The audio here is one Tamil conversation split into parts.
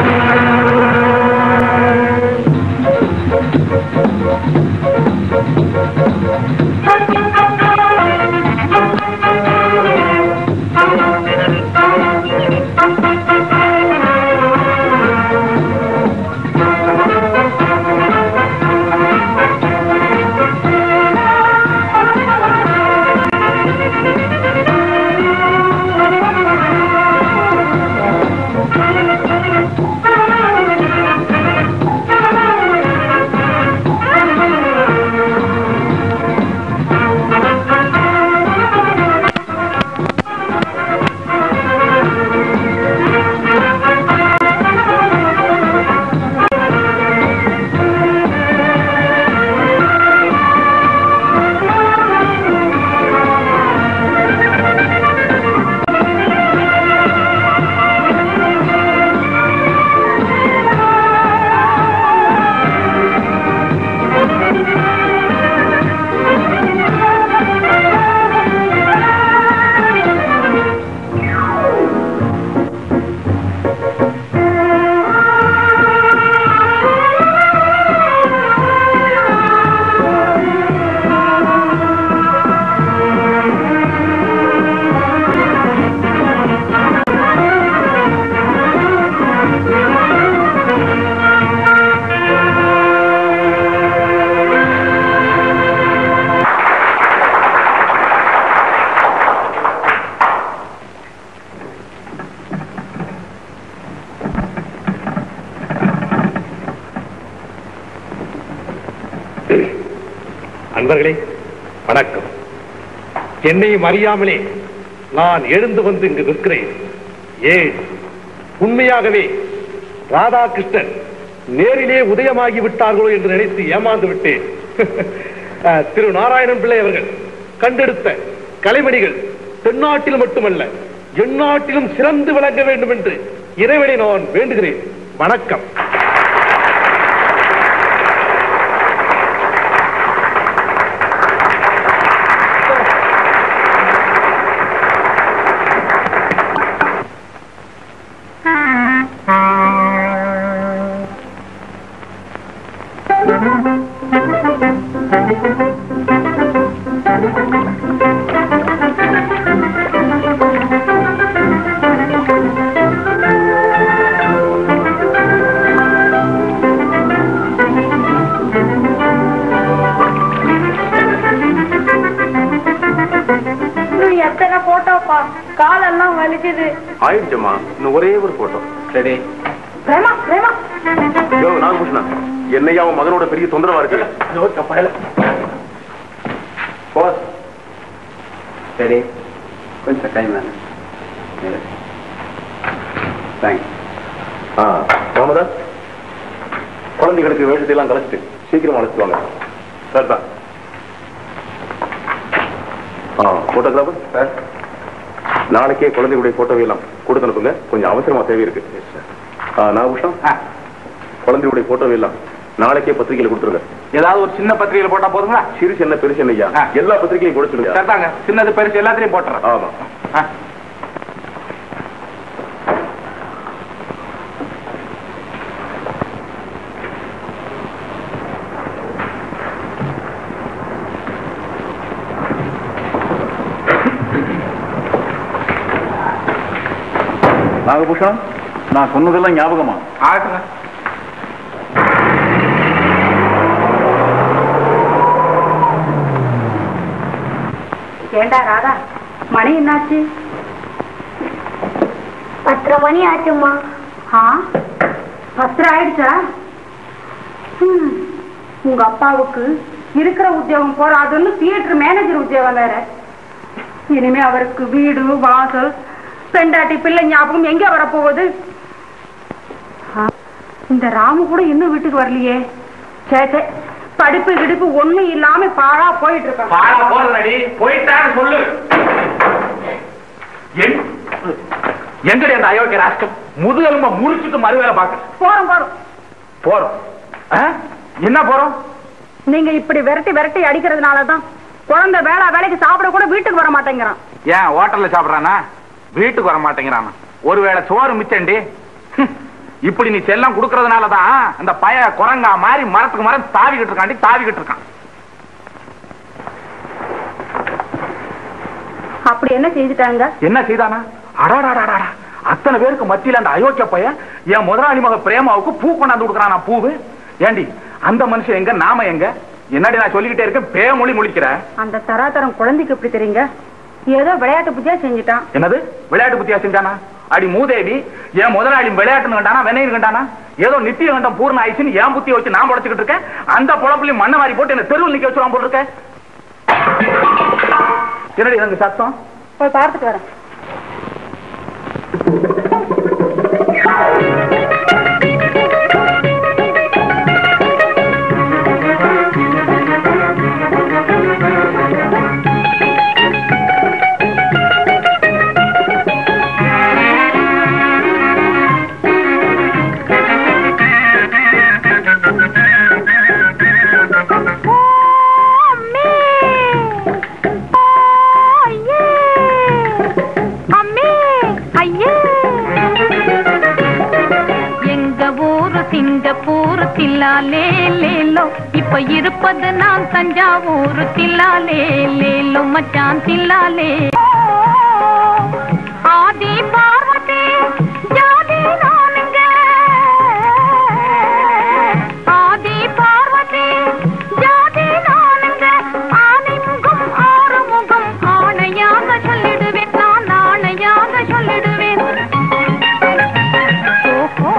அன்பர்களே வணக்கம் என்னையும் அறியாமலே நான் எழுந்து வந்து இங்கு நிற்கிறேன் ஏன் உண்மையாகவே ராதாகிருஷ்ணன் நேரிலே உதயமாகி விட்டார்களோ என்று நினைத்து ஏமாந்து விட்டேன் அஹ், திரு நாராயணன் பிள்ளை அவர்கள் கண்டெடுத்த கலைமணிகள் தென்னாட்டில் மட்டுமல்ல எந்நாட்டிலும் சிறந்து விளங்க வேண்டும் என்று இறைவனை நான் வேண்டுகிறேன் வணக்கம் இன்னும் எத்தனை போட்டோப்பா காலெல்லாம் வலிக்குது ஆயிடுச்சுமா இன்னும் ஒரே ஒரு போட்டோ சரி பிரேமா பிரேமா யோ நாகபூஷணா என்னையா அவன் மகனோட பெரிய தொந்தரவா இருக்கு போஸ் சரி கொஞ்சம் கை மேலே தேங்க்ஸ் ஆ ராமதாஸ் குழந்தைகளுக்கு வேஷத்தை எல்லாம் கலைச்சிட்டு சீக்கிரம் அழைச்சிட்டு வாங்க சார் தான் ஆ போட்டோகிராஃபர் சார் நாளைக்கே குழந்தைகளுடைய போட்டோவை எல்லாம் கொடுத்து அனுப்புங்க கொஞ்சம் அவசரமா தேவை இருக்கு ஆ நாகபூஷணம் குழந்தையுடைய போட்டோவை எல்லாம் நாளைக்கே பத்திரிகையில கொடுத்துருங்க ஏதாவது ஒரு சின்ன பத்திரிகையில போட்டா போதுங்களா சிறுசு என்ன பெருசு என்னய்யா ஆ. எல்லா பத்திரிகையும் கொடுத்துருங்க சரிதாங்க சின்னது பெருசு எல்லாத்தையும் போட்டுறேன் ஆமா ஆ. நாகபூஷணம் நான் சொன்னதெல்லாம் ஞாபகமா ஆகட்டுங்க ஏண்டா ராதா மணி என்னாச்சு பத்தரை மணி ஆச்சும்மா ஆ பத்திர ஆயிடுச்சா ஹம், உங்க அப்பாவுக்கு இருக்கிற உத்தியோகம் போறாதுன்னு தியேட்டர் மேனேஜர் உத்தியோகம் வேற இனிமே அவருக்கு வீடு வாசல் பெண்டாட்டி பிள்ளை ஞாபகம் எங்க வரப்போகுது ஆ, இந்த ராமு கூட இன்னும் வீட்டுக்கு வரலையே சே சே படிப்பு கிடிப்பு ஒண்ணும் இல்லாம பாழா போயிட்டு இருக்கான் பாட போறதடி போயிட்டான்னு சொல்லு எங்க- எங்கடி அந்த அயோக்கிய ராஷ்டிரம் முதுகெலும்ப முறிச்சுட்டு மறுவேலை பார்க்க போறோம் போறோம் போறோம் ஆ? என்ன போறோம் நீங்க இப்படி விரட்டி விரட்டி அடிக்கிறதுனாலதான் குழந்தை வேளா வேலைக்கு சாப்பிட கூட வீட்டுக்கு வர மாட்டேங்கிறான் ஏன் ஹோட்டல்ல சாப்பிடுறானா வீட்டுக்கு வர மாட்டேங்கிறானா ஒருவேளை சோறு மிச்சண்டி ஹம், இப்படி நீ செல்லம் கொடுக்கறதுனாலதான் அந்த பய குரங்கா மாதிரி மரத்துக்கு மரம் தாவிக்கிட்டு இருக்காண்டி தாவிக்கிட்டு இருக்கான் அப்படி என்ன செய்துட்டாங்க என்ன செய்தானா அடாடாடாடா அத்தனை பேருக்கு மத்தியில அந்த அயோக்கிய பையன் என் முதலாளி மக பிரேமாவுக்கு பூ கொண்டாந்து கொடுக்கறானா பூவு ஏண்டி அந்த மனுஷன் எங்க நாம எங்க என்னடி நான் சொல்லிக்கிட்டே இருக்கேன் பேமொழி முழிக்கிற அந்த தராதரம் குழந்தைக்கு எப்படி தெரியுங்க ஏதோ விளையாட்டு புத்தியா செஞ்சுட்டான் என்னது விளையாட்டு புத்தியா செஞ்சானா அடி மூதேவி என் முதலாளி விளையாட்டுன்னு கண்டானா வினையில் கண்டானா ஏதோ நித்திய கண்டம் பூர்ண ஆயிடுச்சுன்னு என் புத்திய வச்சு நான் புடச்சுக்கிட்டு இருக்கேன் அந்த பொழப்புலையும் மண்ணை மாறி போட்டு என்ன தெருவில் நிக்க வச்சுருவான் போட்டு இருக்க என்னடி எனக்கு சத்தம் போய் பார்த்துட்டு வரேன் எங்க ஊரு சிங்கப்பூர் தில்லாலே லேலோ இப்ப இருப்பது நான் தஞ்சாவூர் தில்லாலே லேலோ மச்சான் தில்லாலே ஆதி பார்வதி ஜாதி நானுங்க ஆதி பார்வதி ஜாதி நானுங்க ஆனைமுகம் ஆறுமுகம் ஆணையாக சொல்லிடுவேன் நான் ஆணையாக சொல்லிடுவேன் ஓஹோ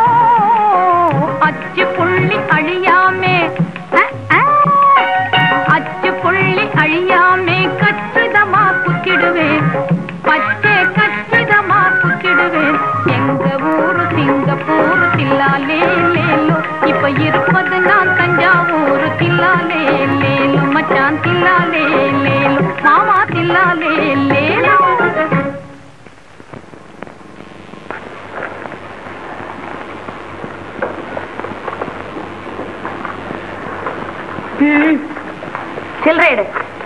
அச்சு புள்ளி அழியாமே அஹ், அஹ். அச்சு புள்ளி அழியாமே கச்சிதமா குத்திடுவேன் பச்சை கச்சிதமா குத்திடுவேன் எங்க ஊரு சிங்கப்பூர் தில்லாலே லேலோ இப்ப இருப்பது நான் தஞ்சாவூர் தில்லாலே லேலோ மச்சான் தில்லாலே லேலோ மாமா தில்லாலே லேலோ சில்லறைடு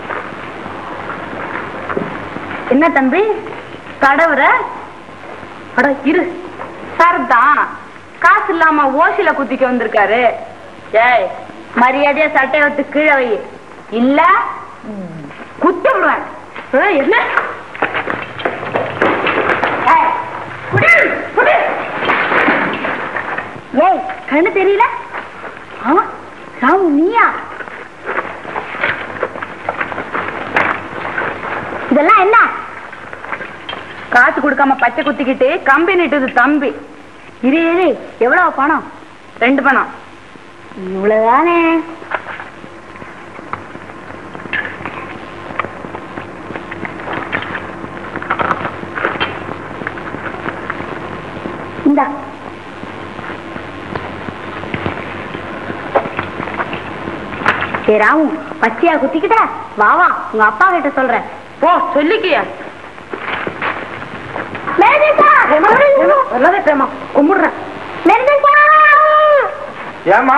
என்ன தம்பி கடவுற அட இரு சார் தான் காசு இல்லாம ஓசில குத்திக்க வந்திருக்காரு ஏய் மரியாதையா சட்டையை விட்டு கீழே வை இல்ல குத்தி விடுவேன் ஏய், என்ன ஏய், புடி, புடி. ஏய் கண்ணு தெரியல ஆ ராமு நீயா இதெல்லாம் என்ன காசு கொடுக்காம பச்சை குத்திக்கிட்டு கம்பி நிட்டுது தம்பி இரு இரு எவ்வளவு பணம் ரெண்டு பணம் இவ்வளவுதானே இந்தா சரி ராமு பச்சையா குத்திக்கிட்ட வா வா உங்க அப்பா கிட்ட சொல்றேன் போ சொல்லிக்கியா கும்பிடுறேன் ஏமா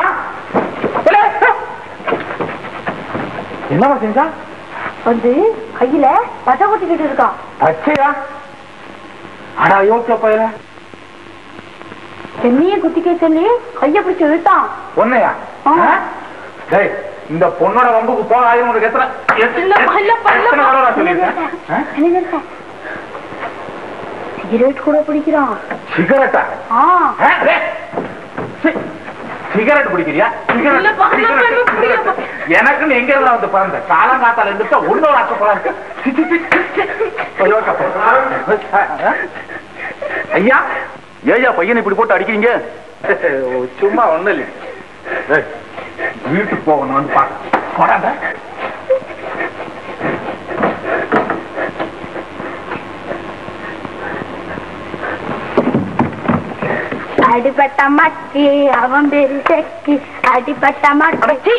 என்னமா செஞ்சா வந்து கையில பச்சை குத்திக்கிட்டு இருக்கான் அச்சையா அடா யோசிச்ச பையல என்னையே குத்திக்க சொல்லி கைய பிடிச்சு இழுத்தான் ஒன்னையா ஆ. டேய் இந்த பொண்ணோட வம்புக்கு போகாது உனக்கு எத்தனை எத்தனை இல்லப்பா, இல்லப்பா, எத்தனை இல்லப்பா. தடவை நான் சொல்லியிருக்கேன் ஆ? சிகரெட் கூட பிடிக்கிறான் சிகரெட்டா ஆ ஆ, டேய். சி, சிகரெட் பிடிக்கிறியா சிகரெட் இல்லப்பா, இல்லப்பா, சிகரெட், இல்லப்பா, சிகரெட். எனக்குன்னு எங்க இருந்தா வந்து பிறந்த காலங்காத்தால இருந்துட்டு ஒன்னொரு ஆசைப்படா இருக்கு சி, சி, சி, சி. ஐயோ, கப்பல். ஆ, ஆ. ஐயா ஏயா பையனை இப்படி போட்டு அடிக்கிறீங்க சும்மா ஒண்ணும் இல்லை ஏய், வீட்டுக்கு போகணும் வந்து பாக்க போடாத அடிபட்ட மச்சி அவன் பேரு செக்கி அடிபட்ட மச்சி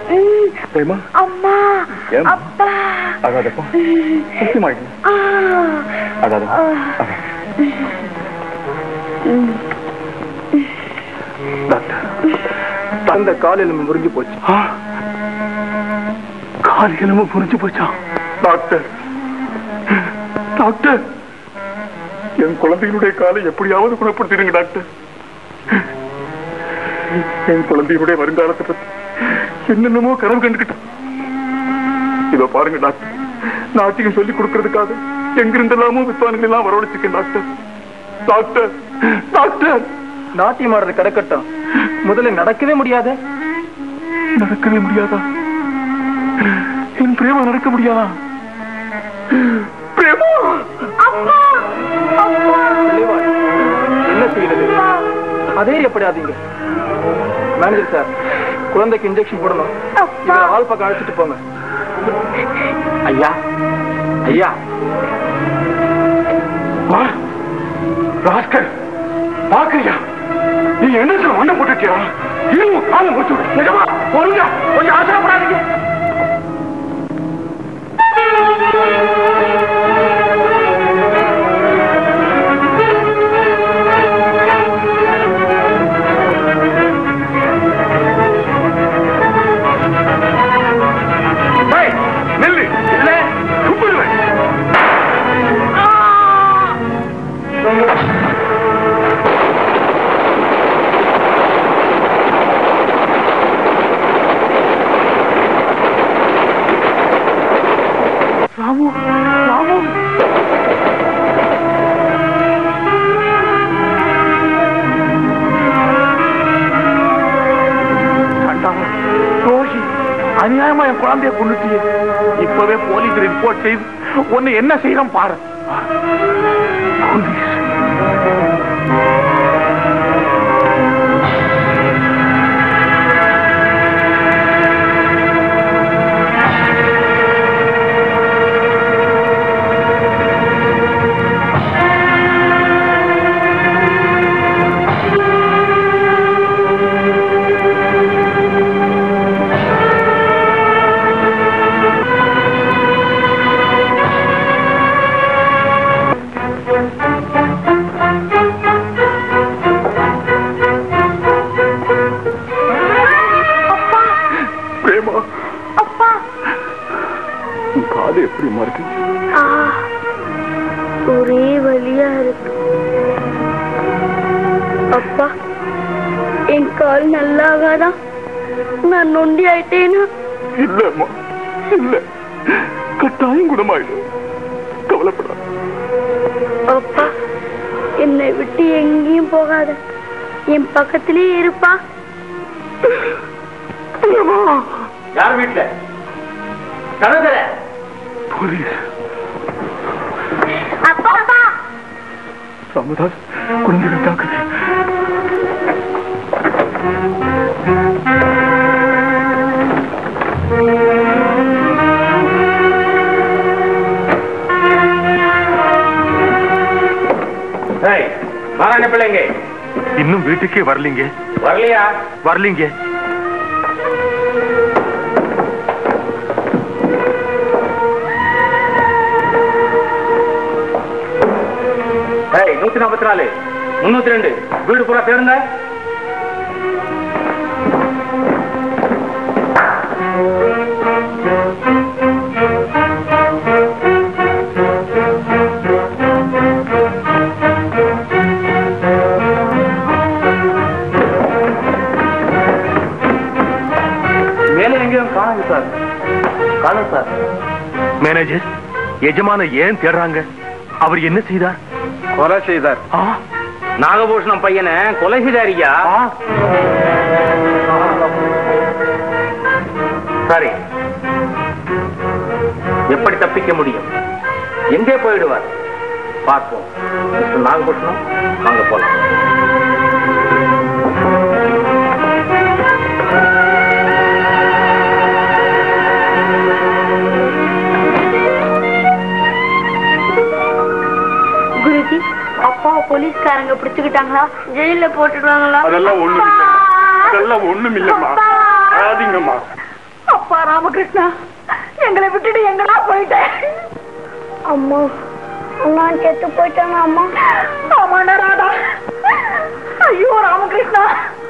பிரேமா அம்மா ஏம்மா? அப்பா அதாதப்பா சத்தியமாயிட்டு ஆ, அதாவது ஆ. டாக்டர் தந்த கால் எலும்பு முறிஞ்சு போச்சு கால் எலும்பு முறிஞ்சு போச்சா டாக்டர் டாக்டர் என் குழந்தைகளுடைய காலை எப்படியாவது குணப்படுத்திடுங்க டாக்டர் என் குழந்தைகளுடைய வருங்காலத்தை பத்தி என்னென்னமோ கனவு கண்டுக்கிட்டேன் இதோ பாருங்க டாக்டர் நாட்டியம் சொல்லி கொடுக்கறதுக்காக எங்கிருந்தெல்லாமோ வித்வான்கள் எல்லாம் வரவழைச்சிருக்கேன் டாக்டர் டாக்டர் டாக்டர் நாட்டியம் ஆடுறது கிடக்கட்டும் முதல்ல நடக்கவே முடியாது நடக்கவே முடியாதா என் பிரேமா நடக்க முடியாதா பிரேமா தெளிவா, என்ன செய்யறது அதே எப்படியாதீங்க மேனேஜர் சார் குழந்தைக்கு இன்ஜெக்ஷன் போடணும் இவரை ஆள் பக்கம் அழைச்சிட்டு போங்க ஐயா ஐயா ராஸ்கர் பாக்குறியா நீ என்ன சொல்ல மண்ணை போட்டுட்டியா இன்னும் காலம் போட்டு விடு. நிஜமா பொறுங்க கொஞ்சம் ஆசைப்படாதீங்க டேய், நில்லு இல்ல கும்பிடுவேன் ராமு ராமு கண்டாவா? துரோகி அநியாயமா என் குழந்தைய கொண்டுட்டியே இப்பவே போலீஸ் ரிப்போர்ட் செய்து ஒன்னு என்ன செய்யறோம் பாரு போலீஸ் பிரேமா அப்பா உன் காது எப்படிமா இருக்கு ஆ, ஒரே வலியா இருக்கு அப்பா என் கால் நல்லாகாதா நான் நொண்டி ஆயிட்டேனா இல்லம்மா இல்ல கட்டாயம் குணமாயிடும் கவலைப்படாத அப்பா என்னை விட்டு எங்கேயும் போகாத என் பக்கத்திலேயே இருப்பா யார் வீட்டுல கணதர போலீஸ் அப்பா அப்பா ராமதாஸ் குழந்தைகள் தாக்குது மாறான பிள்ளைங்க இன்னும் வீட்டுக்கே வரலீங்க வரலையா வரலீங்க ஏய் நூத்தி நாற்பத்தி நாலு முன்னூத்தி ரெண்டு வீடு பூரா தேடுங்க மேலே எங்கேயும் காணுங்க சார் காணும் சார் மேனேஜர் எஜமான ஏன் தேடுறாங்க அவர் என்ன செய்தார் கொலை செய்தார் ஆ நாகபூஷணம் பையனை கொலை செய்தாரியா சரி எப்படி தப்பிக்க முடியும் எங்கே போயிடுவார் பார்ப்போம் மிஸ்டர் நாகபூஷணம் வாங்க போலாம் குருஜி அப்பாவை போலீஸ்காரங்க பிடிச்சுக்கிட்டாங்களா ஜெயில போட்டுடுவாங்களா அதெல்லாம் ஒண்ணும் இல்ல. அதெல்லாம் ஒண்ணும் இல்லம்மா. அப்பா. அழாதீங்கம்மா அப்பா ராமகிருஷ்ணா எங்களை விட்டுட்டு எங்கடா போயிட்டேன் அம்மா நான் செத்து போயிட்டேன் அம்மா ஆமாண்டா ராதா ஐயோ ராமகிருஷ்ணா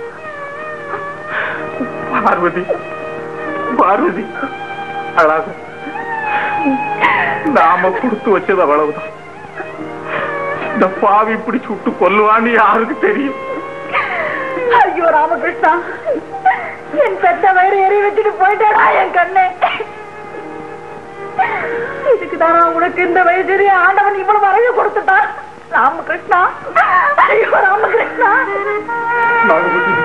பார்வதி பார்வதி அழாத நாம கொடுத்து வச்சது அவ்வளவுதான் இந்த பாவி இப்படி சுட்டு கொல்லுவான்னு யாருக்கு தெரியும் ஐயோ ராமகிருஷ்ணா என் பெத்த வயிறு எரி வச்சுட்டு போயிட்டேடா என் கண்ணே இதுக்குதானா உனக்கு இந்த வயசுலயே ஆண்டவன் இவ்வளவு அழகு கொடுத்துட்டான் ராமகிருஷ்ணா ஐயோ ராமகிருஷ்ணா நாகபதி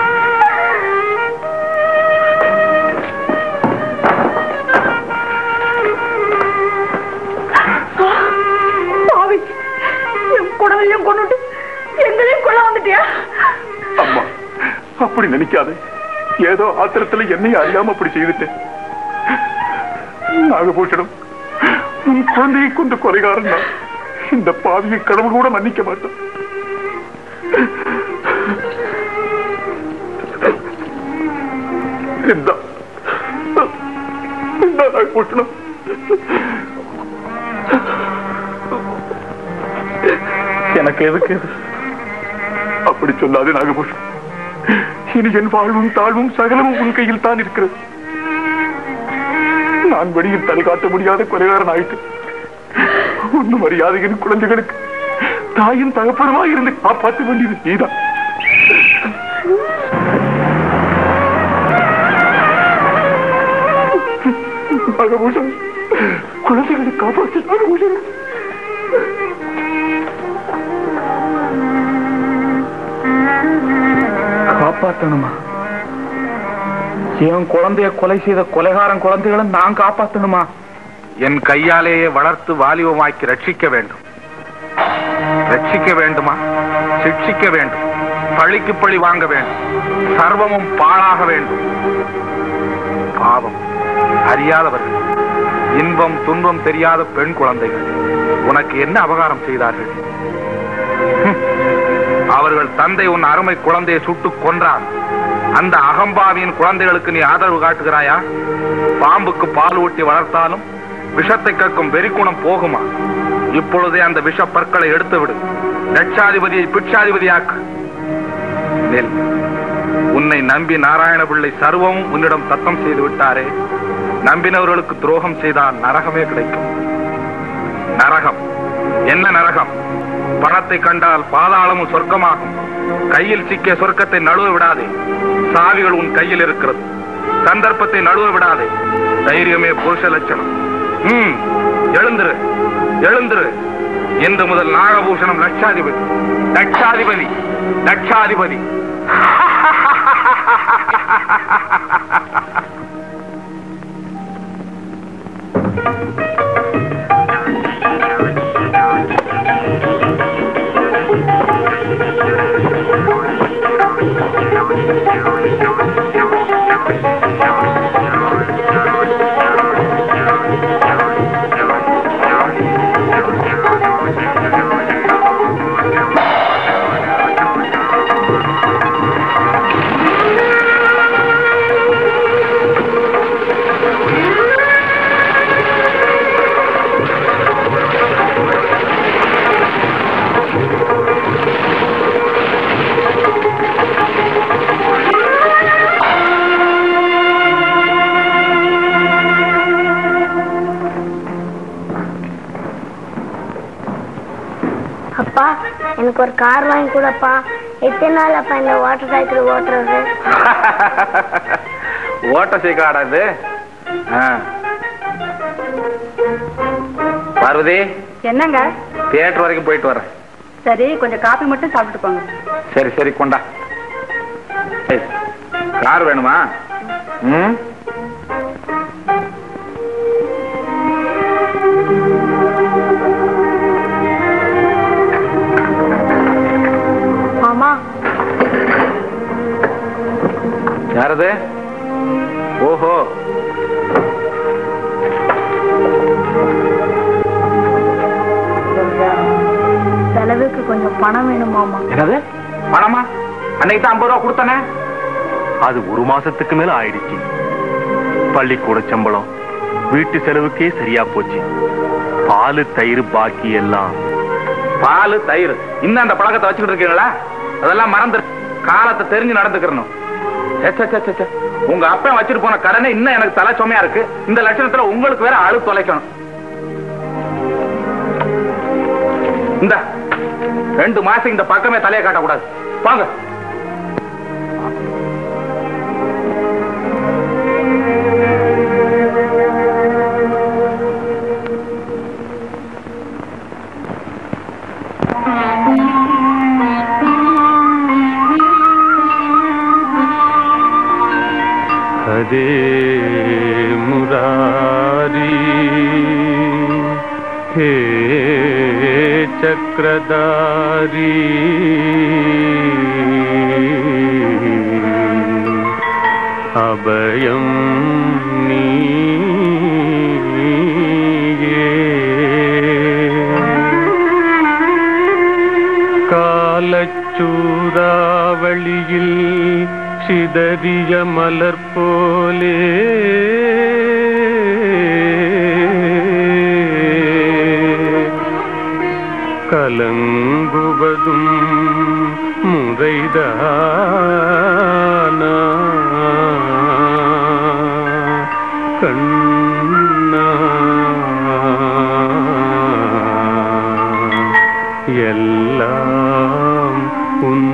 பாவி என் குடலையும் கொண்டுட்டு எங்களையும் கொள்ள வந்துட்டியா அம்மா அப்படி நினைக்காதே ஏதோ ஆத்திரத்துல என்னையும் அறியாம அப்படி செய்துட்டேன் நாகபூஷணம் உன் குழந்தையை கொண்டு கொலைகாரன் நான். இந்த பாவியை கடவுள் கூட மன்னிக்க மாட்டான் இந்தா. இந்தா நாகபூஷணம் எனக்கு எதுக்கு எது அப்படி சொல்லாதே நாகபூஷன் இனி என் வாழ்வும் தாழ்வும் சகலமும் உன் கையில் தான் இருக்கிறது நான் வெளியில் தலை காட்ட முடியாத கொலைகாரன் ஆயிட்டு ஒன்னும் மரியாதையின் குழந்தைகளுக்கு தாயும் தகப்பனுமா இருந்து காப்பாற்ற வேண்டியது நீதான் நாகபூஷன் குழந்தைகளை காப்பாற்று நாகபூஷன் காப்பாத்தணுமா என் குழந்தைய கொலை செய்த கொலைகாரன் குழந்தைகளை நான் காப்பாத்தணுமா என் கையாலேயே வளர்த்து வாலிபமாக்கி ரட்சிக்க வேண்டும் ரட்சிக்க வேண்டுமா சிக்ஷிக்க வேண்டும் பழிக்கு பழி வாங்க வேண்டும் சர்வமும் பாழாக வேண்டும் பாவம் அறியாதவர்கள் இன்பம் துன்பம் தெரியாத பெண் குழந்தைகள் உனக்கு என்ன அபகாரம் செய்தார்கள் ஹம். அவர்கள் தந்தை உன் அருமை குழந்தையை சுட்டுக் கொன்றார் அந்த அகம்பாவியின் குழந்தைகளுக்கு நீ ஆதரவு காட்டுகிறாயா பாம்புக்கு பால் ஊட்டி வளர்த்தாலும் விஷத்தை கக்கும் வெறிக்குணம் போகுமா இப்பொழுதே அந்த விஷ பற்களை எடுத்து விடு லட்சாதிபதியை பிட்சாதிபதியாக்கு நெல் உன்னை நம்பி நாராயண பிள்ளை சர்வமும் உன்னிடம் சத்தம் செய்து விட்டாரே நம்பினவர்களுக்கு துரோகம் செய்தால் நரகமே கிடைக்கும் நரகம் என்ன நரகம் பணத்தை கண்டால் பாதாளமும் சொர்க்கமாகும் கையில் சிக்கிய சொர்க்கத்தை நழுவ விடாதே சாவிகள் உன் கையில் இருக்கிறது சந்தர்ப்பத்தை நழுவ விடாதே தைரியமே புருஷ லட்சணம் ம் எழுந்திரு எழுந்திரு இன்று முதல் நாகபூஷணம் லட்சாதிபதி லட்சாதிபதி லட்சாதிபதி அப்பா எனக்கு ஒரு கார் வாங்கி கொடுப்பா எத்தனை நாள் அப்பா இந்த வாட்டர் சைக்கிள் ஓட்டுறது ஓட்ட சீக்கிரம் இது ஆ. பார்வதி என்னங்க தியேட்டர் வரைக்கும் போயிட்டு வரேன் சரி கொஞ்சம் காபி மட்டும் சாப்பிட்டு போங்க சரி சரி கொண்டா ஏய், கார் வேணுமா ம் ஆமா யாரது ஓஹோ செலவுக்கு கொஞ்சம் பணம் வேணுமாமா என்னது பணமா அன்னைக்கு தான் ஐம்பது ரூபா கொடுத்தானே அது ஒரு மாசத்துக்கு மேல ஆயிடுச்சு பள்ளிக்கூட சம்பளம் வீட்டு செலவுக்கே சரியா போச்சு பாலு தயிர் பாக்கி எல்லாம் பால் தயிர் இன்னும் அந்த பழக்கத்தை வச்சுக்கிட்டு இருக்கீங்களா அதெல்லாம் மறந்து காலத்தை தெரிஞ்சு நடந்துக்கிறணும் ச்சே, ச்சே, ச்சே, ச்சே, ச்சே. உங்க அப்பா வச்சுட்டு போன கடனை இன்னும் எனக்கு தலை சுமையா இருக்கு இந்த லட்சணத்துல உங்களுக்கு வேற அழு தொலைக்கணும் இந்த ரெண்டு மாசம் இந்த பக்கமே தலையை காட்டக்கூடாது வாங்க हरे मुरारी हे चक्रधारी अभयं नीये കാലച്ചൂറാവളിയിൽ ചിതറിയ മലർ പോലെ കലങ്കുവതും മുറൈദാന கண்ணா எல்லாம் உன்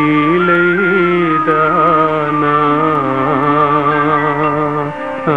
லீலைதானா ஆ.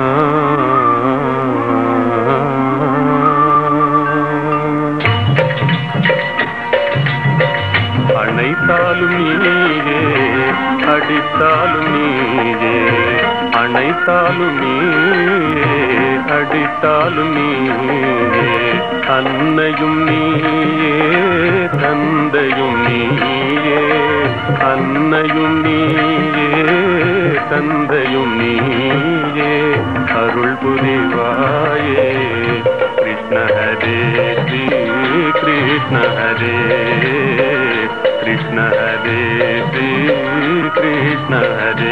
அணைத்தாலும் நீயே அடித்தாலும் நீயே அணைத்தாலும் நீயே அடித்தாலும் நீயே அன்னையும் நீயே தந்தையும் நீயே அன்னையும் நீயே தந்தையும் நீயே அருள் புரிவாயே கிருஷ்ண ஹரே ஸ்ரீ கிருஷ்ண ஹரே கிருஷ்ண ஹரே ஸ்ரீ கிருஷ்ண ஹரே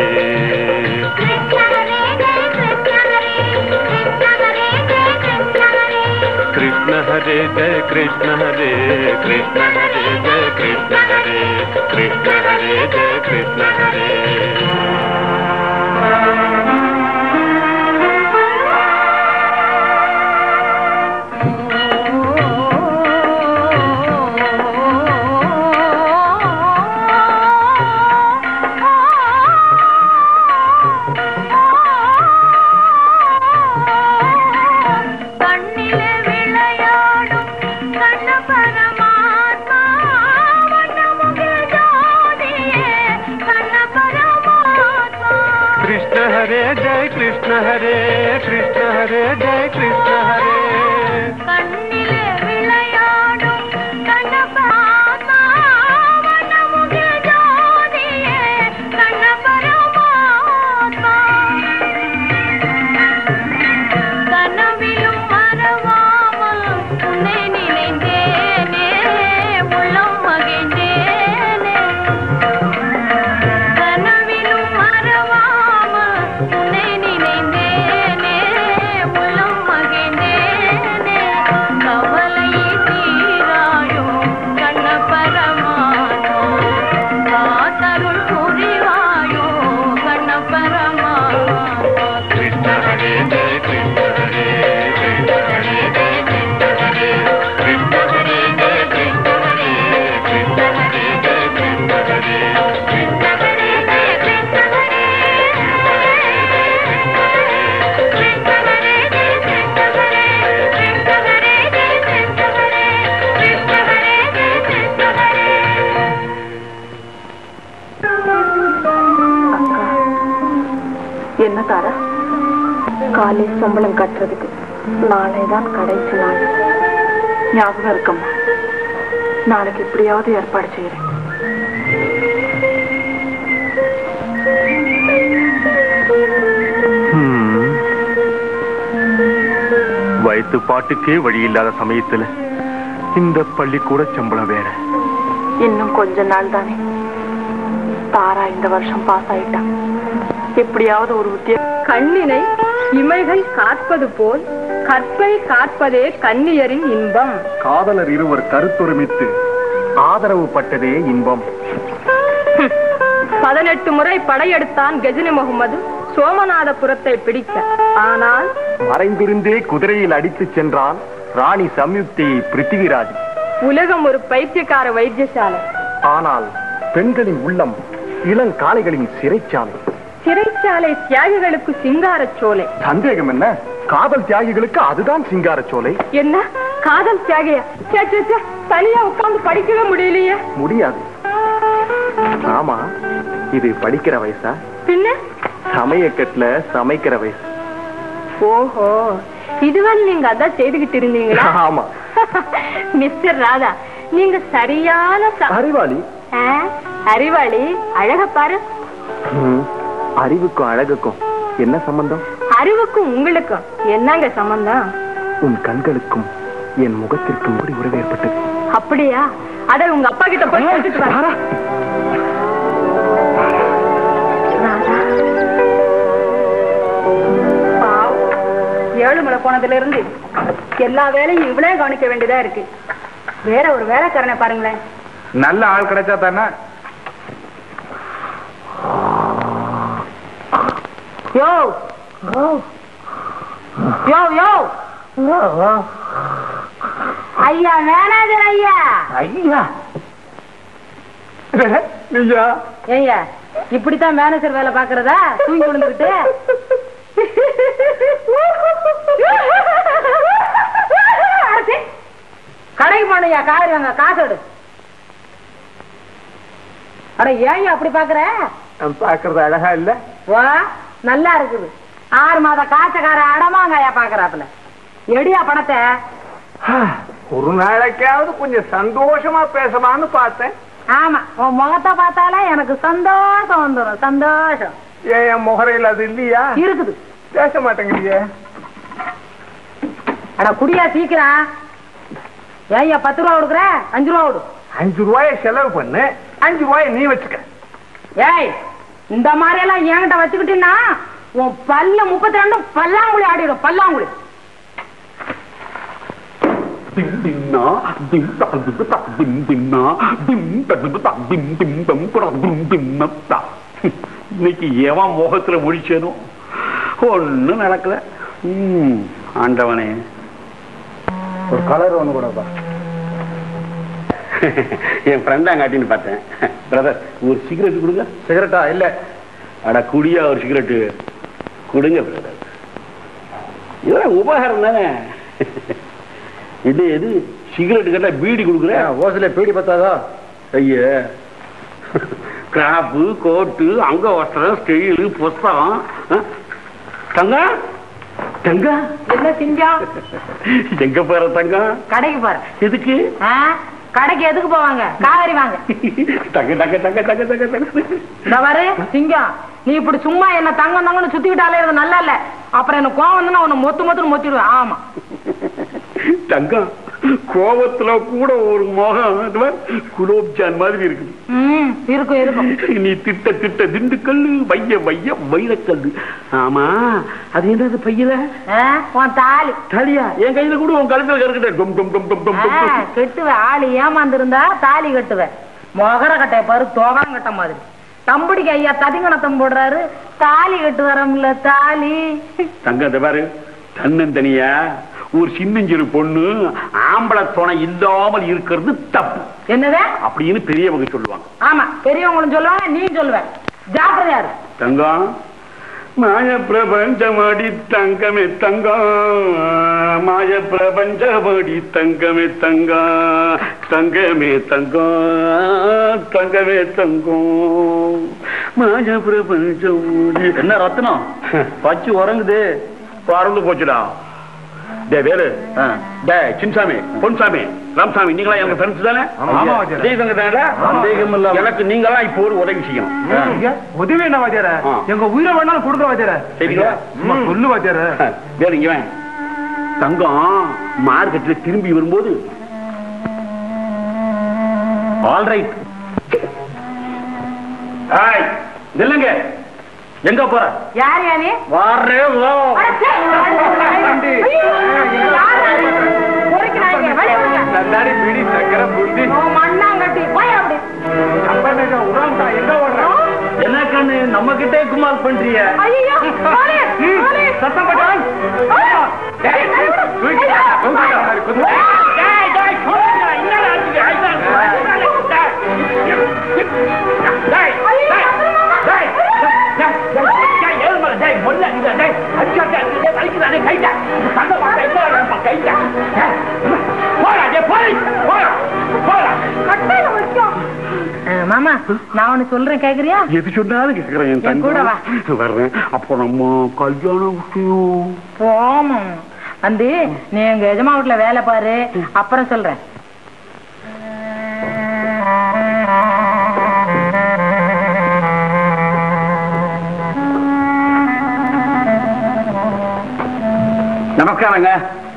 कृष्ण हरे जय कृष्ण हरे कृष्ण हरे जय कृष्ण हरे कृष्ण हरे जय कृष्ण हरे கண்ணிலே விளையாடும் கண்ண பரமாத்மா வண்ணமுகில் ஜோதியே கண்ண பரமாத்மா कृष्ण हरे जय कृष्ण हरे कृष्ण हरे जय कृष्ण हरे கண்ணிலே விளையாடும் கண்ண பரமாத்மா வண்ணமுகில் ஜோதியே கண்ண பரமாத்மா கனவிலும் மறவாமல் உன்னை நினைந்தேனே உள்ளம் மகிழ்ந்தேனே கனவிலும் மறவாமல் உன்னை நினைந்தேனே உள்ளம் மகிழ்ந்தேனே கவலையை தீராயோ கண்ண பரமானோ காத்தருள் புரிவாயோ கண்ண பரமானோ कृष्ण हरे जय कृष्ण हरे कृष्ण हरे जय कृष्ण हरे कृष्ण हरे जय कृष्ण हरे कृष्ण हरे जय कृष्ण हरे कृष्ण हरे जय कृष्ण हरे என்ன தாரா காலேஜ் சம்பளம் கட்டுறதுக்கு நாளை தான் கடைசி நாள் ஞாபகம் இருக்கம்மா நாளைக்கு எப்படியாவது ஏற்பாடு செய்யறேன் வயிற்று பாட்டுக்கே வழி இல்லாத சமயத்துல இந்த பள்ளிக்கூட சம்பளம் வேற இன்னும் கொஞ்ச நாள் தானே தாரா இந்த வருஷம் பாஸ் ஆயிட்டா எப்படியாவது ஒரு உத்திய கண்ணினை இமைகள் காற்பது போல் கற்பை காற்பதே கன்னியரின் இன்பம் காதலர் இருவர் கருத்தொருமித்து ஆதரவு பட்டதே இன்பம் பதினெட்டு முறை படையெடுத்தான் கஜினி முகமது சோமநாதபுரத்தை பிடிக்க ஆனால் மறைந்திருந்தே குதிரையில் அடித்துச் சென்றான் ராணி சம்யுக்தி பிருத்திவிராஜ் உலகம் ஒரு பைத்தியக்கார வைத்தியசாலை ஆனால் பெண்களின் உள்ளம் இளங்காளைகளின் சிறைச்சாலை சிறைச்சாலை தியாகிகளுக்கு சிங்காரச் சோலை சந்தேகம் என்ன காதல் தியாகிகளுக்கு அதுதான் சிங்கார சோலை என்ன காதல் தியாகியா சே, சே, சே, தனியா உட்கார்ந்து படிக்கவே முடியலையே முடியாது ஆமா இது படிக்கிற வயசா பின்ன சமயக்கட்டுல சமைக்கிற வயசு ஓஹோ இதுவரை நீங்க அதான் செய்துகிட்டு இருந்தீங்களா ஆமா மிஸ்டர் ராதா நீங்க சரியான ச- அறிவாளி ஆ, அறிவாளி அழக பாரு ம், அறிவுக்கும் அழகுக்கும் என்ன சம்பந்தம் அறிவுக்கும் உங்களுக்கும் என்னங்க சம்பந்தம் உன் கண்களுக்கும் என் முகத்திற்கும் கூடி உறவு ஏற்பட்டது அப்படியா அட உங்க அப்பா கிட்ட போய் கேட்டுட்டு வா. ராதா, ராதா. பாவம். ஏழுமலை போனதுல இருந்து எல்லா வேலையும் இவ்வளவு கவனிக்க வேண்டியதா இருக்கு வேற ஒரு வேலைக்காரனை பாருங்களேன் நல்ல ஆள் கிடைச்சா தானே யோ யோ யோ ஐயா மேனேஜர் ஐயா ஐயா ஐயா ஏய்யா இப்படித்தான் மேனேஜர் வேலை பாக்குறதா தூங்கி விழுந்துகிட்டு அரசி, கடைக்கு போனையா காய்கறி வாங்க காசு எடு அட ஏன் அப்படி பாக்குற பாக்குறது அழகா இல்ல வா நல்லா இருக்குது ஆறு மாத காய்ச்சக்கார அடமாங்கயா பாக்குறாப்புல எடியா பணத்தை ஒரு நாளைக்காவது கொஞ்சம் சந்தோஷமா பேசலாம்னு பார்த்தேன் ஆமா உன் முகத்தை பார்த்தாலே எனக்கு சந்தோஷம் வந்துடும் சந்தோஷம் ஏன் என் முகரையில் அது இல்லையா இருக்குது பேச மாட்டேங்கிறீங்க அட குடியா சீக்கிரம் ஏய்யா பத்து ரூபா கொடுக்குற அஞ்சு ரூபா கொடு அஞ்சு ரூபாய செலவு பண்ணு அஞ்சு ரூபாய நீ வச்சுக்க ஏய் இந்த மாதிரி எல்லாம் என்கிட்ட வச்சுக்கிட்டீங்கன்னா உன் பல்ல முப்பத்தி ரெண்டும் பல்லாங்குழி ஆடிடும் பல்லாங்குழி இன்னைக்கு எவன் முகத்துல முடிச்சனோ ஒண்ணும் நடக்கல ம், ஆண்டவனே ஒரு கலர் ஒண்ணு கூடப்பா என் ஃப்ரெண்டா காட்டின்னு பார்த்தேன் பிரதர் ஒரு சிகரெட் கொடுங்க சிகரெட்டா இல்ல அட குடியா ஒரு சிகரெட்டு கொடுங்க பிரதர் இதெல்லாம் உபகாரம் தானே இது எது சிகரெட் கேட்டா பீடி கொடுக்குறேன் ஓசில பீடி பத்தாதா ஐய கிராப்பு கோட்டு அங்க வஸ்திரம் ஸ்டெயிலு புஸ்தகம் ஆ? தங்கம் தங்கம் என்ன செஞ்சோம் எங்க போற தங்கம் கடைக்கு போற எதுக்கு ஆ? கடைக்கு எதுக்கு போவாங்க காவேரி வாங்க தங்க தங்க தங்க தங்க தங்க தங்க இந்த பாரு சிங்கம் நீ இப்படி சும்மா என்ன தங்கம் தங்கம்னு சுத்திக்கிட்டாலே இது நல்லா இல்ல அப்புறம் எனக்கு கோவம் வந்து உன்னை மொத்து மொத்துன்னு மொத்திடுவேன் ஆமா தங்கம் கோபத்துல கூட ஒரு முகம் அது மாதிரி குலோப்ஜான் மாதிரி இருக்குது ம் இருக்கும் இருக்கும் நீ திட்ட திட்ட திண்டுக்கல்லு வைய வைய வைரக்கல்லு ஆமா அது என்னது பையல ஆ, உன் தாலி தலியா என் கையில கூட உன் கழுத்துல கருக்கிட்ட டும் டும் டும் டும் டும் ஆ, டும் டும். கெட்டுவேன் ஆளு ஏமாந்திருந்தா தாலி கட்டுவேன் மொகர கட்டைய பாரு தோகான் கட்ட மாதிரி தம்படிக்கு ஐயா ததிங்கணத்தம் போடுறாரு தாலி கட்டு வரம்ல தாலி தங்கம் இந்த பாரு தன்னந்தனியா ஒரு சின்னஞ்சிறு பொண்ணு ஆம்பளை துணை இல்லாமல் இருக்கிறது தப்பு என்னது அப்படின்னு பெரியவங்க சொல்லுவாங்க ஆமா பெரியவங்களும் சொல்லுவாங்க நீ சொல்லுவேன் ஜாக்கிரதையா இரு தங்கம் மாய பிரபஞ்சமடி தங்கமே தங்கம் மாய பிரபஞ்சமடி தங்கமே தங்கம் தங்கமே தங்கம் தங்கமே தங்கம் மாய பிரபஞ்சமடி என்ன ரத்னம் பச்சு உறங்குது பறந்து போச்சுடா டே வேலு ஆ. டே சின்சாமி பொன்சாமி ராமசாமி நீங்களா எனக்கு ஃப்ரெண்ட்ஸ் தானே ஆமா, வாத்தியாரே. தெய்வங்க தானே சந்தேகம் இல்லாம. எனக்கு நீங்களா இப்போ ஒரு உதவி செய்யணும் உதவி என்ன வாத்தியார ஆ. எங்க உயிரை வேணாலும் கொடுக்குற வாத்தியார சரிங்களா சும்மா சொல்லு வாத்தியார வேறு இங்க வாங்க. தங்கம் மார்க்கெட்ல திரும்பி வரும்போது ஆல் ரைட் நில்லுங்க எங்க போற யார் யானே வாரே வா நந்தாரி பிடி சக்கரை புத்தி மண்ணாங்கட்டி போய் அப்படி எங்க ஓடுற என்ன கண்ணு நம்ம கிட்டே குமார் பண்றிய ஐயோ போலே, போலே. சத்தம் போட்டான் டேய், தூக்கி தூக்கி டேய், டேய், போடுங்க. என்னடா இது? ஐயா, டேய், டேய், டேய், டேய், டேய், டேய், ஏழுமலை, டேய், மொல்ல, இந்த, டேய், அடிச்சா, டேய், டேய், வலிக்குதானே, கைட்ட. இந்த சண்டை போட்டா என்னடா நம்ம கைட்ட? டேய், போடா, டேய், போய், போடா, போடா. கட்டையில வைக்கும். மாமா நான் ஒண்ணு சொல்றேன் கேக்குறியா எது சொன்னாலும் கேட்கிறேன் என் என் கூட வா. தம்பி வர்றேன் அப்போ நம்ம கல்யாண விஷயம் போமா வந்து நீ எங்க எஜமா வீட்டுல வேலை பாரு அப்புறம் சொல்றேன் நமஸ்காரங்க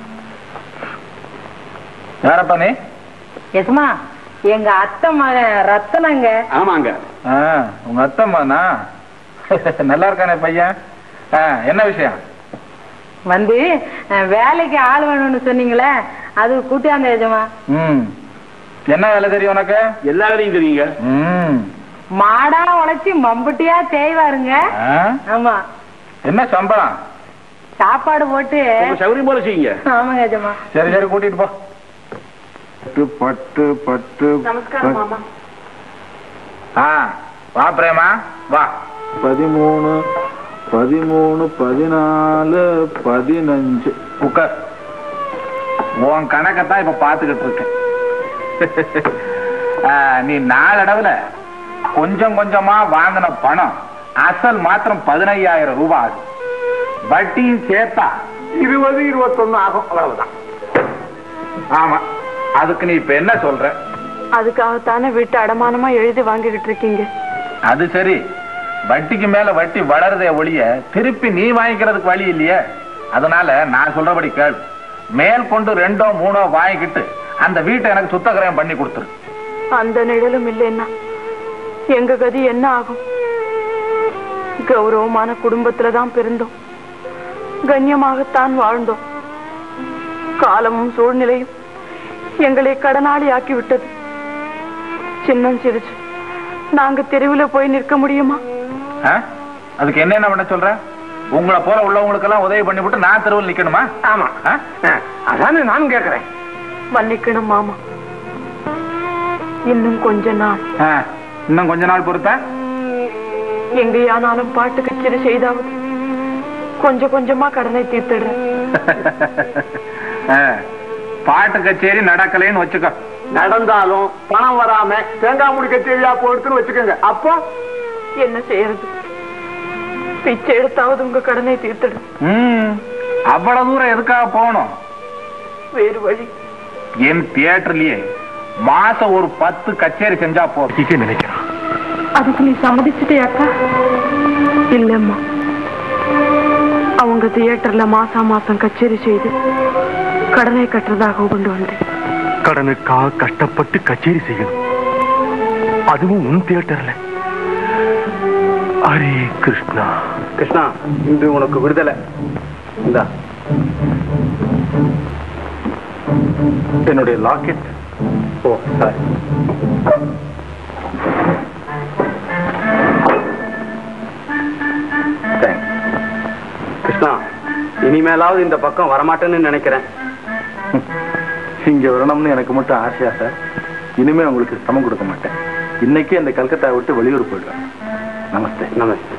யாரப்பா நீ எஜமா எங்க அத்தை மக ரத்தனங்க ஆமாங்க ஆ, உங்க அத்தம்மாண்ணா நல்லா இருக்கானே பையன் ஆ, என்ன விஷயம் வந்து அஹ், வேலைக்கு ஆள் வேணும்னு சொன்னீங்களே அது கூட்டியாந்த எஜமா ம் என்ன வேலை தெரியும் உனக்கு எல்லா வேலையும் தெரியுங்க ம் மாடா உழைச்சி மம்புட்டியா தேய்வாருங்க ஆ? ஆமா என்ன சம்பளம் சாப்பாடு போட்டு உங்க சௌகரியம் போல செய்யுங்க ஆமாங்க எஜமா சரி சரி கூட்டிட்டு போ பட்டு பட்டு பட்டு நமஸ்காரம் மாமா ஆ வா பிரேமா வா பதிமூணு பதிமூணு பதினாலு பதினஞ்சு உட்கார் உன் கணக்கத்தான் இப்ப பாத்துக்கிட்டு இருக்கேன் ஆ, நீ நாளடைவுல கொஞ்சம் கொஞ்சமா வாங்கின பணம் அசல் மாத்திரம் பதினையாயிரம் ரூபாய் ஆகும் வட்டியும் சேர்த்தா இருபது இருபத்தொன்னு ஆகும் அவ்வளவுதான் ஆமா அதுக்கு நீ இப்ப என்ன சொல்ற அதுக்காகத்தானே வீட்டு அடமானமா எழுதி வாங்கிக்கிட்டு இருக்கீங்க அது சரி வட்டிக்கு மேல வட்டி வளருதே ஒழிய திருப்பி நீ வாங்கிக்கிறதுக்கு வழி இல்லையே அதனால நான் சொல்றபடி கேளு மேல் கொண்டு ரெண்டோ மூணோ வாங்கிக்கிட்டு அந்த வீட்டை எனக்கு சுத்தகரம் பண்ணி கொடுத்துரு அந்த நிழலும் இல்லைன்னா எங்க கதி என்ன ஆகும் கௌரவமான குடும்பத்துல தான் பிறந்தோம் கண்ணியமாகத்தான் வாழ்ந்தோம் காலமும் சூழ்நிலையும் எங்களை கடனாளி ஆக்கி விட்டது சின்னம் சிரிச்சு நாங்க தெருவுல போய் நிற்க முடியுமா ஆ? அதுக்கு என்னென்ன பண்ண சொல்ற உங்களை போல உள்ளவங்களுக்கெல்லாம் உதவி பண்ணி விட்டு நான் தெருவில் நிக்கணுமா ஆமா அதானே நானும் கேக்குறேன் மன்னிக்கணும் மாமா இன்னும் கொஞ்ச நாள் ஆ, இன்னும் கொஞ்ச நாள் பொறுத்த எங்கேயானாலும் பாட்டு கச்சேரி செய்தாவது கொஞ்சம் கொஞ்சமா கடனை தீர்த்துடுறேன் ஆ, பாட்டு கச்சேரி நடக்கலைன்னு வச்சுக்கோ நடந்தாலும் பணம் வராம தேங்காய் முடி கச்சேரியா போடுத்துன்னு வச்சுக்கோங்க அப்போ என்ன செய்யறது பிச்சை எடுத்தாவது உங்க கடனை தீர்த்துடு ம், அவ்வளவு தூரம் எதுக்காக போகணும் வேறு வழி என் தியேட்டர்லயே மாசம் ஒரு பத்து கச்சேரி செஞ்சா போதும் நினைக்கிறேன் அதுக்கு நீ சம்மதிச்சுட்டே அக்கா இல்லம்மா அவங்க தியேட்டர்ல மாசா மாசம் கச்சேரி செய்து கடனை கட்டுறதாக கொண்டு வந்தேன் கடனுக்காக கஷ்டப்பட்டு கச்சேரி செய்யணும் அதுவும் உன் தியேட்டர்ல ஹரே கிருஷ்ணா கிருஷ்ணா இன்று உனக்கு விடுதலை இந்தா என்னுடைய locket oh sorry thanks Krishna இனிமேலாவது இந்த பக்கம் வரமாட்டேன்னு நினைக்கிறேன் இங்க வரணும்னு எனக்கு மட்டும் ஆசையா சார் இனிமே உங்களுக்கு சமம் கொடுக்க மாட்டேன் இன்னைக்கே இந்த கல்கத்தா விட்டு வெளியூர் போயிடுவேன் நமஸ்தே நமஸ்தே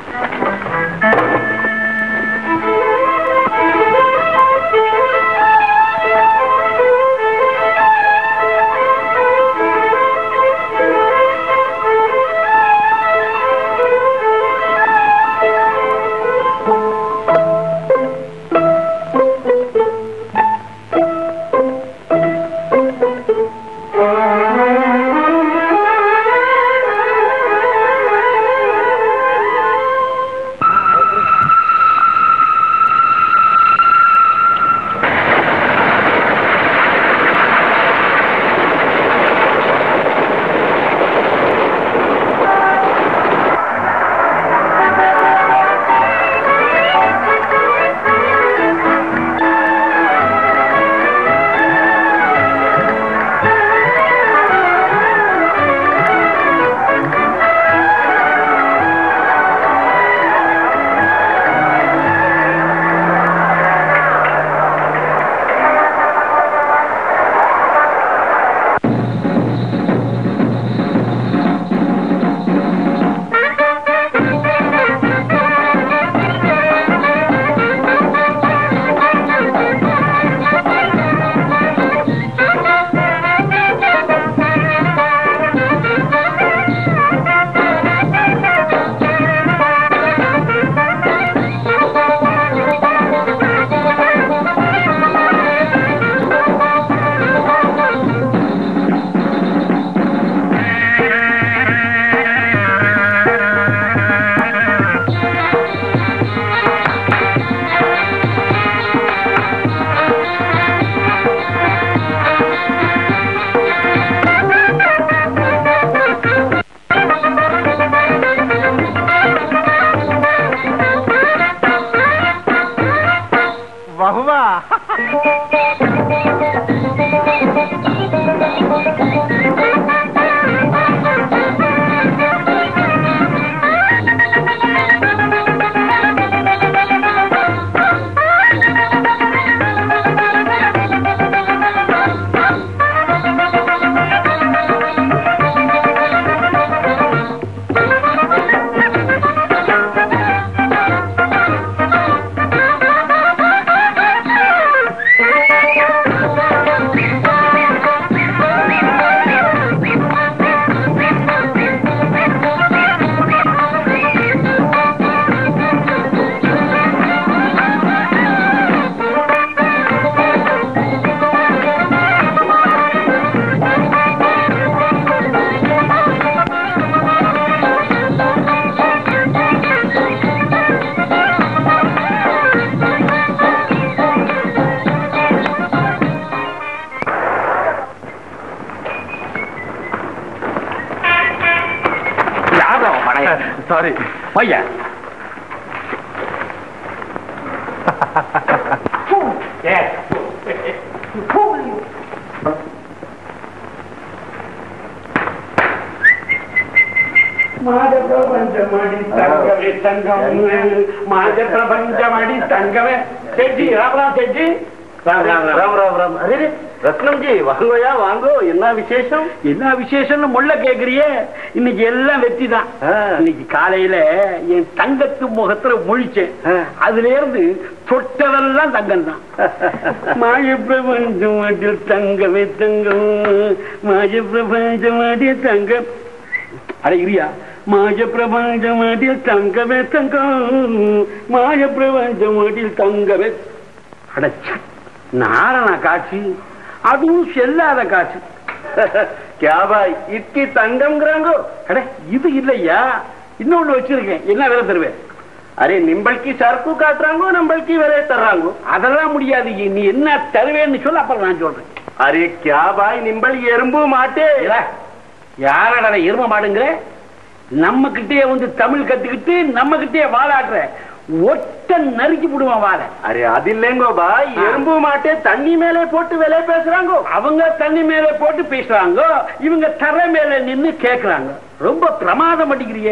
ஐயா மாத பிரபஞ்சமடி தங்கமே தங்கம் மாத பிரபஞ்சமடி தங்கமே செட்டி ராமராம் செட்டி ராம் ராம் ராம் அரே ரத்னம்ஜி வாங்கோயா வாங்கோ என்ன விசேஷம் என்ன விசேஷம்னு முள்ள கேக்குறியே இன்னைக்கு எல்லாம் வெற்றி தான் இன்னைக்கு காலையில என் தங்கத்து முகத்துல முழிச்சேன் அதுல இருந்து தொட்டதெல்லாம் தங்கம் தான் மாய பிரபஞ்சம் அடில் தங்கமே தங்கம் மாய பிரபஞ்சம் அடில் தங்கம் அட இரியா மாய பிரபஞ்சம் அடில் தங்கமே தங்கம் மாய பிரபஞ்சம் அடில் தங்கமே அடச்ச நாரணா காட்சி அதுவும் செல்லாத காட்சி கேபாய் இட்கி தங்கம்ங்கிறாங்கோ அட இது இல்லையா இன்னொன்னு வச்சிருக்கேன் என்ன வேலை தருவேன் அரே நிம்பள்கி சரக்கு காட்டுறாங்கோ நம்மளுக்கு விலையை தர்றாங்கோ அதெல்லாம் முடியாது நீ என்ன தருவேன்னு சொல்ல அப்புறம் நான் சொல்றேன் அரே கேபாய் நிம்பள் எறும்பு மாட்டே யாரடா எரும மாடுங்கிற நம்ம கிட்டே வந்து தமிழ் கத்துக்கிட்டு நம்ம கிட்டே வாழாடுற ஒட்ட நறுக்கி விடுவான் வாழ அரே அது இல்லைங்கோ பாய் எறும்பு மாட்டே தண்ணி மேலே போட்டு விலை பேசுறாங்கோ அவங்க தண்ணி மேல போட்டு பேசுறாங்க இவங்க தர மேல நின்னு கேக்குறாங்க ரொம்ப பிரமாதம் அடிக்கிறிய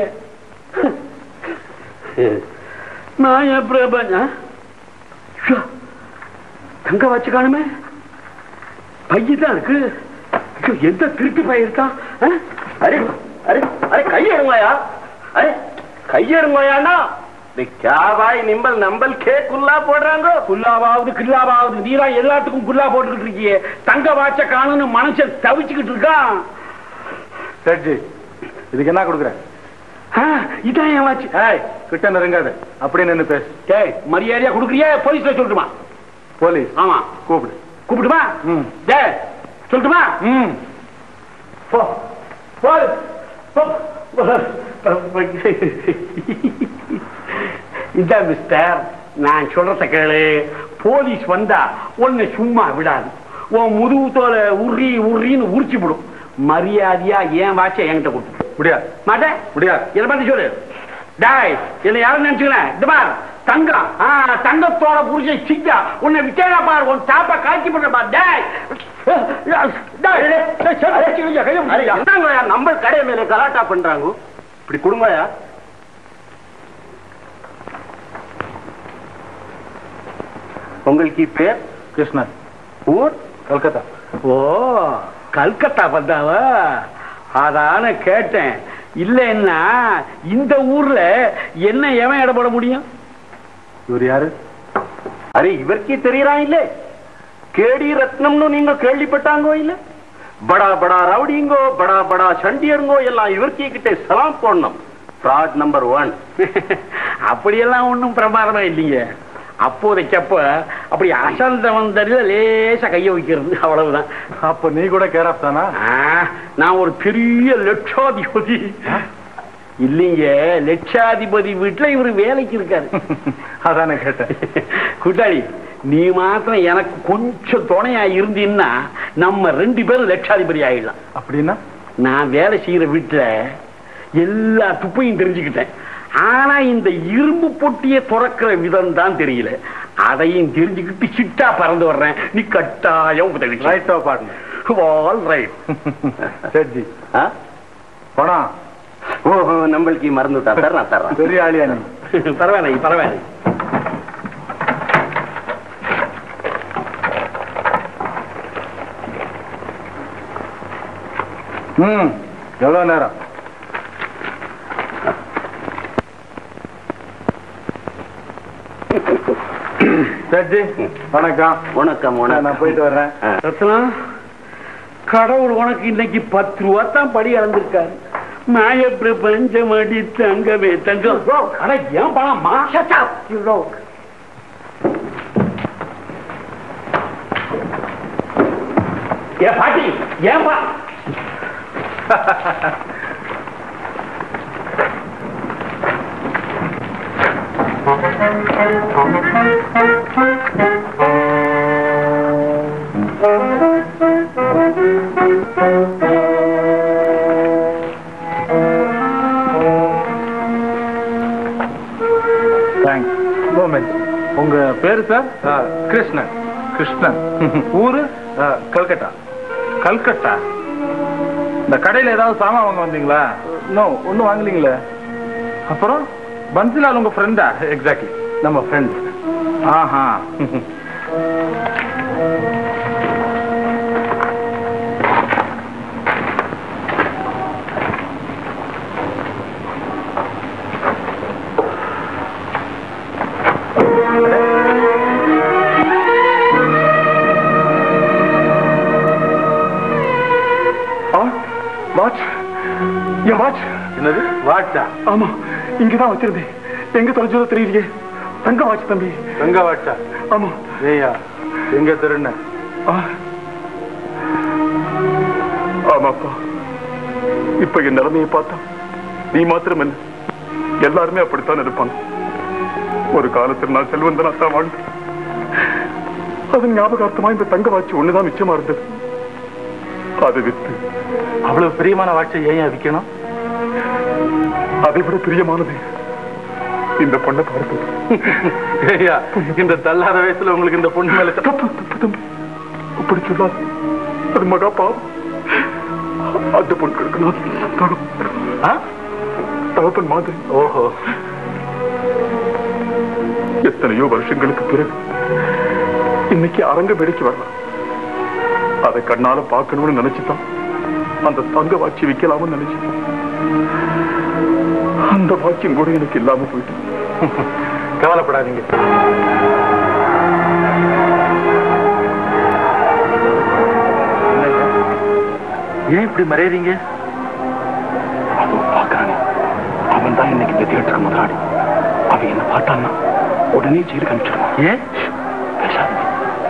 மாய பிரபஞ்ச தங்க வச்சு காணுமே பையதான் இருக்கு ஐயோ, எந்த திருட்டு பைய இருக்கான் ஆ? அரே அரே அரே கையெடுங்கோயா அரே கையெடுங்கோயாண்ணா கேபாய் நிம்பல் நம்பல் கே குல்லா போடுறாங்கோ குல்லாவாவது கில்லாவாவது நீரா எல்லாத்துக்கும் குல்லா போட்டுக்கிட்டு இருக்கியே தங்க வாட்ச காணும்னு மனுஷன் தவிச்சுக்கிட்டு இருக்கான் சேட்ஜி இதுக்கு என்ன கொடுக்குறேன் ஆ, இதான் என் வாட்ச் ஏய் கிட்ட நெருங்காத அப்படியே நின்னு பேசு டேய் மரியாதையா கொடுக்குறியா போலீஸ்ல சொல்லட்டுமா போலீஸ் ஆமா கூப்பிடு கூப்பிட்டுமா ம் டேய் சொல்லட்டுமா ம் போ போ போ. இந்த மிஸ்டர் நான் சொல்றத கேளு போலீஸ் வந்தா உன்னை சும்மா விடாது உன் முதுகு தோலை உரி உரின்னு உரிச்சு விடும் மரியாதையா ஏன் வாட்ச என்கிட்ட கொடுத்து முடியாது மாட்டேன் முடியாது இதை பத்தி சொல்லு டாய் என்ன யாரும் நினைச்சுக்கிறேன் இந்த பார் தங்கம் ஆ தங்கத்தோட புரிஞ்ச சிக்கா உன்னை விட்டேனா பார் உன் சாப்பா காய்ச்சி பண்ண பார் டாய் டாய், டேய், சரி, வச்சுக்கோங்க, கையை அரே பிடிச்சிக்கோ. என்னங்கோயா நம்ம கடை மேல கலாட்டா பண்றாங்கோ இப்படி கொடுங்கோயா உங்களுக்கு பேர் கிருஷ்ணன் ஊர் கல்கத்தா ஓ கல்கத்தா வந்தாவா அதான கேட்டேன் இல்லைன்னா இந்த ஊர்ல என்ன எவன் இடப்பட முடியும் இவர் யாரு அரே இவருக்கே தெரியறான் இல்ல கேடி ரத்னம்னு நீங்க கேள்விப்பட்டாங்கோ இல்ல படா படா ரவுடிங்கோ படா படா சண்டியருங்கோ எல்லாம் இவருக்கே கிட்ட சலாம் போடணும் ஃப்ராட் நம்பர் ஒன் அப்படியெல்லாம் ஒண்ணும் பிரமாதமா இல்லைங்க அப்போதைக்கப்ப அப்படி அசந்த வந்ததுல லேசா கைய வைக்கிறது அவ்வளவுதான் அப்ப நீ கூட கேராப் தானா ஆ, நான் ஒரு பெரிய லட்சாதிபதி இல்லைங்க லட்சாதிபதி வீட்டுல இவரு வேலைக்கு இருக்காரு அதானே கேட்டேன் கூட்டாளி நீ மாத்திரம் எனக்கு கொஞ்சம் துணையா இருந்தீன்னா நம்ம ரெண்டு பேரும் லட்சாதிபதி ஆயிடலாம் அப்படின்னா நான் வேலை செய்யற வீட்டுல எல்லா துப்பையும் தெரிஞ்சுக்கிட்டேன் ஆனா இந்த இரும்பு பொட்டியை துறக்கிற விதம் தான் தெரியல அதையும் தெரிஞ்சுக்கிட்டு சிட்டா பறந்து வர்றேன் நீ கட்டாயம் உதவி ரைட் பார்ட்னர் ஆல் ரைட் சேட்ஜி ஆ? பணம் ஓஹோ நம்மளுக்கு மறந்துட்டா சார் நான் தர்றேன் பெரிய ஆளியா நீ பரவாயில்லை பரவாயில்லை ம் எவ்வளவு நேரம் சேட்ஜி வணக்கம் வணக்கம் நான் வணக்கம் போயிட்டு வர்றேன் ஆ. ரத்னம் கடவுள் உனக்கு இன்னைக்கு பத்து ரூபா தான் படி அளந்திருக்காரு மாய பிரபஞ்சம் அடி தங்கமே தங்கம் அட ஏன் பணமா ஏ பாட்டி ஏன்பா மூமெண்ட் உங்க பேரு சார் கிருஷ்ணன் கிருஷ்ணன் ஊரு கல்கட்டா கல்கட்டா இந்த கடையில ஏதாவது சாமான் வாங்க வந்தீங்களா நோ ஒன்றும் வாங்கலீங்களே அப்புறம் பன்சிலால் உங்க ஃப்ரெண்டா எக்ஸாக்ட்லி நம்ம ஃப்ரெண்ட் ஆஹா வாட்ச் என் வாட்ச் என்னது வாட்சா ஆமா இங்கதான் வச்சிருந்தேன் எங்க தொலைச்சதோ தெரியலையே தங்க வாட்ச் தம்பி தங்க வாட்சா ஆமா ஏயா எங்க திருண்ண ஆ. ஆமாப்பா இப்ப என் நிலைமையை பார்த்தா நீ மாத்திரம் என்ன எல்லாருமே அப்படித்தான் இருப்பாங்க ஒரு காலத்தில் நான் செல்வந்தனா தான் வாழ்ந்தேன் அதன் ஞாபகார்த்தமா இந்த தங்க வாட்சி ஒண்ணுதான் மிச்சமா இருந்தது அதை வித்து அவ்வளவு பிரியமான வாட்சை ஏன் விற்கணும் அதை விட பிரியமானது இந்த பொண்ணை பார்ப்பது ஏய்யா இந்த தள்ளாத வயசுல உங்களுக்கு இந்த பொண்ணு மேல தப்பு தப்பு தம்பி அப்படி சொல்லாது அது மகா பாவம் அந்த பொண்களுக்கு நான் தகப்பன். ஆ? தகப்பன் மாதிரி ஓஹோ எத்தனையோ வருஷங்களுக்கு பிறகு இன்னைக்கு அரங்க வேடிக்கை வரலாம் அதை கண்ணால பார்க்கணும்னு நினைச்சுதான் அந்த தங்க வாட்சி விற்கலாம்னு நினைச்சேன் அந்த வாட்சியம் கூட எனக்கு இல்லாம போயிட்டு கவலைப்படாதீங்க ஏன் இப்படி மறையறீங்க அதுவும் பார்க்கறானே அவன் தான் இன்னைக்கு இந்த தியேட்டருக்கு முதலாளி அவன் என்ன பார்த்தான்னா உடனே ஜெயிலுக்கு அனுப்பிச்சிடுவான் ஏன் பேசாதீங்க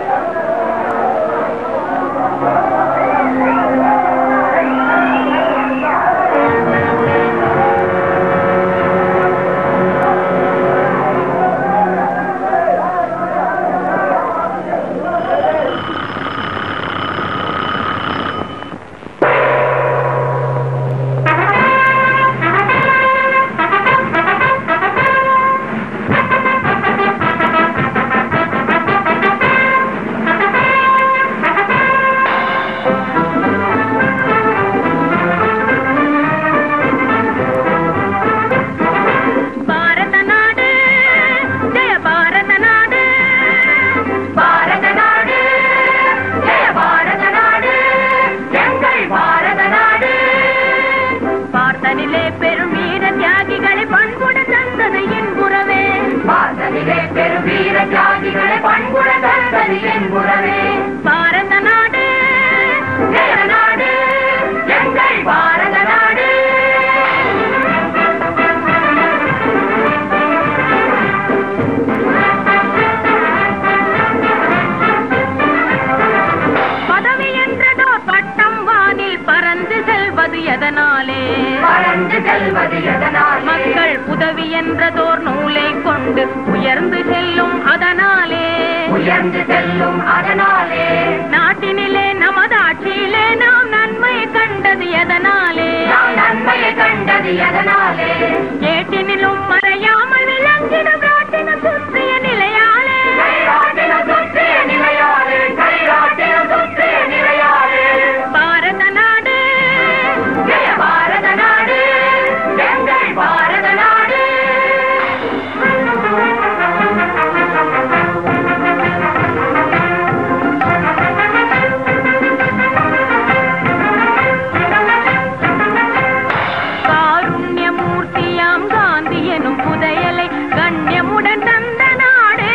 பாரத நாடு ஜெய பாரத நாடு பாரத நாடு ஜெய பாரத நாடு எங்கள் பாரத நாடு பார்த்தனிலே பெரும் வீர தியாகிகளை பண்புட தந்தது என் புறவே பார்த்தனிலே பெரும் வீர தியாகிகளை பண்புட தந்தது என் புறவே பாரத நாடு ஜெய நாடு எங்கள் பாரத நாடு பதவி என்றதோர் பட்டம் வானில் பறந்து செல்வது எதனாலே பறந்து செல்வது எதனாலே மக்கள் உதவி என்றதோர் நூலை கொண்டு உயர்ந்து செல்லும் அதனாலே உயர்ந்து செல்லும் அதனாலே நாட்டினிலே நமது ஆட்சியிலே நாம் நன்மை கண்டது எதனாலே நன்மையை கண்டது எதனாலே ஏட்டினிலும் மறையாமல் விளங்கிடும் நாட்டின சுற்றிய நிலையாலே சுற்றிய நிலையாலே சுற்றிய நிலையாலே பாரத நாடு ஜெய பாரத நாடு எங்கள் பாரத நாடு காருண்யமூர்த்தியாம் காந்தி எனும் புதையலை கண்ணியமுடன் தந்த நாடு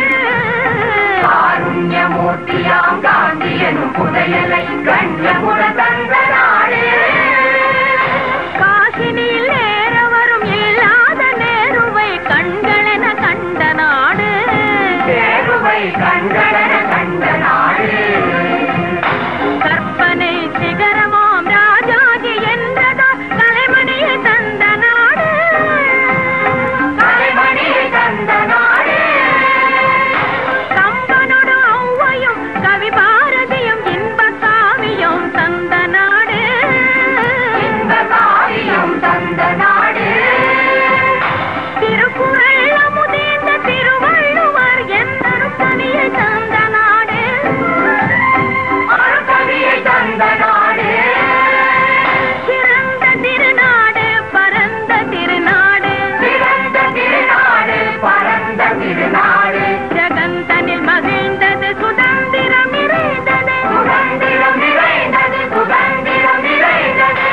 காருண்யமூர்த்தியாம் காந்தி எனும் புதையலை கண்ணியமுடன் தந்த நாடு காசினியில் நேர வரும் இல்லாத நேருவை கண்களென கண்ட நாடு நேருவை கண்களென கண்ட நாடு கற்பனை சிகரமாம் ராஜாஜி என்றதோ கலைமணியை தந்த நாடு கலைமணியை தந்த நாடு கம்பனோடு ஔவையும் கவி பாரதியும் இன்ப காவியம் தந்த நாடு இன்ப காவியம் தந்த நாடு திருக்குறள் அமுதேந்த திருவள்ளுவர் திருநாடு ஜகந்தனில் மகிழ்ந்தது சுதந்திரம் நிறைந்தது சுதந்திரம் நிறைந்தது சுதந்திரம் நிறைந்தது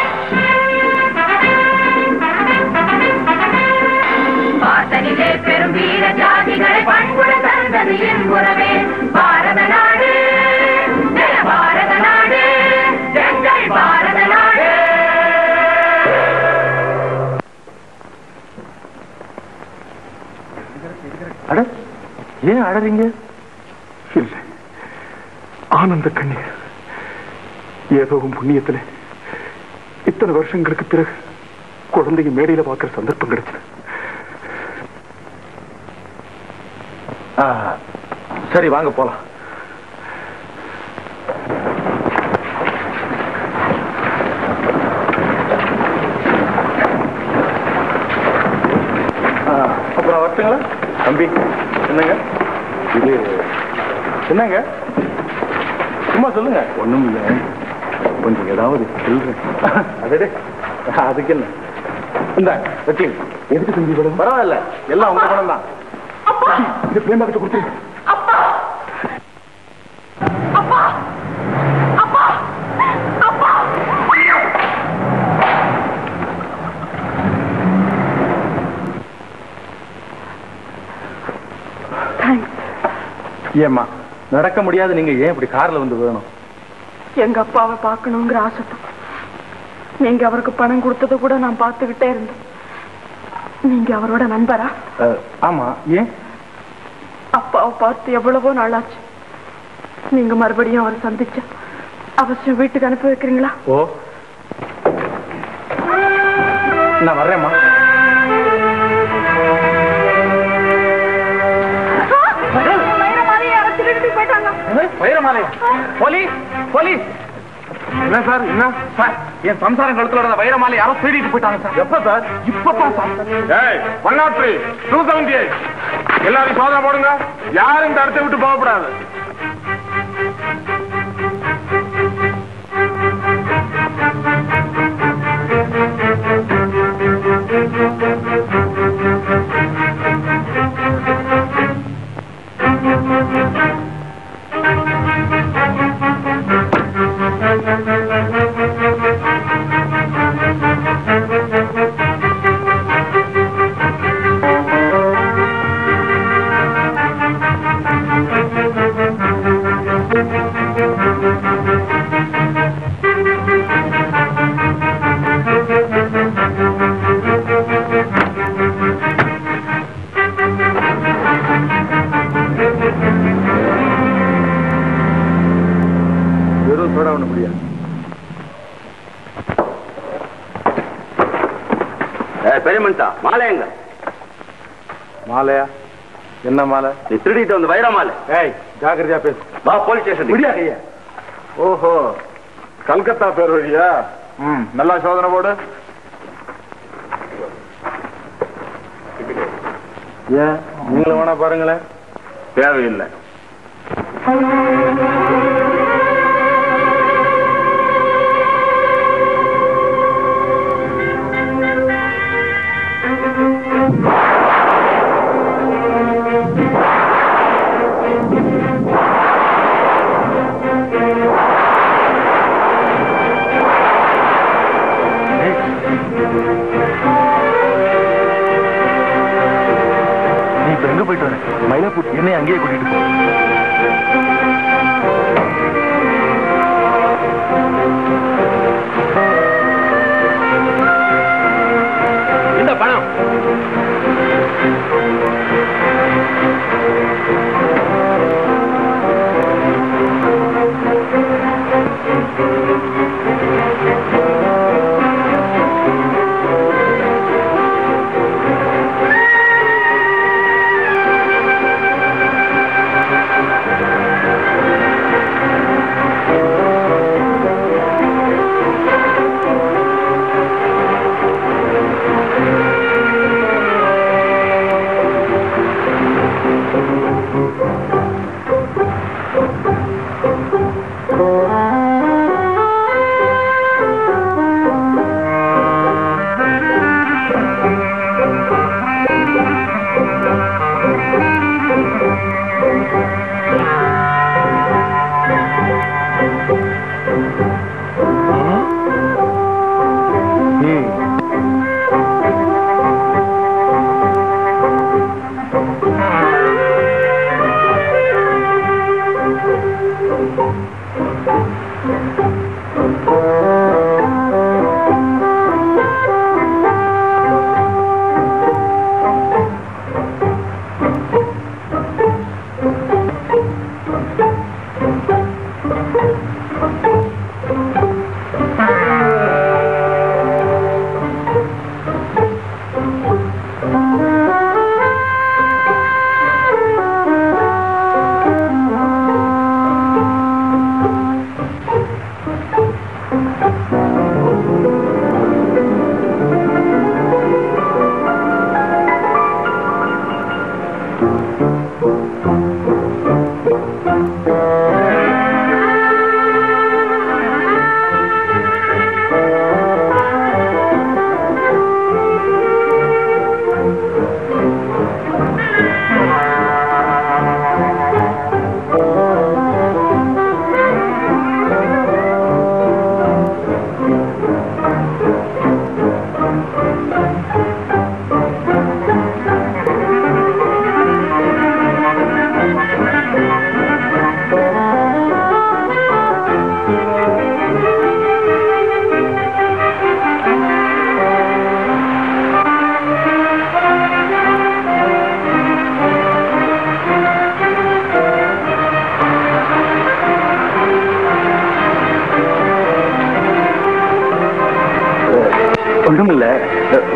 வாசலிலே பெரும் வீர ஜாதிகளை பண்புட தந்தது என் உறவே பாரத நாடு ஜெய பாரத நாடு எங்கள் பாரத நாடு அட ஏன் அழறீங்க இல்ல ஆனந்த கண்ணீர் ஏதோ உன் புண்ணியத்துல இத்தனை வருஷங்களுக்கு பிறகு குழந்தைங்க மேடையில பார்க்கிற சந்தர்ப்பம் கிடைச்சது ஆ, சரி வாங்க போலாம் ஆ, அப்புறம் வரட்டுங்களா தம்பி என்னங்க இது என்னங்க சும்மா சொல்லுங்க ஒண்ணும் இல்ல கொஞ்சம் ஏதாவது சொல்றேன் அதே அதுக்கு என்ன இந்த வச்சுங்க எதுக்கு தம்பி படம் பரவாயில்ல எல்லாம் உங்க படம் தான் இது பிரேமா கிட்ட கொடுத்துரு ஏம்மா நடக்க முடியாது நீங்க ஏன் இப்படி கார்ல வந்து வேணும் எங்க அப்பாவை பார்க்கணுங்கிற ஆசைதான் நீங்க அவருக்கு பணம் கொடுத்தது கூட நான் பார்த்துக்கிட்டே இருந்தேன் நீங்க அவரோட நண்பரா ஆமா ஏன் அப்பாவை பார்த்து எவ்வளவோ நாளாச்சு நீங்க மறுபடியும் அவரை சந்திச்ச அவசியம் வீட்டுக்கு அனுப்பி வைக்கிறீங்களா ஓ நான் வர்றேம்மா வைரமாலையா போலீஸ் போலீஸ் என்ன சார் என்ன சார் என் சம்சாரம் கழுத்துல இருந்த வைரமாலை யாரோ திருடிட்டு போயிட்டாங்க சார் எப்ப சார் இப்பதான் sir one naught three two seventy eight எல்லாரும் சோதனை போடுங்க யாரும் இந்த இடத்தை விட்டு போகக்கூடாது வெறும் சோடா ஒண்ணு முடியாது பெரியமன்டா மாலை எங்க மாலையா என்ன மாலை நீ திருடிட்டு வந்து வைர மாலை ஏய் ஜாக்கிரதையா பேசு வா போலீஸ் ஸ்டேஷன் முடியா கையா ஓஹோ கல்கத்தா பேர் வழியா ம் நல்லா சோதனை போடு ஏன் நீங்களும் வேணா பாருங்களேன் தேவையில்லை நீ இப்ப எங்க போயிட்டு வர மயிலாப்பூர் என்னை அங்கேயே கூட்டிட்டு போ இந்த பணம்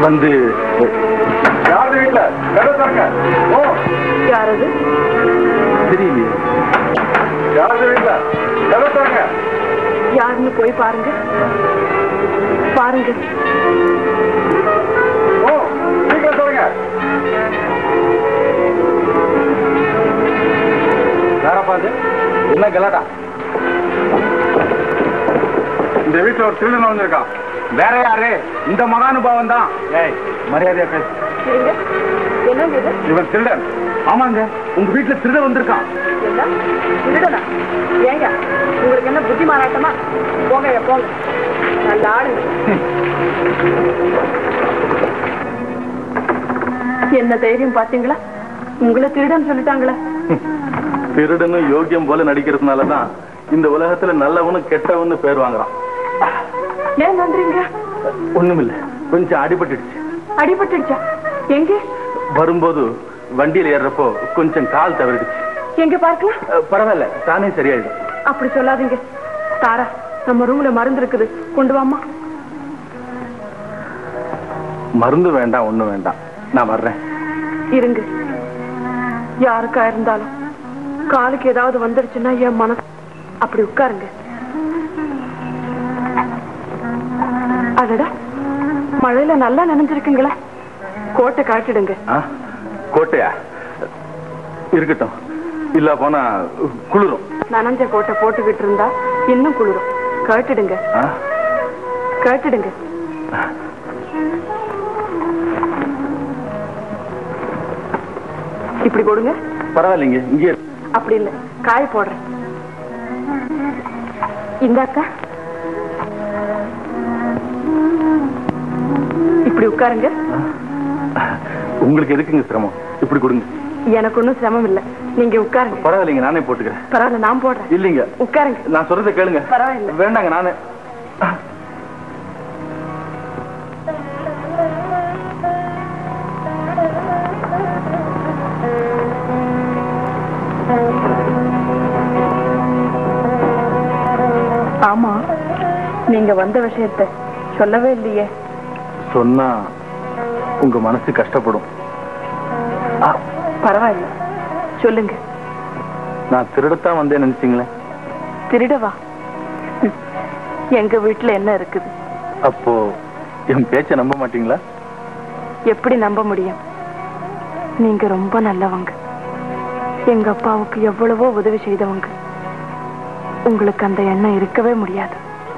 வந்து யாரு வீட்டுல கதை திறங்க ஓ யாரது தெரியலையே யாரு வீட்டுல கதை திறங்க யாருன்னு போய் பாருங்க பாருங்க ஓ சீக்கிரம் சொல்லுங்க யாரப்பா அது என்ன கலாட்டா இந்த வீட்டுல ஒரு திருடன் வந்திருக்கான் வேற யாரு இந்த மகானுபாவம் தான் ஏய் மரியாதையா பேசு இருங்க என்னங்க இது இவன் திருடன் ஆமாங்க உங்க வீட்டுல திருடன் வந்திருக்கான் என்ன திருடனா ஏங்க உங்களுக்கு என்ன புத்தி மாறாட்டமா போங்க போங்க நல்ல ஆளுங்க என்ன தைரியம் பாத்தீங்களா உங்களை திருடன் சொல்லிட்டாங்களே திருடனும் யோகியம் போல நடிக்கிறதுனால தான் இந்த உலகத்துல நல்லவனும் கெட்டவன்னு பேர் வாங்குறான் ஏன் நன்றிங்க ஒண்ணுமில்ல கொஞ்சம் அடிபட்டுடுச்சு அடிபட்டுடுச்சா எங்க வரும்போது வண்டியில ஏறுறப்போ கொஞ்சம் கால் தவறிடுச்சு எங்க பார்க்கலாம் அஹ், பரவாயில்ல தானே சரியாயிடும் அப்படி சொல்லாதீங்க தாரா நம்ம ரூம்ல மருந்து இருக்குது கொண்டு வாமா மருந்து வேண்டாம் ஒண்ணும் வேண்டாம் நான் வர்றேன் இருங்க யாருக்கா இருந்தாலும் காலுக்கு ஏதாவது வந்துருச்சுன்னா என் மனசு அப்படி உட்காருங்க அடடா மழையில நல்லா நனைஞ்சிருக்குங்களே கோட்டை காட்டிடுங்க ஆ? கோட்டையா இருக்கட்டும் இல்ல போனா குளிரும் நனைஞ்ச கோட்டை போட்டுக்கிட்டு இருந்தா இன்னும் குளிரும் கேட்டுடுங்க ஆ? கேட்டுடுங்க இப்படி கொடுங்க பரவாயில்லைங்க இங்கே இரு. அப்படி இல்ல காய போடுறேன் இந்தாக்கா இப்படி உட்காருங்க உங்களுக்கு எதுக்குங்க சிரமம் இப்படி கொடுங்க எனக்கு ஒன்றும் சிரமம் இல்ல நீங்க உட்காருங்க பரவாயில்லைங்க நானே போட்டுக்கிறேன் பரவாயில்ல நான் போடுறேன் இல்லைங்க உட்காருங்க நான் சொல்றதை கேளுங்க பரவாயில்ல வேண்டாங்க நானே ஆமா நீங்க வந்த விஷயத்த சொல்லவே இல்லையே சொன்னா உங்க மனசு கஷ்டப்படும் பரவாயில்ல சொல்லுங்க நான் திருடத்தான் வந்தேன் நினைச்சீங்களே திருடவா ம். எங்க வீட்டுல என்ன இருக்குது அப்போ என் பேச்ச நம்ப மாட்டீங்களா எப்படி நம்ப முடியும் நீங்க ரொம்ப நல்லவங்க எங்க அப்பாவுக்கு எவ்வளவோ உதவி செய்தவங்க உங்களுக்கு அந்த எண்ணம் இருக்கவே முடியாது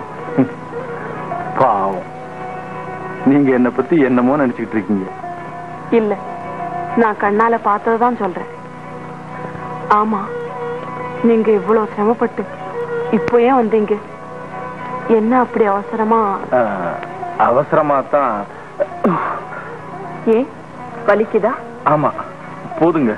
பாவம் நீங்க என்ன பத்தி என்னமோ நினைச்சுக்கிட்டு இருக்கீங்க இல்ல நான் கண்ணால பார்த்ததுதான் சொல்றேன் ஆமா நீங்க இவ்வளவு சிரமப்பட்டு இப்போ ஏன் வந்தீங்க என்ன அப்படி அவசரமா ஆஹ், அவசரமா தான் ஏன் வலிக்குதா ஆமா போதுங்க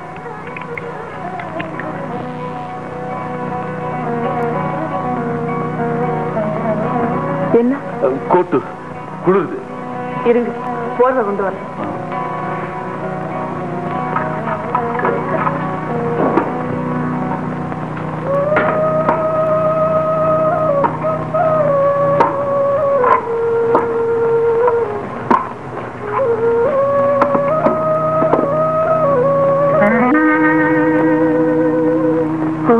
என்ன அஹ், கோட்டு குளிருது இருங்க போர்வை கொண்டு வரேன் ஆ?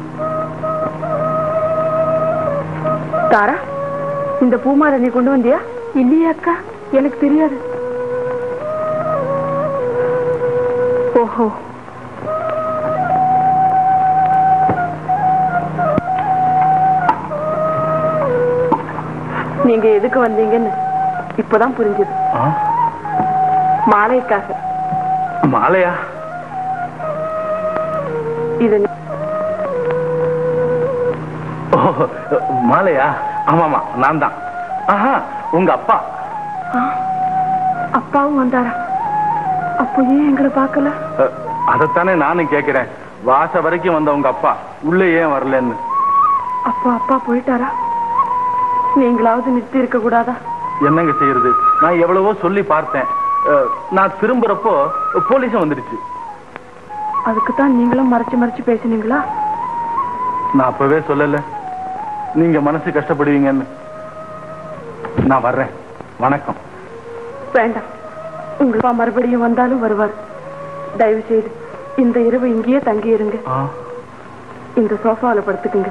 தாரா இந்த பூமாலை நீ கொண்டு வந்தியா இல்லையா அக்கா எனக்கு தெரியாது ஓஹோ நீங்க எதுக்கு வந்தீங்கன்னு இப்பதான் புரிஞ்சுது ஆ, மாலைக்காக மாலையா இது நீ- ஓ, மாலையா ஆமாமா நான் தான் ஆஹா உங்க அப்பா ஆ, அப்பாவும் வந்தாரா அப்போ ஏன் எங்களை பார்க்கல அஹ், அதைத்தானே நானும் கேட்கிறேன் வாச வரைக்கும் வந்த உங்க அப்பா உள்ளே ஏன் வரலன்னு அப்போ அப்பா போயிட்டாரா நீங்களாவது நிறுத்தி இருக்க கூடாதா என்னங்க செய்யறது நான் எவ்வளவோ சொல்லி பார்த்தேன் அஹ், நான் திரும்புறப்போ போலீஸும் வந்துடுச்சு அதுக்கு தான் நீங்களும் மறைச்சு மறைச்சு பேசுனீங்களா நான் அப்பவே சொல்லல நீங்க மனசு கஷ்டப்படுவீங்கன்னு நான் வர்றேன் வணக்கம் வேண்டாம் உங்க அப்பா மறுபடியும் வந்தாலும் வருவார் தயவு செய்து இந்த இரவு இங்கேயே தங்கி இருங்க இந்த சோஃபால படுத்துக்குங்க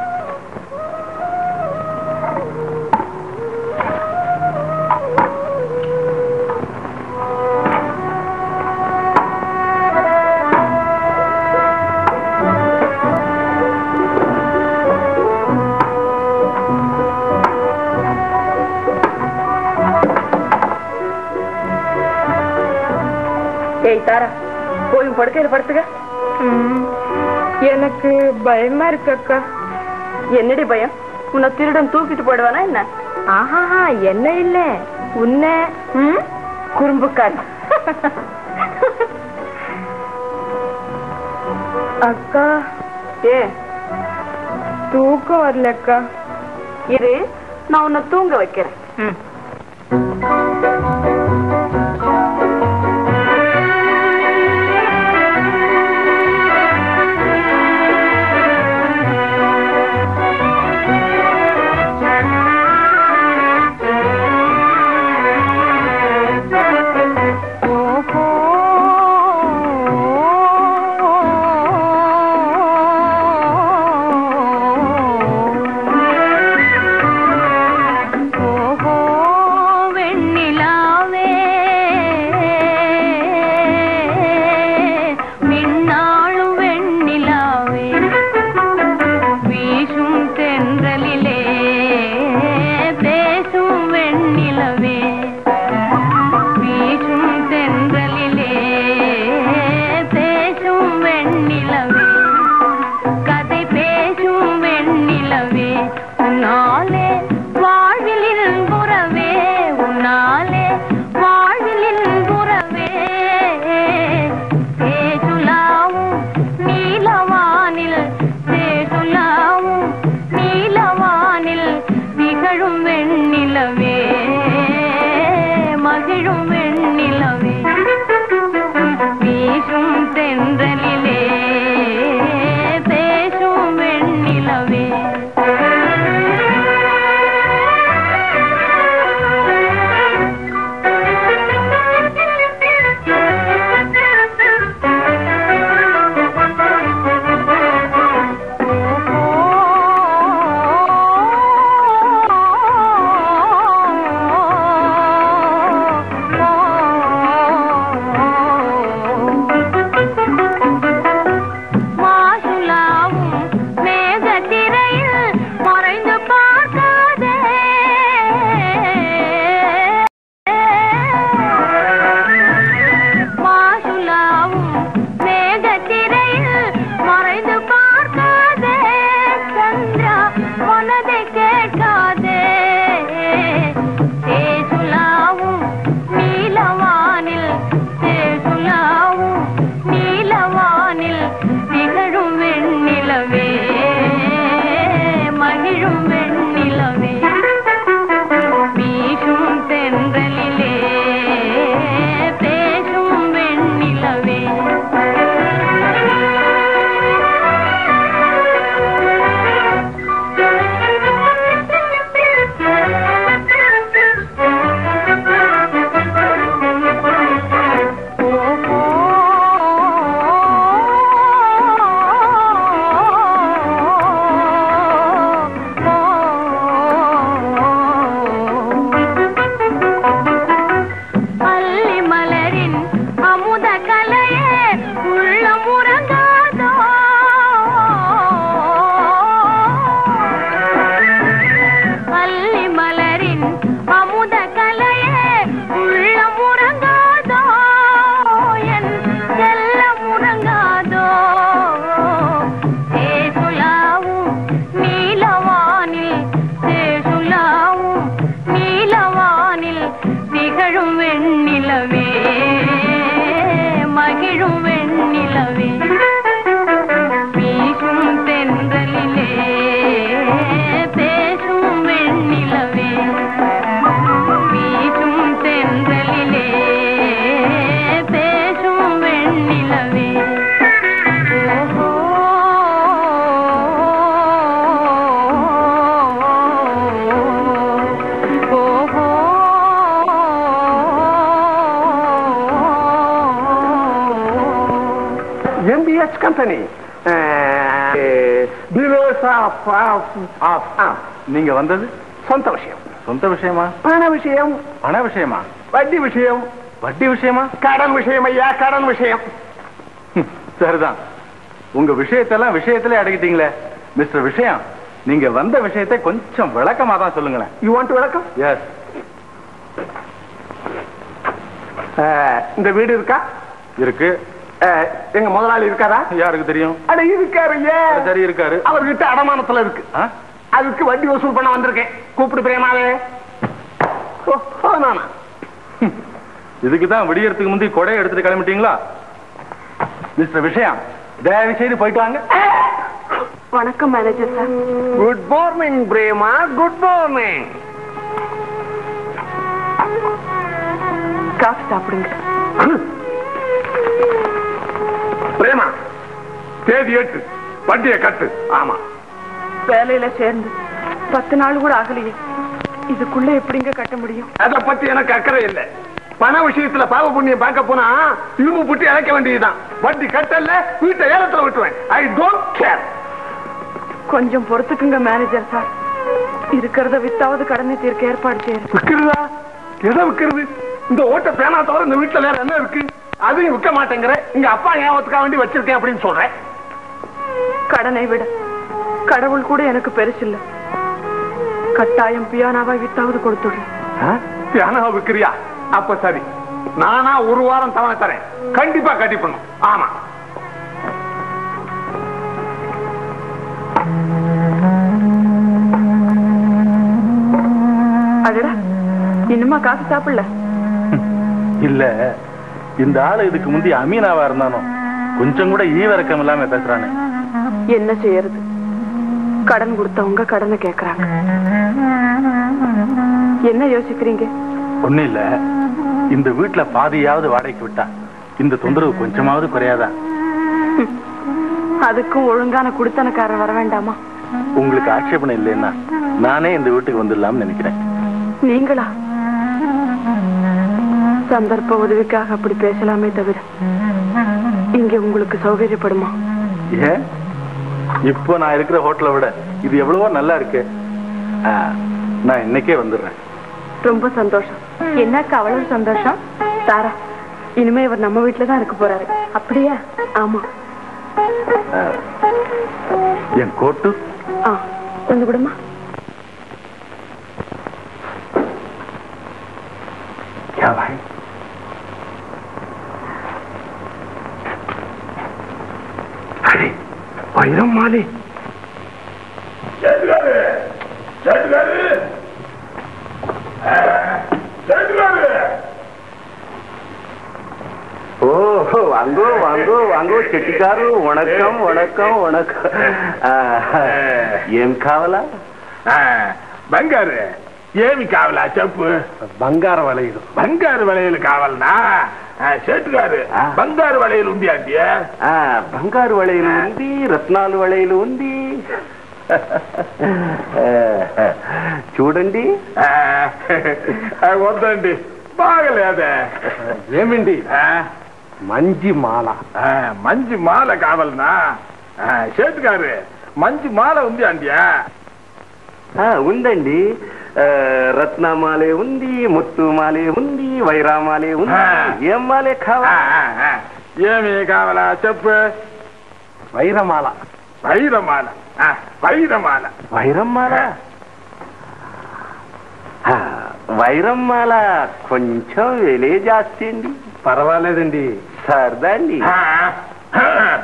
ஏய் தாரா போய் உன் படுக்கையில படுத்துக்க எனக்கு பயமா இருக்கு அக்கா என்னடி பயம் உன்னை திருடன் தூக்கிட்டு போயிடுவானா என்ன ஆஹா என்ன இல்ல உன்னை ம்? குறும்புக்காரி அக்கா ஏ தூக்கம் வரல அக்கா இரு நான் உன்னை தூங்க வைக்கிறேன் ஓஹோ ఎంబీహెచ్ కంపెనీ நீங்க வந்தது సొంత విషయం சொந்த விஷயமா పణ విషయం பண விஷயமா వడ్డీ విషయం வட்டி விஷயமா కడన్ విషయం అయ్యా కడన్ విషయం ஹம், சரிதான் உங்க விஷயத்தெல்லாம் விஷயத்திலே அடக்கிட்டீங்களே மிஸ்டர் விஷயம் நீங்க வந்த விஷயத்தை கொஞ்சம் விளக்கமா தான் சொல்லுங்களேன் యూ వాంట్ విளக்கம் எஸ் இந்த வீடு இருக்கா இருக்கு அஹ், எங்க முதலாளி இருக்காரா யாருக்கு தெரியும் அட இருக்காரு ஏன் சரி இருக்காரு அவர்கிட்ட அடமானத்துல இருக்கு ஆ? அதுக்கு வட்டி வசூல் பண்ண வந்திருக்கேன் கூப்பிடு பிரேமாவே ஓ, ஓ, நானா இதுக்கு தான் விடியறதுக்கு முந்தி கொடை எடுத்துட்டு கிளம்பிட்டீங்களா மிஸ்டர் விஷயம் தயவு செய்து போயிட்டு வாங்க வணக்கம் manager sir good morning Prema good morning coffee சாப்பிடுங்க பிரேமா தேதி எட்டு வண்டியை கட்டு ஆமா வேலையில சேர்ந்து பத்து நாள் கூட ஆகலையே இதுக்குள்ள எப்படிங்க கட்ட முடியும் அத பத்தி எனக்கு அக்கறை இல்லை பண விஷயத்துல பாவ புண்ணியம் பார்க்க போனா இரும்பு புட்டி இழக்க வேண்டியதுதான் வட்டி கட்டல வீட்டை ஏலத்துல விட்டுருவேன் ஐ டோன்ட் கேர் கொஞ்சம் பொறுத்துக்குங்க மேனேஜர் சார் இருக்கிறத வித்தாவது கடனை தீர்க்க ஏற்பாடு செய்யுங்க விக்கிறதா எதை விக்கிறது இந்த ஓட்ட பேனா தவிர இந்த வீட்டுல வேற என்ன இருக்கு அதையும் விற்க மாட்டேங்கிற இங்க அப்பா ஞாபகத்துக்காக வேண்டி வச்சிருக்கேன் அப்படின்னு சொல்றேன் கடனை விட கடவுள் கூட எனக்கு பெருசில்ல கட்டாயம் பியானாவை வித்தாவது கொடுத்துடுறேன் பேனா விக்கிறியா அப்ப சரி நானா ஒரு வாரம் தவணை தரேன் கண்டிப்பா கட்டி பண்ணும் ஆமா அடடா இன்னுமா காசு சாப்பிடல இல்ல இந்த ஆளு இதுக்கு முந்தி அமீனாவா இருந்தானோ கொஞ்சம் கூட ஈவிரக்கம் இல்லாம பேசுறானே என்ன செய்யறது கடன் கொடுத்தவங்க கடனை கேக்குறாங்க என்ன யோசிக்கிறீங்க ஒண்ணு இல்ல இந்த வீட்டுல பாதியாவது வாடகைக்கு விட்டா இந்த தொந்தரவு கொஞ்சமாவது குறையாதா அதுக்கும் ஒழுங்கான குடுத்தனக்காரர் வர வேண்டாமா உங்களுக்கு ஆட்சேபணம் இல்லைன்னா நானே இந்த வீட்டுக்கு வந்துடலாம்னு நினைக்கிறேன் நீங்களா சந்தர்ப்ப உதவிக்காக அப்படி பேசலாமே தவிர இங்க உங்களுக்கு சௌகரியப்படுமா ஏன் இப்போ நான் இருக்கிற ஹோட்டலை விட இது எவ்வளவோ நல்லா இருக்கு ஆ, நான் இன்னைக்கே வந்துடுறேன் ரொம்ப சந்தோஷம் என்னக்கா அவ்வளவு சந்தோஷம் தாரா இனிமே இவர் நம்ம வீட்டுல தான் இருக்க போறாரு அப்படியா ஆமா ஆ, என் கோட்டு ஆ வந்து விடுமா क्या भाई அடே வைரம் மாலி ఓ వాంగో వాంగో వాంగో చెట్టిగారు వణకం వణకం వణకం ఆ, ఏం కావాలా బంగారు ఏమి కావాలా చెప్పు బంగారం వలయలు బంగారు వలయలు కావాలనా ఆ, చెట్టు గారు ఆ. బంగారు వలయలు ఉంది అంటే ఆ, బంగారు వళయలు ఉంది రత్నాలు వళయలు ఉంది చూడండి వద్దండి బాగలేదే ఏమండి ఆ, మంచి మాల ఆ, మంచి మాల కావాలనా ఆ, చెట్టు గారు మంచి మాల ఉంది అండియా ఆ, ఉందండి ఆ, రత్నమాలే ఉంది ముత్తు మాలే ఉంది వైరామాలే ఉంది ఆ. ఏం మాలే ఆ, కావాలి ఆ, ఆ. ఏమి కావాలా చెప్పు వైరమాల వైరమాల ఆ, వైరమాల వైరమ్మాల ఆ, వైరమ్మాల కొంచెం వెలే జాస్తి అండి పర్వాలేదండి సరదా అండి ఆ, ఆ.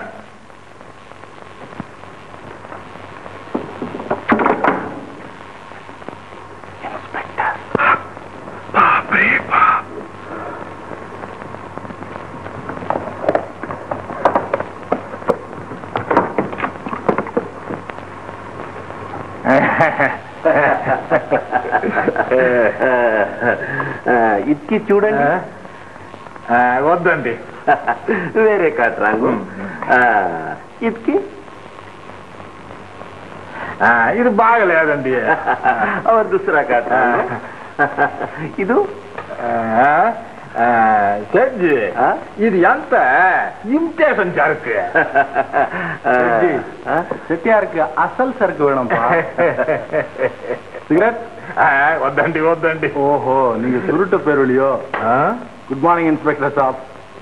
ఆ, ఇచ్చి చూడండి ఆ, వద్దండి వేరే కాదు రాంగు ఆ, ఇదికి ఆ, ఇది బాగలేదండి और दूसरा काट ఆ, ಇದು ఆ, செஞ்சு இது எந்த இம்டேஷன் சரக்கு செட்ஜி, செட்டியாருக்கு அசல் சரக்கு வேணும்பா சிகரெட் வந்தாண்டி வந்தாண்டி ஓஹோ நீங்க சுருட்டு பேருலியோ குட் மார்னிங் இன்ஸ்பெக்டர் சாப்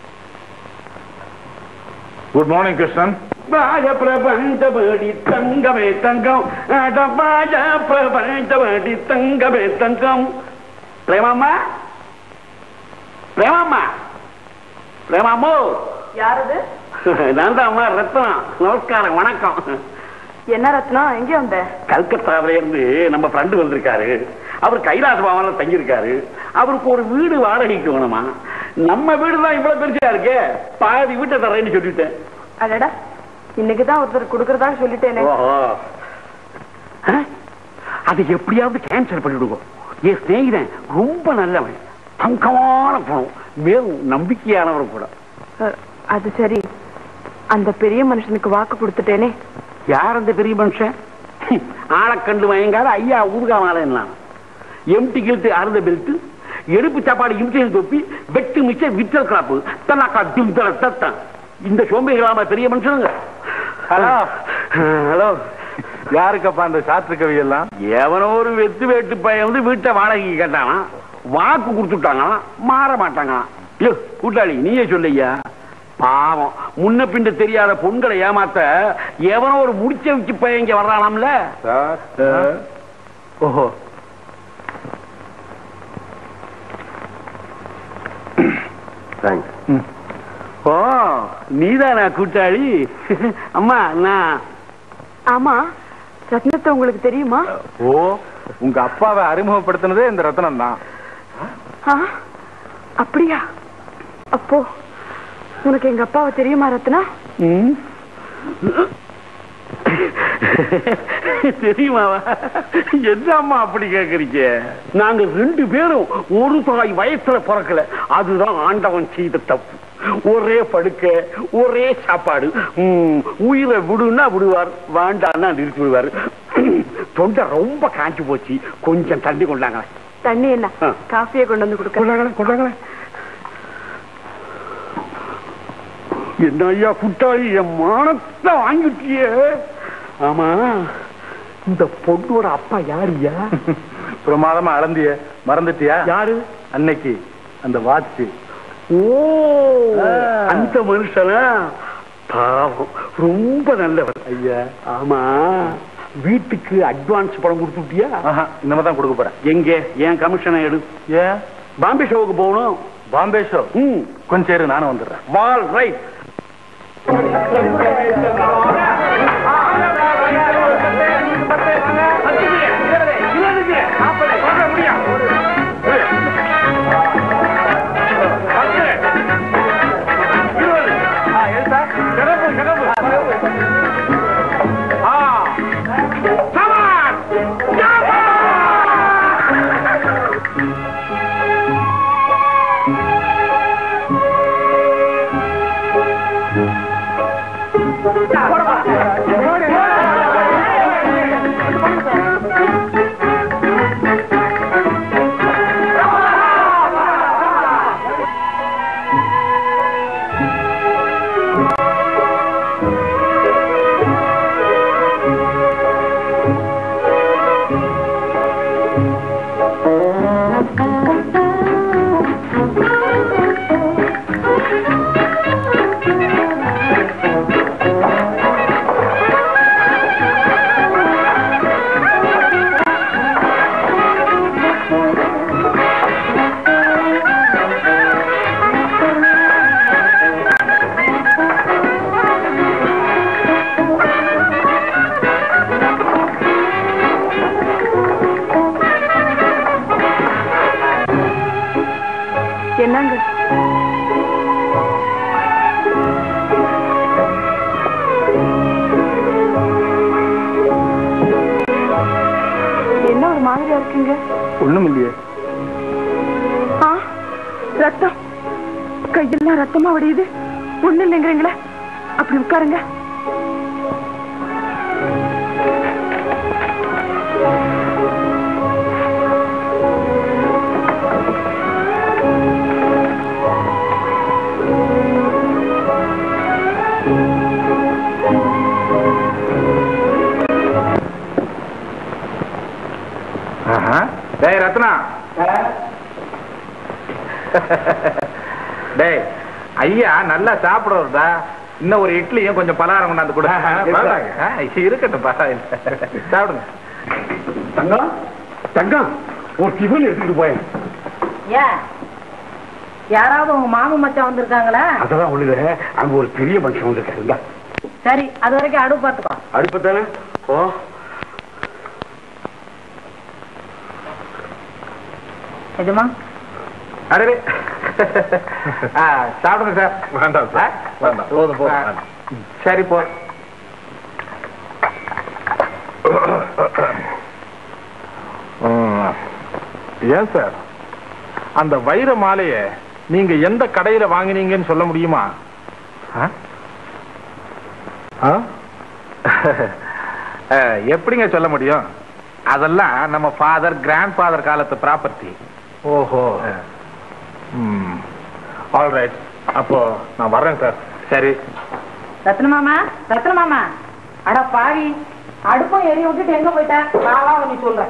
குட் மார்னிங் கிருஷ்ணன் பாய பிரபஞ்சபடி தங்கமே தங்கம் அட பாய பிரபஞ்சபடி தங்கமே தங்கம் பிரேமாம்மா பிரேமாம்மா பிரேமாமோ யாரது நான் தான் அம்மா ரத்னம் நமஸ்காரம் வணக்கம் என்ன ரத்னம் எங்க வந்த கல்கத்தாவில இருந்து நம்ம ஃப்ரெண்டு வந்திருக்காரு அவர் கைலாச பவன்ல தங்கியிருக்காரு அவருக்கு ஒரு வீடு வாடகைக்கு வேணுமா நம்ம வீடு தான் இவ்வளவு பெருசா இருக்கே பாதி வீட்டை தரேன்னு சொல்லிட்டேன் அடடா இன்னைக்குதான் ஒருத்தர் குடுக்கறதா சொல்லிட்டேனே ஓஹோ ஆ? அது எப்படியாவது கேன்சல் பண்ணிவிடுவோம் என் சிநேகிதன் ரொம்ப நல்லவன் தங்கமான பணம் மேலும் நம்பிக்கையானவர் கூட அஹ், அது சரி அந்த பெரிய மனுஷனுக்கு வாக்கு கொடுத்துட்டேனே யார் அந்த பெரிய மனுஷன் ஆளை கண்டு மயங்காத ஐயா ஊதுகாமால என்ன எம்டி கிழ்த்து அறுந்த பெல்ட் எடுப்பு சாப்பாடு இம்சையில் தொப்பி வெட்டு மிச்ச விட்டல் கிராப்பு தன்னாக்கா டும் தல தத்தான் இந்த சோம்பேறிகளாம பெரிய மனுஷனுங்க ஹலோ ஹலோ யாருக்கப்பா அந்த சாற்று கவி எல்லாம் எவனோ ஒரு வெத்து வேட்டு பையன் வந்து வீட்டை வாடகைக்கு கேட்டானா வாக்கு கொடுத்துட்டாங்களாம் மாற மாட்டாங்களாம் ஐயோ கூட்டாளி நீயே சொல்லையா பாவம் முன்ன பின்ன தெரியாத பொண்களை ஏமாத்த எவனோ ஒரு முடிச்ச வச்சு பையன் இங்க வர்றானாம்ல சார் ஓஹோ தேங்க்ஸ் ஓ நீதானா கூட்டாளி அம்மா நான் ஆமா ரத்னத்தை உங்களுக்கு தெரியுமா ஓ உங்க அப்பாவை அறிமுகப்படுத்தினதே இந்த ரத்னம் தான் ஆ, அப்படியா அப்போ உனக்கு எங்க அப்பாவை தெரியுமா ரத்னா ம். தெரியுமாவா என்ன அம்மா அப்படி கேக்குறீங்க நாங்க ரெண்டு பேரும் ஒரு தாய் வயசுல பிறக்கல அதுதான் ஆண்டவன் செய்த தப்பு ஒரே படுக்க ஒரே சாப்பாடு ம், உயிரை விடுன்னா விடுவார் வேண்டான்னா நிறுத்தி விடுவார் தொண்டை ரொம்ப காஞ்சு போச்சு கொஞ்சம் தண்ணி கொண்டாங்க தண்ணி என்ன ஆ. காஃபியை கொண்டு வந்து கொடுக்க கொண்டாங்களேன் கொண்டாங்களேன் என்ன ஐயா குட்டாளி என் மானத்தை வாங்கிட்டியே ஆமா இந்த பொண்ணோட அப்பா யாருயா பிரமாதமா அளந்திய மறந்துட்டியா யாரு அன்னைக்கு அந்த வாட்ச் ஓ அந்த மனுஷனா பாவம் ரொம்ப நல்லவர் ஐயா ஆமா வீட்டுக்கு அட்வான்ஸ் பணம் கொடுத்துட்டியா ஆஹா இனிமே தான் கொடுக்க போறேன் எங்க என் கமிஷனை எடு ஏன் பாம்பே ஷோவுக்கு போகணும் பாம்பே ஷோ ம் கொஞ்சம் இரு நானும் வந்துடுறேன் வால் ரைட் என்னங்க என்ன ஒரு மாதிரியா இருக்குங்க ஒண்ணும் இல்லையே ஆ ரத்தம் கையெல்லாம் ரத்தமா வடியுது ஒண்ணு இல்லைங்கிறீங்களே அப்படி உட்காருங்க ரத்னா டேய் ஐயா நல்லா சாப்பிடுறதா இன்னும் ஒரு இட்லியும் கொஞ்சம் பலகாரம் கொண்டாந்து கொடு ஆ, இருக்கட்டும் பரவாயில்ல சாப்பிடுங்க தங்கம் தங்கம் ஒரு டிஃபன் எடுத்துட்டு போயேன் ஏன் யாராவது உங்க மாமு மச்சான் வந்திருக்காங்களா அதெல்லாம் ஒண்ணுல அங்க ஒரு பெரிய மனுஷன் வந்திருக்காருங்க சரி அது வரைக்கும் அடுப்பு பார்த்துக்கோ அடுப்பு தானே ஓ எஜமா அடே ஆ, சாப்பிடுங்க சார் வேண்டாம் சார். ஆ? போதும் போதும் ஆ. சரி போ ம். ஏன் சார் அந்த வைர மாலைய நீங்க எந்த கடையில வாங்கினீங்கன்னு சொல்ல முடியுமா ஆ? ஆ? ஆ, எப்படிங்க சொல்ல முடியும் அதெல்லாம் நம்ம ஃபாதர் கிராண்ட் ஃபாதர் காலத்து ப்ராப்பர்ட்டி ஓஹோ ஆல் ரைட் அப்போ நான் வர்றேன் சார் சரி ரத்ன மாமா ரத்ன மாமா அட பாவி அடுப்பும் எரிய விட்டுட்டு எங்க போயிட்ட நாளா நீ சொல்ற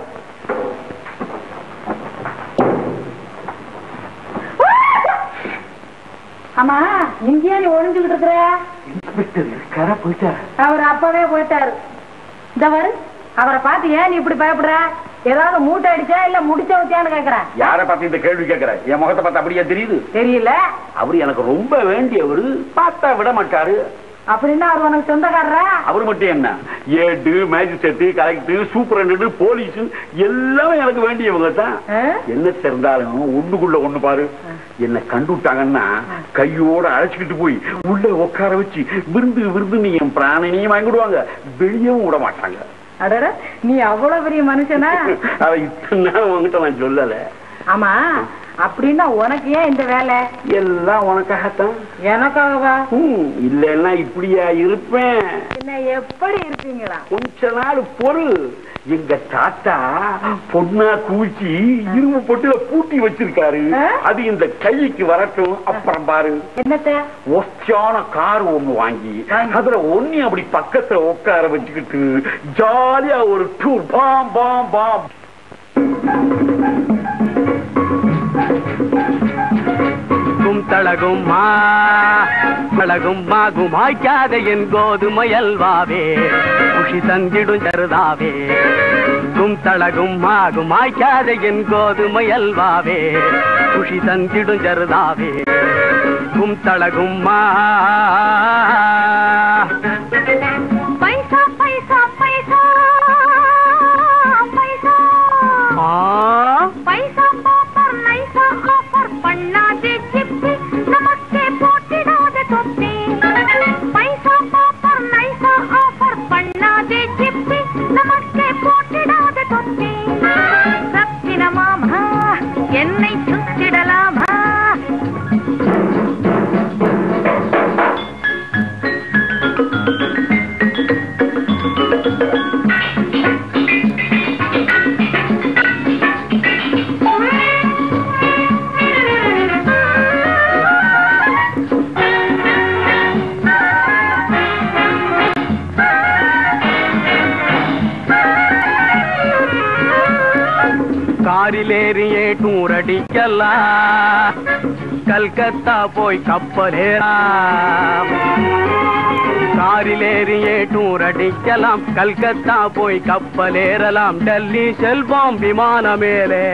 ஆமா இங்கேயே நீ ஒளிஞ்சுக்கிட்டு இருக்கிற கரை போயிட்டாரு அவர் அப்பவே போயிட்டாரு இந்த வரு அவரை பார்த்து ஏன் நீ இப்படி பயப்படுற ஏதாவது மூட்டை அடிச்சா இல்ல முடிச்ச வச்சியான்னு கேக்குறேன் யார பார்த்து இந்த கேள்வி கேட்கிற என் முகத்தை பார்த்து அப்படியே தெரியுது தெரியல அவரு எனக்கு ரொம்ப வேண்டியவரு பார்த்தா விட மாட்டாரு அப்படின்னா அவர் உனக்கு சொந்தக்காரரா அவர் மட்டும் என்ன ஏடு மேஜிஸ்ட்ரேட் கலெக்டர் சூப்பரண்ட் போலீஸ் எல்லாம் எனக்கு வேண்டியவங்க தான் என்ன தெரிந்தாலும் ஒண்ணுக்குள்ள ஒண்ணு பாரு என்ன கண்டுட்டாங்கன்னா கையோட அழைச்சிக்கிட்டு போய் உள்ள உட்கார வச்சு விருந்து விருந்து நீ என் பிராணனையும் வாங்கிடுவாங்க வெளியவும் விட மாட்டாங்க அடட நீ அவ்வளவு பெரிய மனுஷனா அதை இத்தனை நாள் உங்ககிட்ட நான் சொல்லல ஆமா அப்படின்னா உனக்கு ஏன் இந்த வேலை எல்லாம் உனக்காகத்தான் எனக்காகவா இல்லைன்னா இப்படியா இருப்பேன் என்ன எப்படி இருப்பீங்களா கொஞ்ச நாள் பொறு எங்க தாத்தா பொண்ணா கூச்சி இரும்பு பொட்டுல பூட்டி வச்சிருக்காரு அது இந்த கைக்கு வரட்டும் அப்புறம் பாரு என்னத்த ஒஸ்டான கார் ஒண்ணு வாங்கி அதுல ஒண்ணு அப்படி பக்கத்துல உட்கார வச்சுக்கிட்டு ஜாலியா ஒரு டூர் பாம் பாம் பாம் கும் தளகும் மா தளகும் மா குமாய்க்காத என் கோதுமையல்வாவே குஷி தந்திடும் சருதாவே கும் தளகும் மா குமாய்க்காத என் கோதுமையல்வாவே குஷி தந்திடும் சருதாவே கும் தளகும் மா பைசா பைசா பைசா பைசா பைசா பாப்பர் நைசா ஆஃபர் பண்ணாதே ஜிப்பி நமஸ்தே போட்டிடாத தொப்பி பைசா பாப்பர் நைசா ஆஃபர் பண்ணாதே ஜிப்பி நமஸ்தே போட்டிடாத தொப்பி ரத்தின மாமா என்னை சுத்திடலாமா காரிலேறியே டூரடிக்கலாம் கல்கத்தா போய் கப்பலேறாம் காரிலேறியே டூரடிக்கலாம் கல்கத்தா போய் கப்பலேறலாம் டெல்லி செல்வோம் விமான மேலே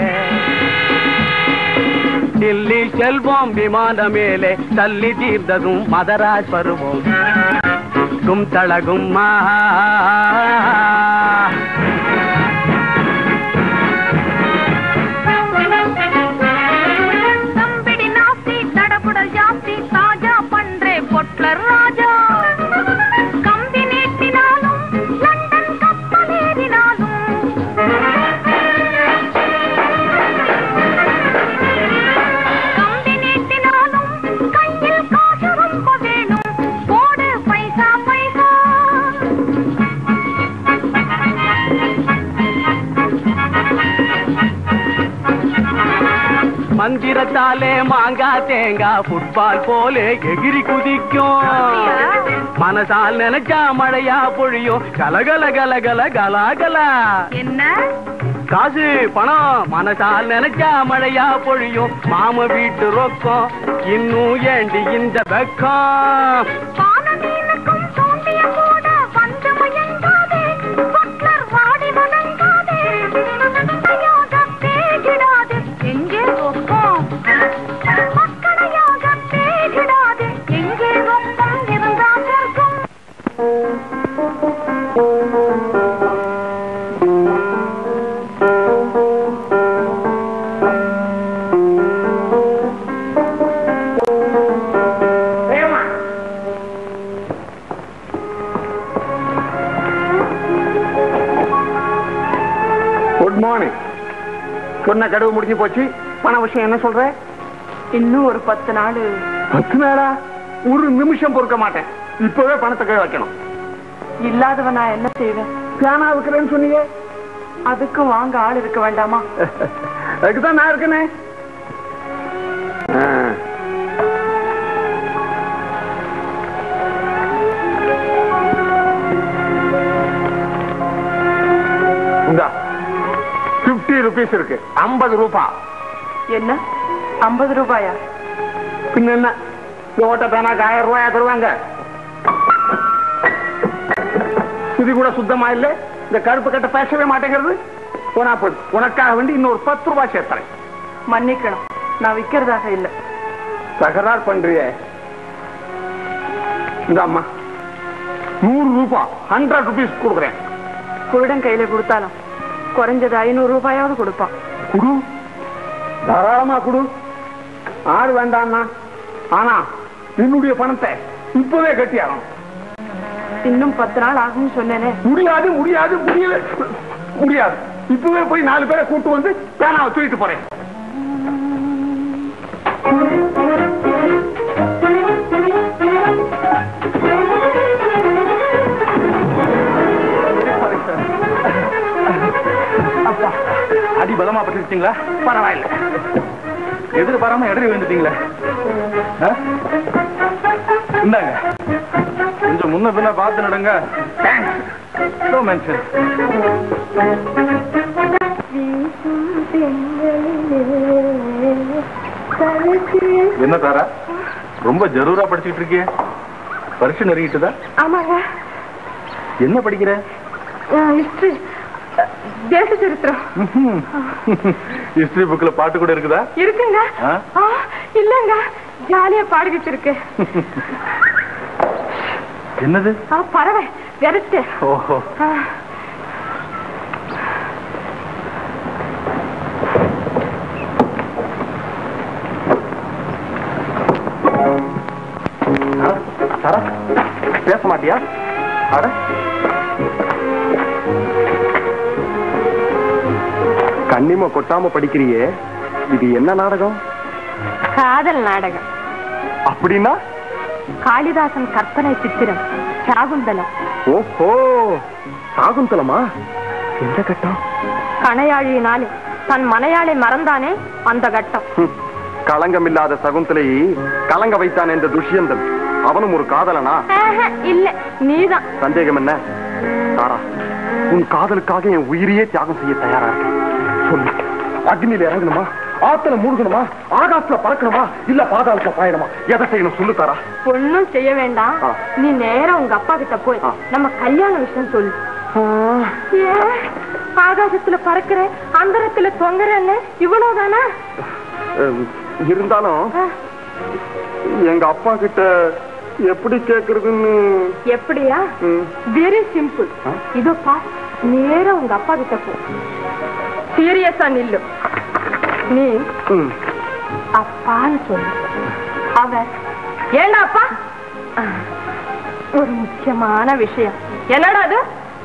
டில்லி செல்வோம் விமான மேலே தள்ளி தீர்ந்ததும் மதராஜ் பருவோம் கும் தளகும் மா தம்பிடி நாஸ்தி தடபுடல் ஜாஸ்தி தாஜா பண்றே பொட்லர் ராஜா கம்பி நீட்டினாலும் லண்டன் கப்பலேறினாலும் கம்பி நீட்டினாலும் கையில் காசு ரொம்ப வேணும் போடு பைசா பைசா மந்திரத்தாலே மாங்கா தேங்காய் ஃபுட்பால் போலே எகிரி குதிக்கும் மனசால் நினைச்சா மழையா பொழியும் கலகல கலகல கலாகலா என்ன காசு பணம் மனசால் நினைச்சா மழையா பொழியும் மாம வீட்டு ரொக்கம் இன்னும் ஏண்டி இந்த வெக்கம் எங்கே ரொக்கம் மக்களையாக பேசிடாது எங்கே ரொக்கம் இருந்தால் சொர்க்கம் குட் மார்னிங் சொன்ன கடுவு முடிஞ்சு போச்சு பண விஷயம் என்ன சொல்ற இன்னும் ஒரு பத்து நாள் பத்து நாளா ஒரு நிமிஷம் பொறுக்க மாட்டேன் இப்பவே பணத்தை கை வைக்கணும் இல்லாதவன் நான் என்ன செய்வேன் பியானா இருக்கிறேன்னு சொன்னீங்க அதுக்கும் வாங்க ஆள் இருக்க வேண்டாமா அதுக்குதான் நான் இருக்கனே இந்தா பிப்டி ருபீஸ் இருக்கு ஐம்பது ரூபாய் என்ன ஐம்பது ரூபாயா பின்ன என்ன ஓட்ட பேனாக்கு ஆயிரம் ரூபாயா தருவாங்க இது கூட சுத்தமா இல்ல இந்த கருப்பு கட்ட பேசவே மாட்டேங்கிறது போனா போது உனக்காக வேண்டி இன்னொரு பத்து ரூபாய் சேர்த்தறேன் மன்னிக்கணும் நான் விக்கிறதாக இல்ல தகராறு பண்றிய இந்த அம்மா நூறு ரூபாய் ஹண்ட்ரட் ருபீஸ் கொடுக்குறேன் குருடன் கையில கொடுத்தாலும் குறைஞ்சது ஐநூறு ரூபாயாவது கொடுப்பான் குடு தாராளமா குடு ஆறு வேண்டாம்னா ஆனா என்னுடைய பணத்தை இப்பவே கட்டி ஆகணும் இன்னும் பத்து நாள் ஆகும்னு சொன்னேனே முடியாது முடியாது முடியல முடியாது இப்பவே போய் நாலு பேரை கூட்டு வந்து பேனாவை தூக்கிட்டு போறேன் அப்பா அடி பலமா பட்டுருச்சுங்களா பரவாயில்ல எதிர்பாராம இடறி விழுந்துட்டீங்களே ஆ? இந்தாங்க கொஞ்சம் முன்ன பின்ன பார்த்து நடங்க நோ மென்ஷன் என்ன தாரா ரொம்ப ஜரூரா படிச்சுட்டு இருக்கிய பரிசு நெருங்கிட்டுதா ஆமாங்க என்ன படிக்கிற ஹிஸ்டரி தேச சரித்திரம் ஹிஸ்டரி புக்ல பாட்டு கூட இருக்குதா இருக்குங்க ஆ? ஆ, இல்லங்க ஜாலியா பாடிக்கிட்டு இருக்கு என்னது ஆ, பறவை வெறுத்து ஓஹோ ஆ, சாரா பேச மாட்டியா அட கண்ணிம கொட்டாம படிக்கிறியே இது என்ன நாடகம் காதல் நாடகம் அப்படின்னா காளிதாசன் கற்பனை சித்திரம் சாகுந்தலம் ஓஹோ சாகுந்தலமா எந்த கட்டம் கணையாழியினாலே தன் மனையாளை மறந்தானே அந்த கட்டம் ஹம், களங்கமில்லாத சகுந்தலையை கலங்க வைத்தான் என்ற துஷ்யந்தன் அவனும் ஒரு காதலனா ஆஹா, இல்ல நீதான் சந்தேகம் என்ன தாரா உன் காதலுக்காக என் உயிரையே தியாகம் செய்ய தயாரா இருக்கேன் சொல்லு அக்னியில இறங்கணுமா ஆத்துல மூழ்கணுமா ஆகாத்துல பறக்கணுமா இல்ல பாதாளத்துல பாயணுமா எதை செய்யணும் சொல்லு தாரா ஒண்ணும் செய்ய வேண்டாம் ஆ. நீ நேரா உங்க அப்பா கிட்ட போய் ஆ. நம்ம கல்யாண விஷயம் சொல்லு ஏன் ஆகாசத்துல பறக்கிற அந்தரத்துல தொங்குறன்னு இவ்வளவுதானா அஹ், இருந்தாலும் எங்க அப்பா கிட்ட எப்படி கேக்குறதுன்னு எப்படியா ம், வெரி சிம்பிள் ஆ? இதோ பா நேரா உங்க அப்பா கிட்ட போ சீரியஸா நில்லு நீ ம். அப்பான்னு சொல்லு அவர் ஏண்டா அப்பா ஆ, ஒரு முக்கியமான விஷயம் என்னடா அது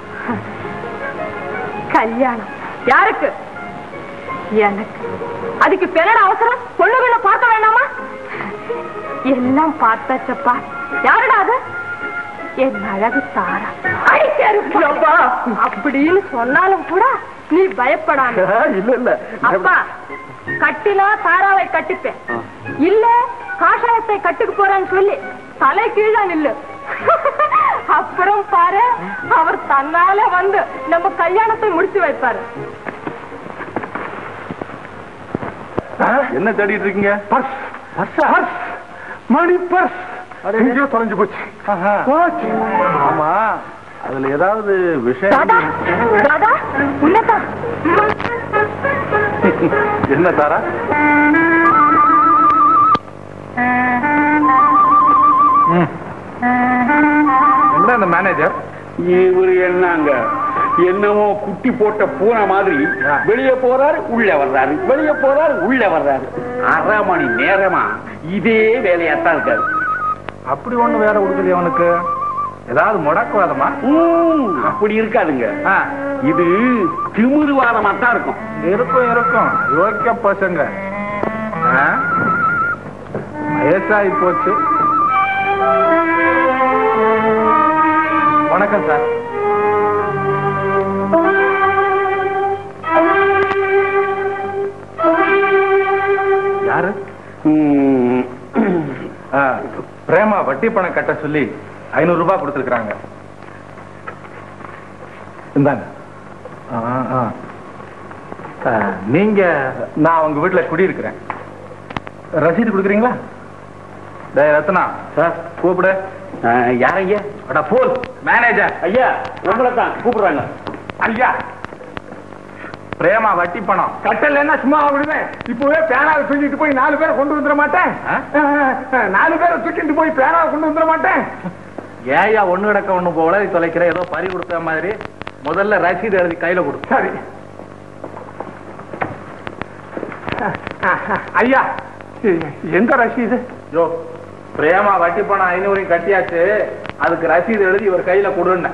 கல்யாணம் யாருக்கு எனக்கு அதுக்கு பெறட அவசரம் பொண்ணுகளை பார்க்க வேண்டாமா எல்லாம் பார்த்தாச்சப்பா யாருடா அது என் அழகு தாரா அடி செருப்பா. அப்படின்னு சொன்னாலும் கூட நீ பயப்படாம இல்ல இல்ல அப்பா கட்டினா தாராவை கட்டிப்பேன் இல்ல காஷாயத்தை கட்டுக்கு போறேன்னு சொல்லி தலை கீழே நில்லு அப்புறம் பாரு அவர் தன்னால வந்து நம்ம கல்யாணத்தை முடிச்சு வைப்பாரு என்ன தேடிட்டு இருக்கீங்க பர்ஸ் பர்ஸ் மணி பர்ஸ் எங்கேயோ தொலைஞ்சு போச்சு போச்சு. ஆமா அதுல ஏதாவது விஷயம் ராதா ராதா உள்ளதா என்ன தாரா எங்க அந்த மேனேஜர் இவரு என்னங்க என்னமோ குட்டி போட்ட பூனை மாதிரி வெளியே போறாரு உள்ள வர்றாரு வெளியே போறாரு உள்ள வர்றாரு அரை மணி நேரமா இதே வேலையாத்தான் இருக்காரு அப்படி ஒண்ணு வேற கொடுக்கலையே அவனுக்கு ஏதாவது முடக்குவாதமா ம், அப்படி இருக்காதுங்க இது திமிருவாதமா தான் இருக்கும் இருக்கும் இருக்கும் யோக்கிய பசங்க ஆ? வயசாகி போச்சு வணக்கம் சார் யாரு ஆ, பிரேமா வட்டி பணம் கட்ட சொல்லி ஐநூறு ரூபாய் கொடுத்துருக்காங்க இந்தாங்க ஆ, ஆ. ஆ, நீங்க நான் உங்க வீட்டுல குடியிருக்கிறேன் ரசீது கொடுக்குறீங்களா டேய் ரத்னா சார் கூப்பிடு யாரைங்க அடா போல் மேனேஜர் ஐயா உங்களை தான் கூப்பிடுறாங்க ஐயா பிரேமா வட்டி பணம் கட்டலைன்னா சும்மா விடுவேன் இப்பவே பேனாவை தூக்கிட்டு போய் நாலு பேரை கொண்டு வந்துட மாட்டேன் நாலு பேரை தூக்கிட்டு போய் பேனாவை கொண்டு வந்துட மாட்டேன் ஏயா ஒண்ணு கிடக்க ஒண்ணு போல தொலைக்கிற ஏதோ பறி கொடுத்த மாதிரி முதல்ல ரசீது எழுதி கையில கொடு சரி ஐயா எந்த ரசீது யோ பிரேமா வட்டி பணம் ஐநூறையும் கட்டியாச்சு அதுக்கு ரசீது எழுதி ஒரு கையில கொடுன்னு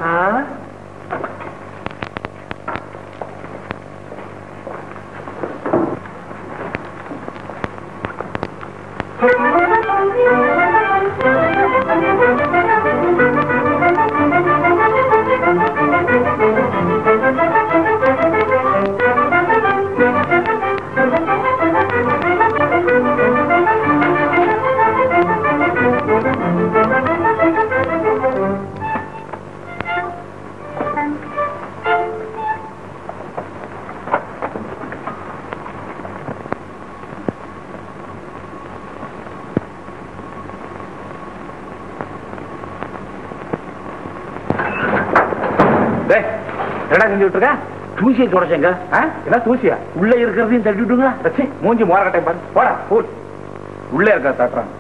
டேய் என்ன செஞ்சுட்டு இருக்க தூசியை தொடச்சங்க ஆ? என்ன தூசியா உள்ள இருக்கிறதையும் தட்டி விட்டுங்களா தச்சி மூஞ்சி மோரக்கட்டை பாரு போடா பூல் உள்ளே இருக்க தட்டுறான்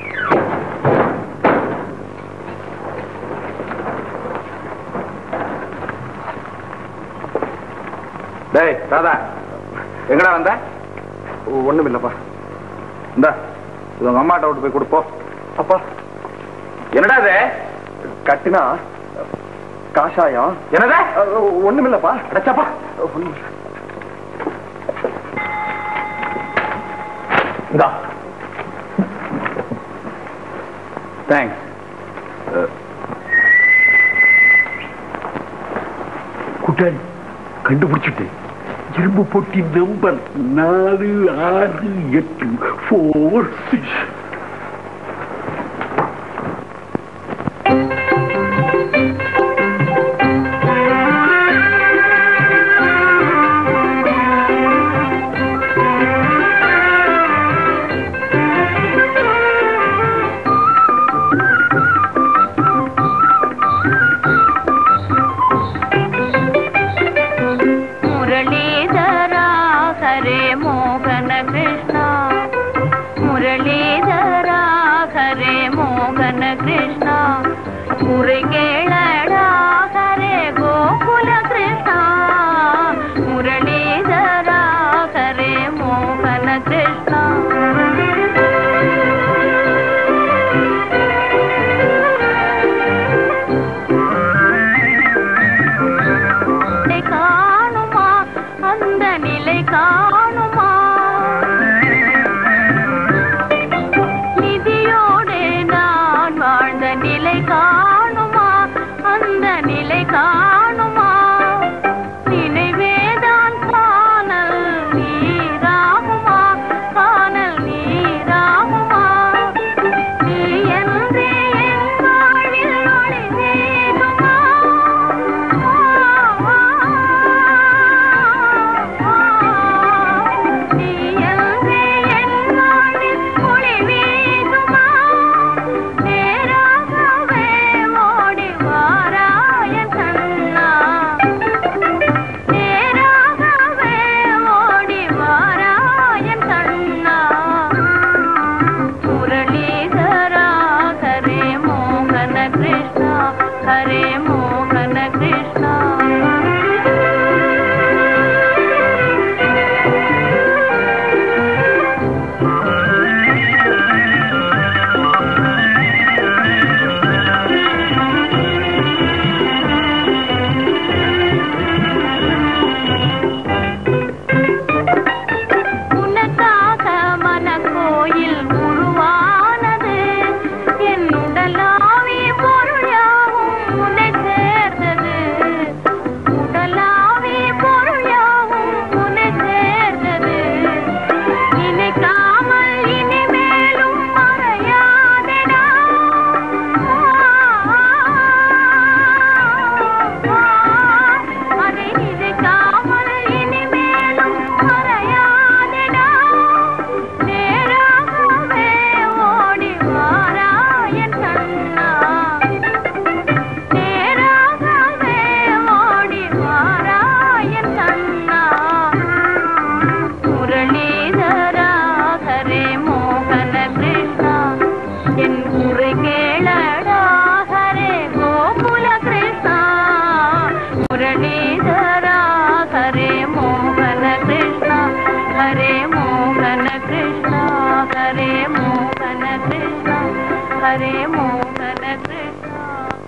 டேய் ராதா எங்கடா வந்த ஒண்ணும் இல்லப்பா இந்தா இது உங்க அம்மாட்ட விட்டு போய் கொடுப்போம் அப்பா என்னடா இது கட்டினா காஷாயம் என்னதா ஒண்ணும் இல்லப்பா அடச்சப்பா இந்தா தேங்க்ஸ் குட்டாளி கண்டுபிடிச்சிட்டு இரும்பு பொட்டி நம்பர் நாலு ஆறு எட்டு ஃபோர் சிக்ஸ் ಮುರಳೀಧರ ಹರೇ ಮೋಹನ ಕೃಷ್ಣ ಮುರಳೀಧರ ಹರೇ ಮೋಹನ ಕೃಷ್ಣ ಮುறை ಕೇಳಡಾ ಹರೇ ಗೋಕುಲ ಕೃಷ್ಣ ಮುರಳೀಧರ ಹರೇ ಮೋಹನ ಕೃಷ್ಣ நிலை காணுமா அந்த நிலை காணுமா நிதியோடு நான் வாழ்ந்த நிலை காணுமா அந்த நிலை காணுமா நினைவேதான் காணல் நீராகுமா காணல் நீராகுமா நீ என்றே என் வாழ்வில் ஒளி வேணுமா நீ என்றே ஹரே மோகன கிருஷ்ணா உனக்காக மனக்கோயில் உருவானது என் உடலாவி பொருள் யாவும் உன்னை சேர்ந்தது உடலாவி பொருள் யாவும் உன்னை சேர்ந்தது நினைக்காமல் இனிமேலும் மறையாதடா அதை நினைக்காமல் இனிமேலும் மறையாதடா நேராகவே ஓடி வாராயன் கண்ணா நேராகவே ஓடி வாராயன் கண்ணா முரளிதரா ஹரே மோகன கிருஷ்ணா என் குறை கேளடா ஹரே கோகுல கிருஷ்ணா முரளிதரா ஹரே மோகன கிருஷ்ணா ஹரே மோகன கிருஷ்ணா ஹரே மோகன கிருஷ்ணா ஹரே மோகன கிருஷ்ணா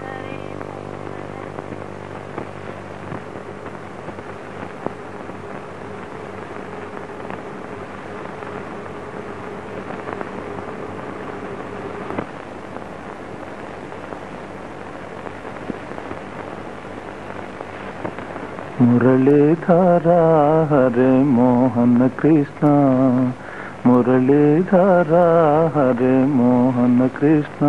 ಮುರಳೀಧರ ಹರೇ ಮೋಹನ ಕೃಷ್ಣ ಮುರಳೀಧರ ಹರೇ ಮೋಹನ ಕೃಷ್ಣ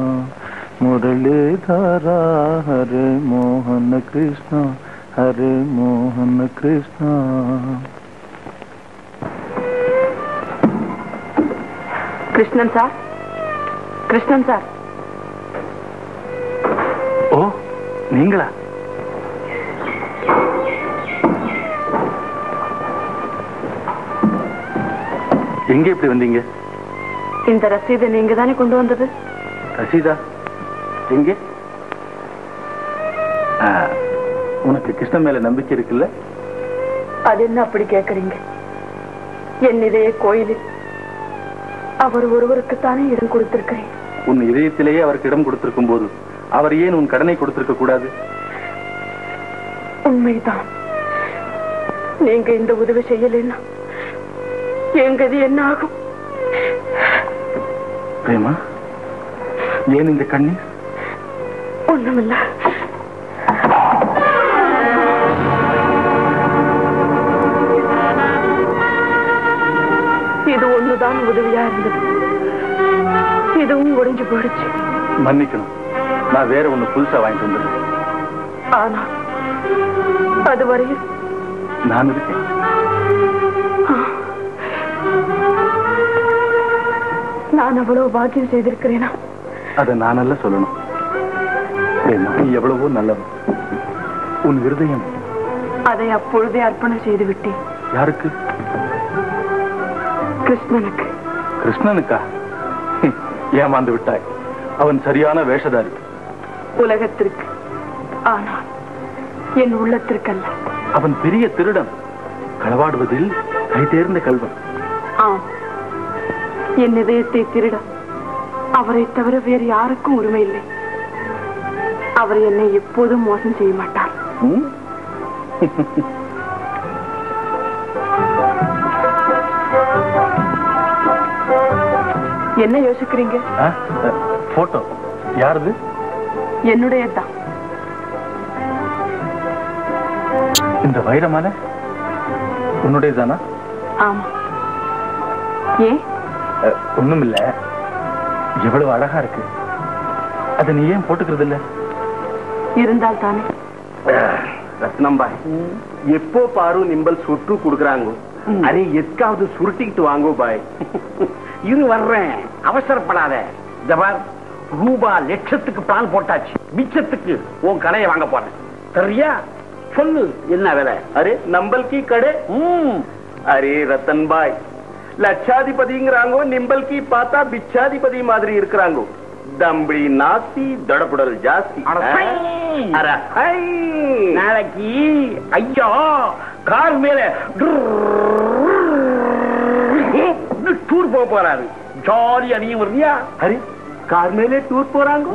ಮುರಳೀಧರ ಹರೇ ಮೋಹನ ಕೃಷ್ಣ ಹರೇ ಮೋಹನ ಕೃಷ್ಣ கிருஷ்ணன் சார் கிருஷ்ணன் சார் ஓ நீங்களா எங்க இப்படி வந்தீங்க இந்த ரசீதை நீங்க தானே கொண்டு வந்தது ரசீதா எங்கே ஆ, உனக்கு கிருஷ்ணன் மேல நம்பிக்கை இருக்குல்ல அது என்ன அப்படி கேக்குறீங்க என் இதய கோயிலில் அவர் ஒருவருக்குத்தானே இடம் கொடுத்திருக்கிறேன் உன் இதயத்திலேயே அவருக்கு இடம் கொடுத்திருக்கும் போது அவர் ஏன் உன் கடனை கொடுத்திருக்க கூடாது உண்மைதான் நீங்க இந்த உதவி செய்யலைன்னா என் கதி என்ன ஆகும் பிரேமா ஏன் இந்த கண்ணீர் ஒண்ணுமில்ல இது ஒண்ணுதான் உதவியா இருந்தது இதுவும் ஒடிஞ்சு போயிடுச்சு மன்னிக்கணும் நான் வேற ஒண்ணு புதுசா வாங்கிட்டு வந்தது ஆனா அதுவரையில் நான் இருக்கேன் நான் அவ்வளவு பாக்கியம் செய்திருக்கிறேனா அதை நான் நல்ல சொல்லணும் பிரேமா நீ எவ்வளவோ நல்லவன் உன் இருதயம் அதை அப்பொழுதே அர்ப்பணம் செய்து விட்டேன் யாருக்கு கிருஷ்ணனுக்கு கிருஷ்ணனுக்கா ஹம், ஏமாந்து விட்டாய் அவன் சரியான வேஷதாரி உலகத்திற்கு ஆனால் என் உள்ளத்திற்கல்ல அவன் பெரிய திருடன் களவாடுவதில் கை தேர்ந்த கல்வன் ஆம் என் இதயத்தை திருட அவரை தவிர வேறு யாருக்கும் உரிமை இல்லை அவர் என்னை எப்போதும் மோசம் செய்ய மாட்டார் ம்? என்ன யோசிக்கிறீங்க ஆ, அ, போட்டோ யாருது என்னுடையதுதான் இந்த வைரமான உன்னுடையதானா ஆமா ஏன் அ, ஒண்ணுமில்ல எவ்வளவு அழகா இருக்கு அதை நீ ஏன் போட்டுக்கிறது இல்ல இருந்தால் தானே ரத்னம்பாய் எப்போ பாரு நிம்பல் சுட்டு குடுக்கறாங்க அரே எதுக்காவது சுருட்டிக்கிட்டு வாங்கோ பாய் இரு வர்றேன் அவசரப்படாத ஜபார் ரூபா லட்சத்துக்கு பிளான் போட்டாச்சு மிச்சத்துக்கு உன் கடையை வாங்க போறேன் சரியா சொல்லு என்ன விலை அரே நம்பல் கி கடை அரே ரத்தன் பாய் லட்சாதிபதிங்கிறாங்க நிம்பல் கி பார்த்தா பிச்சாதிபதி மாதிரி இருக்கிறாங்க தம்பி நாஸ்தி தடபுடல் ஜாஸ்தி அட ஆ? சை! அட, ஐ. நாளைக்கு ஐயா கார் மேல டூர் போக போறாரு ஜாலியா நீ வருவியா அரே கார் மேலே டூர் போறாங்க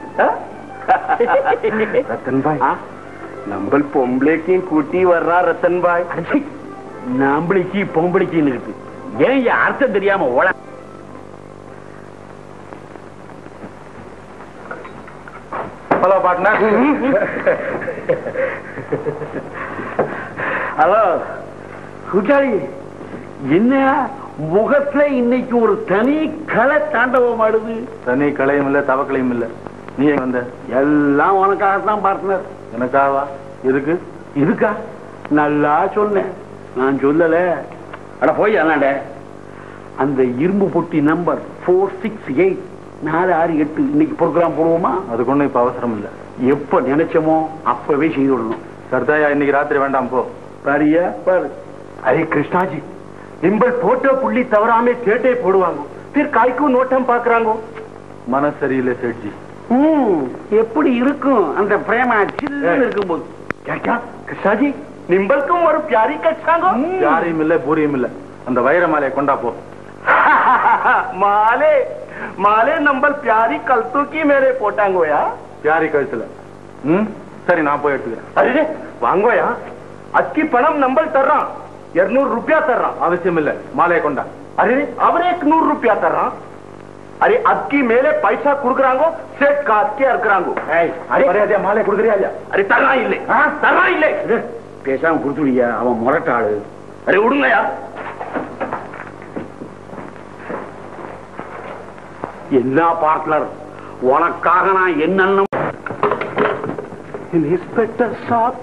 ரத்தன் பாய் நம்ம பொம்பளைக்கும் கூட்டி வர்றா ரத்தன் பாய் நாம்பளிக்கு பொம்பளைக்குன்னு இருக்கு ஏன் என் அர்த்தம் தெரியாம ஓட ஹலோ பார்ட்னர் ஹலோ குட்டாளி என்ன முகத்துல இன்னைக்கு ஒரு தனி கலை தாண்டவம் ஆடுது தனி கலையும் இல்ல தவக்கலையும் இல்ல நீ எங்க வந்த எல்லாம் உனக்காகத்தான் பார்ட்னர் எனக்காவா எதுக்கு இருக்கா நல்லா சொன்னேன் நான் சொல்லல அட போய் அண்ணாண்ட அந்த இரும்பு பொட்டி நம்பர் ஃபோர் சிக்ஸ் எயிட் நாலு ஆறு எட்டு இன்னைக்கு ப்ரோக்ராம் போடுவோமா அதுக்கு ஒண்ணும் இப்ப அவசரம் இல்ல எப்ப நினைச்சோமோ அப்பவே செய்து விடணும் சர்தாயா இன்னைக்கு ராத்திரி வேண்டாம் போ பாரியா பாரு அரே கிருஷ்ணாஜி நிம்பல் போட்டோ புள்ளி தவறாம சேட்டை போடுவாங்க பிற் காய்க்கும் நோட்டம் பாக்குறாங்க மனசு சரியில்லை சேட்ஜி ம், எப்படி இருக்கும் அந்த பிரேமா சில்லுன்னு இருக்கும்போது क्या கிருஷ்ணாஜி நிம்பல்க்கும் ஒரு பியாரி கச்சாங்க யாரையும் இல்ல பூரியும் இல்ல அந்த வைர மாலையை கொண்டா போ மாலே மாலே நம்பல் பியாரி கல் தூக்கி மேலே போட்டாங்கோயா யாரி கழுத்துல ம் சரி நான் போய் எடுத்துக்கிறேன் அரே வாங்கோயா அக்கி பணம் நம்பல் தர்றான் இருநூறு ரூபாய் தர்றான் அவசியம் இல்ல மாலையை கொண்டா அரே அவரே நூறு ரூபாய் தர்றான் அரே அக்கி மேலே பைசா குடுக்குறாங்க செட் காத்தே இருக்கிறாங்க அரே மரியாதையா மாலை கொடுக்குறியா இல்லையா அரே தர்றான் இல்லை தர்றான் இல்லை பேசாம கொடுத்துடியா அவன் முரட்டாளு அரே விடுங்கயா என்ன பார்ட்னர் உனக்காக நான் என்னென்ன இன்ஸ்பெக்டர் சாப்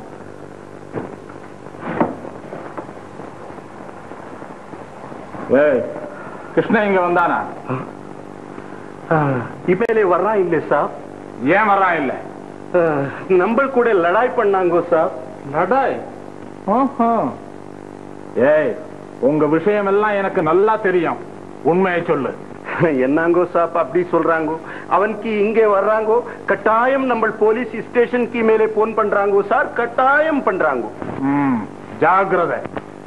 ஏய் கிருஷ்ணா இங்க வந்தானா இமேலே வர்றான் இல்லை சாப் ஏன் வர்றான் இல்ல நம்ம கூட லடாய் பண்ணாங்க சாப் நடாய் ஆஹா. ஏய் உங்க விஷயம் எல்லாம் எனக்கு நல்லா தெரியும் உண்மையை சொல்லு என்னங்கோ சாப் அப்படி சொல்றாங்க அவனுக்கு இங்கே வர்றாங்கோ கட்டாயம் நம்ம போலீஸ் ஸ்டேஷனுக்கு மேலே போன் பண்றாங்க சார் கட்டாயம் பண்றாங்க ம் ஜாகிரதை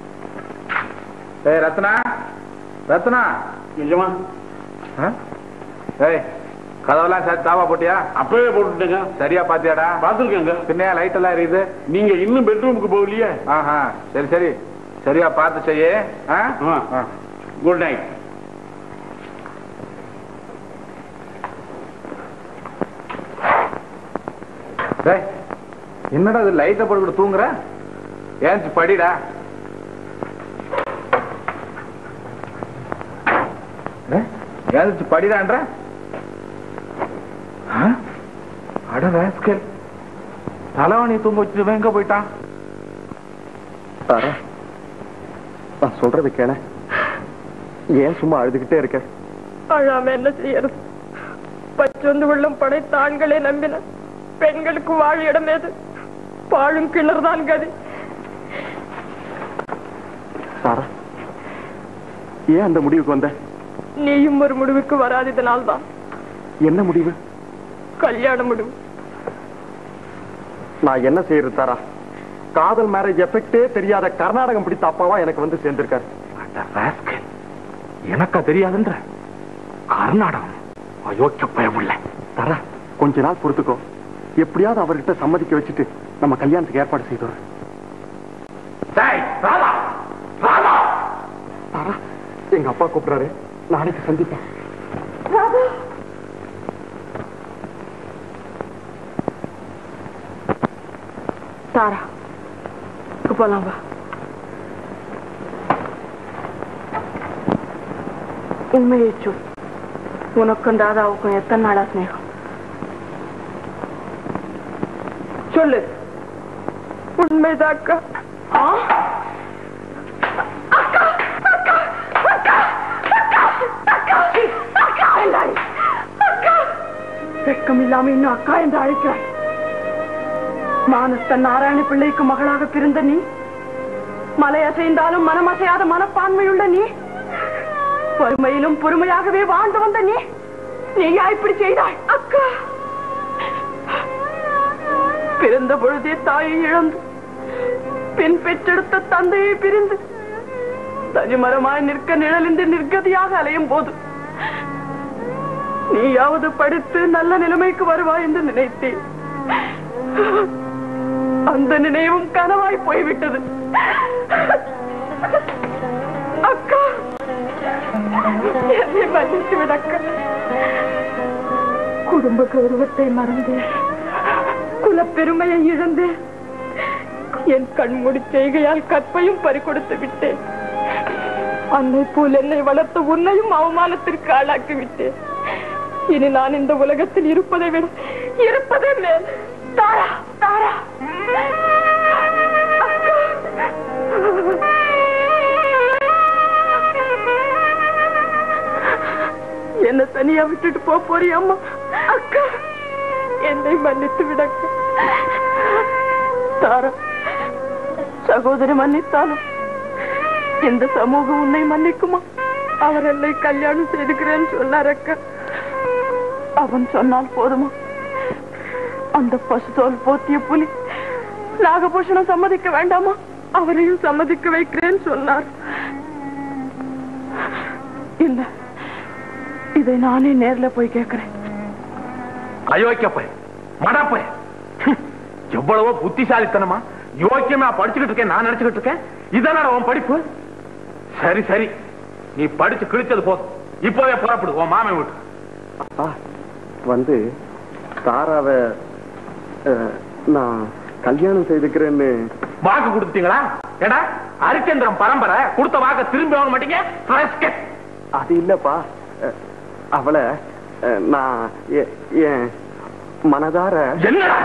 ஏய் ரத்னா ரத்னா நிஜமா ஆ? ஏய் கதவெல்லாம் சாத்தி தாவா போட்டியா அப்பவே போட்டுட்டேங்க சரியா பாத்தியாடா பாத்துருக்கேங்க பின்னையா லைட் எல்லாம் எரியுது நீங்க இன்னும் பெட்ரூமுக்கு போகலையே ஆஹா சரி சரி சரியா பார்த்து செய்ய குட் நைட் டேய் என்னடா இது லைட்டை போட்டு தூங்குற ஏன்ச்சு படிடா ஏன்ச்சு படிடான்ற ஆ? அட ராஸ்கல் தலைவணி தூங்க வச்சுட்டு எங்க போயிட்டான் தாரா நான் சொல்றது கேள ஏன் சும்மா அழுதுகிட்டே இருக்க அழாம என்ன செய்யறது பச்சொந்து உள்ளம் படைத்த ஆண்களை நம்பின பெண்களுக்கு வாழ இடம் ஏது பாழும் கிணறுதான் கதி சாரா ஏன் அந்த முடிவுக்கு வந்த நீயும் ஒரு முடிவுக்கு வராததனால்தான் என்ன முடிவு கல்யாண முடிவு நான் என்ன செய்யறது தாரா காதல் மேரேஜ் எஃபெக்டே தெரியாத கர்நாடகம் பிடித்த அப்பாவா எனக்கு வந்து சேர்ந்திருக்காரு எனக்கா தெரியாதுன்ற கர்நாடகம் அயோக்கிய பயமுள்ள தாரா கொஞ்ச நாள் பொறுத்துக்கோ எப்படியாவது அவர்கிட்ட சம்மதிக்க வச்சுட்டு நம்ம கல்யாணத்துக்கு ஏற்பாடு செய்தோம் தாரா எங்க அப்பா கூப்பிடுறாரு நாளைக்கு சந்திப்பேன் தாரா இங்க போலாம் வா உண்மையை சொல் உனக்கும் தாதாவுக்கும் எத்தனை நாளா ஸ்நேகம் சொல்லு உண்மைதாக்கா வெட்கம் இல்லாம இன்னும் அக்கா என்று அழைக்கிறாய் மானஸ்த நாராயண பிள்ளைக்கு மகளாக பிறந்த நீ மலை அசைந்தாலும் மனம் அசையாத மனப்பான்மையுள்ள நீ பொறுமையிலும் பொறுமையாகவே வாழ்ந்து வந்த நீ நீயா இப்படி செய்தாய் அக்கா பிறந்த பொழுதே தாயை இழந்து பின் பெற்றெடுத்த தந்தையை பிரிந்து தனிமரமாய் நிற்க நிழலிந்து நிர்கதியாக அலையும் போது நீயாவது படித்து நல்ல நிலைமைக்கு வருவாய் என்று நினைத்தேன் அந்த நினைவும் கனவாய் போய்விட்டது அக்கா என்னை மன்னித்து விடக்கா குடும்ப கௌரவத்தை மறந்தேன் குலப்பெருமையை இழந்தேன் என் கண்மூடி செய்கையால் கற்பையும் பறிகொடுத்து விட்டேன் அன்னை போல் என்னை வளர்த்த உன்னையும் அவமானத்திற்கு ஆளாக்கி விட்டேன் இனி நான் இந்த உலகத்தில் இருப்பதை விட இருப்பதே மேல் தாரா தாரா என்ன தனியா விட்டுட்டு போக போறியா அம்மா அக்கா என்னை மன்னித்து விடக்க தாரா சகோதரி மன்னித்தாலும் இந்த சமூகம் உன்னை மன்னிக்குமா அவர் என்னை கல்யாணம் செய்துக்கிறேன்னு சொன்னார் அக்கா அவன் சொன்னால் போதுமா அந்த பசுதோல் போத்திய புலி நாகபூஷணம் சம்மதிக்க வேண்டாமா அவரையும் சம்மதிக்க வைக்கிறேன்னு சொன்னார் இல்ல இதை நானே நேர்ல போய் கேட்கிறேன் அயோக்கிய பையன் மடப்ப எவ்வளவோ புத்திசாலித்தனமா யோக்கியமா படிச்சுக்கிட்டு இருக்கேன் நான் நினைச்சுக்கிட்டு இருக்கேன் இதனடா உன் படிப்பு சரி சரி நீ படிச்சு கிழிச்சது போதும் இப்பவே புறப்படு உன் மாமன் வீட்டு அப்பா வந்து தாராவை அஹ், நான் கல்யாணம் செய்துக்கிறேன்னு வாக்கு கொடுத்தீங்களா ஏடா ஹரிச்சந்திரன் பரம்பரை கொடுத்த வாக்க திரும்பி வாங்க மாட்டீங்க rascal. அது இல்லப்பா அஹ், அவளை அஹ், நான் எ- என் மனதார என்னடா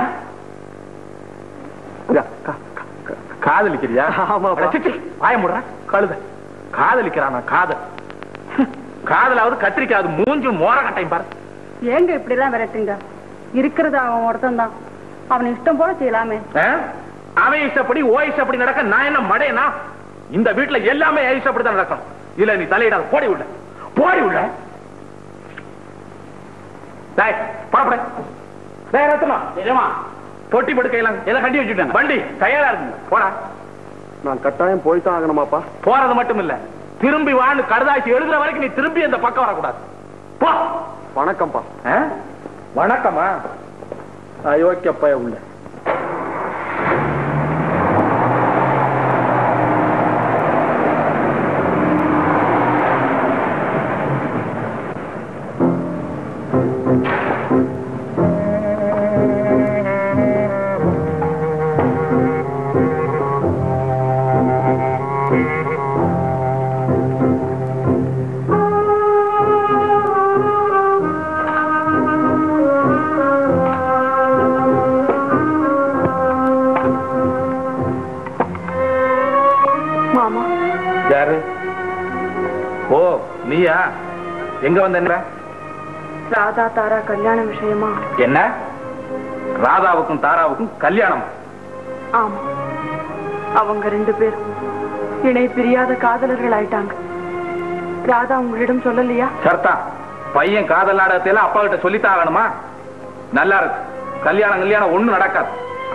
காதலிக்கிறியா ஆமாப்பா. வாய முடுற கழுத காதலிக்கிறானா காதல் காதலாவது கத்திரிக்காது மூஞ்சு மோர கட்டையும் பாரு ஏங்க இப்படி எல்லாம் விரட்டுங்க இருக்கிறது அவன் ஒருத்தன் தான் அவன் இஷ்டம் போல செய்யலாமே ஆ? அவன் இஷ்டப்படி ஓ இஷ்டப்படி நடக்க நான் என்ன மடையனா இந்த வீட்டுல எல்லாமே என் இஷ்டப்படி தான் நடக்கும் இல்ல நீ தலையிடாத போடி உள்ள போடி உள்ள டேய் பாப்பட டேய் ரத்னா நிஜமா தொட்டி படுக்கையெல்லாம் எதை கட்டி வச்சுட்டாங்க வண்டி தயாரா இருக்குங்க போடா நான் கட்டாயம் போய்தான் ஆகணுமாப்பா போறது மட்டும் இல்ல திரும்பி வாழ்ந்து கடுதாசி எழுதுற வரைக்கும் நீ திரும்பி அந்த பக்கம் வரக்கூடாது போ வணக்கம்ப்பா ஆ? வணக்கமா அயோக்கிய பய உள்ள மாமா யாரு ஓ நீயா எங்க வந்த என்ன ராதா தாரா கல்யாண விஷயமா என்ன ராதாவுக்கும் தாராவுக்கும் கல்யாணம் ஆமா அவங்க ரெண்டு பேரும் இணை பிரியாத காதலர்கள் ஆயிட்டாங்க ராதா உங்களிடம் சொல்லலையா சர்த்தா பையன் காதல் நாடகத்தையெல்லாம் அப்பா கிட்ட சொல்லித்தான் ஆகணுமா நல்லா இருக்கு கல்யாணம் கல்யாணம் ஒண்ணும் நடக்காது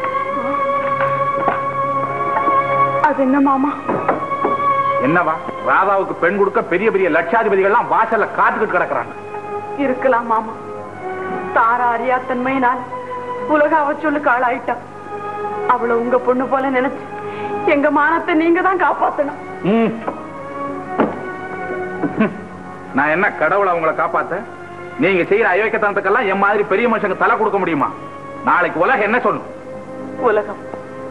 அது என்ன மாமா என்னவா ராதாவுக்கு பெண் கொடுக்க பெரிய பெரிய லட்சாதிபதிகள்லாம் வாசல்ல காத்துக்கிட்டு கிடக்குறாங்க இருக்கலாம் மாமா தாரா அறியாத்தன்மையினால் உலக அவச்சொல்லுக்கு ஆளாயிட்டா அவளை உங்க பொண்ணு போல நினைச்சு எங்க மானத்தை நீங்க தான் காப்பாத்தணும் ம். ஹம். நான் என்ன கடவுளை அவங்கள காப்பாத்த நீங்க செய்யற அயோக்கியத்தனத்துக்கெல்லாம் என் மாதிரி பெரிய மனுஷங்க தலை கொடுக்க முடியுமா நாளைக்கு உலகம் என்ன சொல்லும் உலகம்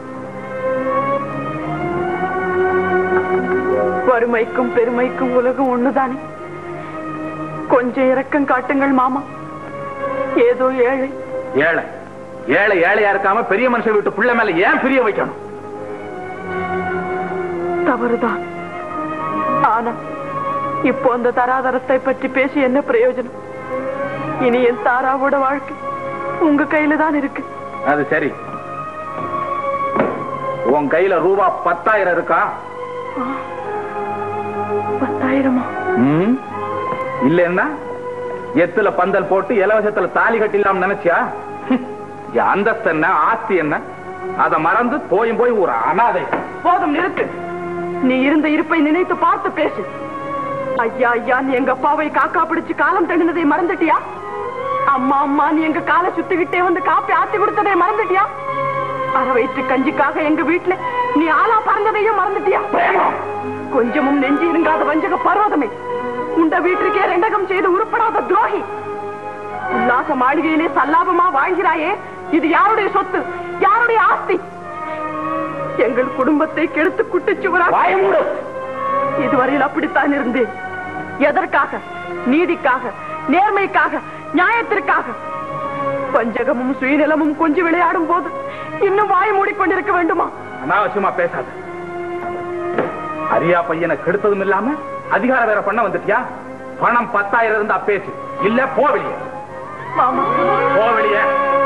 வறுமைக்கும் பெருமைக்கும் உலகம் ஒண்ணுதானே கொஞ்சம் இரக்கம் காட்டுங்கள் மாமா ஏதோ ஏழை ஏழை ஏழை ஏழையா இருக்காம பெரிய மனுஷன் வீட்டு பிள்ளை மேல ஏன் பிரிய வைக்கணும் தவறுதான் ஆனா இப்போ அந்த தராதரத்தை பற்றி பேசி என்ன பிரயோஜனம் இனி என் தாராவோட வாழ்க்கை உங்க கையில தான் இருக்கு அது சரி உன் கையில ரூபா பத்தாயிரம் இருக்கா பத்தாயிரமா ம்? இல்லன்னா எத்துல பந்தல் போட்டு இலவசத்துல தாலி கட்டிடலாம் நினைச்சியா ஹம். என் அந்தஸ்து என்ன ஆஸ்தி என்ன அதை மறந்து போயும் போய் ஒரு அனாதை போதும் நிறுத்து நீ இருந்த இருப்பை நினைத்து பார்த்து பேசு ஐயா ஐயா நீ எங்க அப்பாவை காக்கா பிடிச்சு காலம் தண்டினதை மறந்துட்டியா அம்மா அம்மா நீ எங்க காலை சுத்திக்கிட்டே வந்து காப்பி ஆத்தி கொடுத்ததை மறந்துட்டியா அரை வயிற்று கஞ்சிக்காக எங்க வீட்டுல நீ ஆளா பறந்ததையும் மறந்துட்டியா கொஞ்சமும் நெஞ்சு இருங்காத வஞ்சக பர்வதமே உண்ட வீட்டுக்கே ரெண்டகம் செய்து உருப்படாத துரோகி உல்லாச மாளிகையிலே சல்லாபமா வாழ்கிறாயே இது யாருடைய சொத்து யாருடைய ஆஸ்தி எங்கள் குடும்பத்தை கெடுத்து குட்டிச்சுவரா இதுவரையில் அப்படித்தான் இருந்தேன் எதற்காக நீதிக்காக நேர்மைக்காக நியாயத்திற்காக பஞ்சகமும் சுயநலமும் கொஞ்சம் விளையாடும் போது இன்னும் வாய் மூடிக்கொண்டிருக்க வேண்டுமா அனாவசியமா பேசாத அரியா பையனை கெடுத்ததும் இல்லாம அதிகாரம் வேற பண்ண வந்துட்டியா பணம் பத்தாயிரம் இருந்தா பேசு இல்ல போ வெளியே மாமா போ வெளியே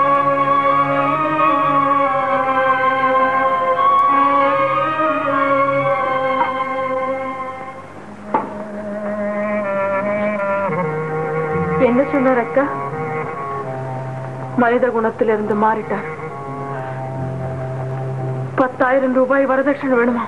என்ன சொன்னார் அக்கா மனித குணத்திலிருந்து மாறிட்டார் பத்தாயிரம் ரூபாய் வரதட்சணை வேணுமா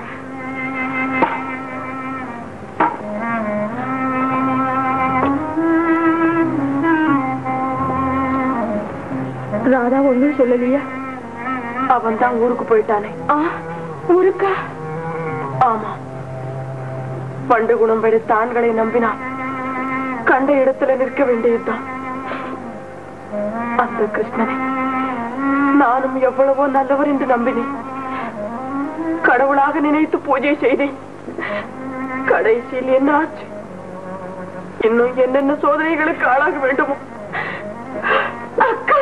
ராதா ஒண்ணும் சொல்லலையா அவன் தான் ஊருக்கு போயிட்டானே ஊருக்கா ஆமா பண்டு குணம் வெடித்த ஆண்களை நம்பினான் கண்ட இடத்துல நிற்க வேண்டியதுதான் அந்த கிருஷ்ணனை நானும் எவ்வளவோ நல்லவர் என்று நம்பினேன் கடவுளாக நினைத்து பூஜை செய்தேன் கடைசியில் என்ன ஆச்சு இன்னும் என்னென்ன சோதனைகளுக்கு ஆளாக வேண்டுமோ அக்கா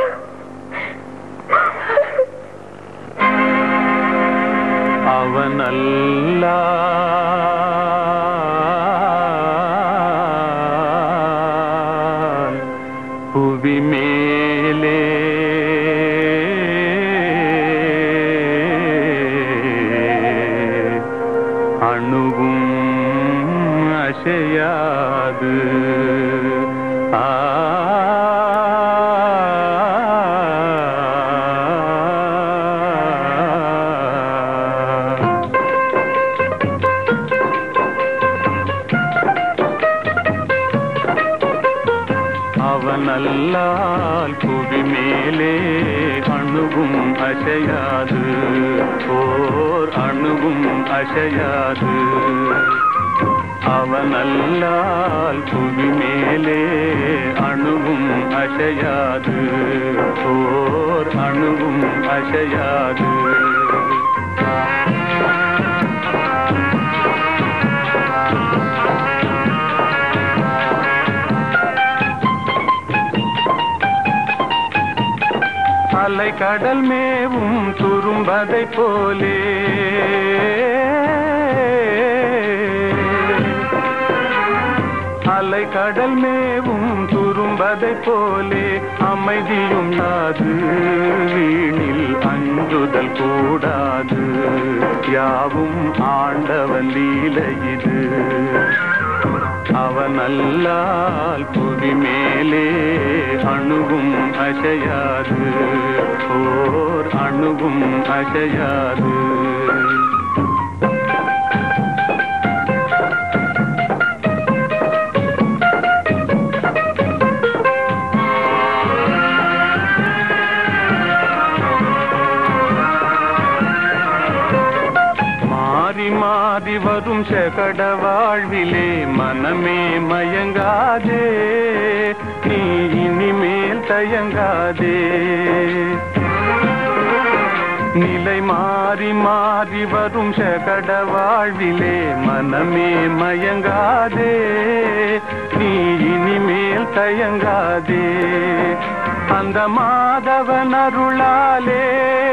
அவனல்ல புவி மேலே அணுகும் அசையாது ஆ அவனல்லால் புவி மேலே அணுகும் அசையாது ஓர் அணுகும் அசையாது அவனல்லால் புவி மேலே அணுகும் அசையாது ஓர் அணுகும் அசையாது அலை கடல் மேவும் துரும்பதை போலே அலை கடல் மேவும் துரும்பதை போலே அமைதியும் யாது வீணில் அஞ்சுதல் கூடாது யாவும் ஆண்டவன் லீலை இது அவனல்லால் புவி மேலே அணுகும் அசையாது ஓர் அணுகும் அசையாது மாறி மாறி வரும் சகட வாழ்விலே மனமே மயங்காதே நீ இனிமேல் தயங்காதே நிலை மாறி மாறி வரும் சகட வாழ்விலே மனமே மயங்காதே நீ இனிமேல் தயங்காதே அந்த மாதவன் அருளாலே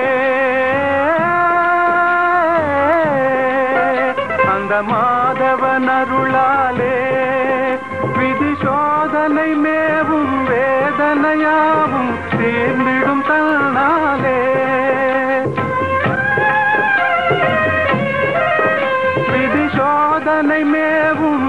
அந்த மாதவன் அருளாலே விதி சோதனை மேவும் வேதனையாவும் தீர்ந்திடும் தன்னாலே விதி சோதனை மேவும்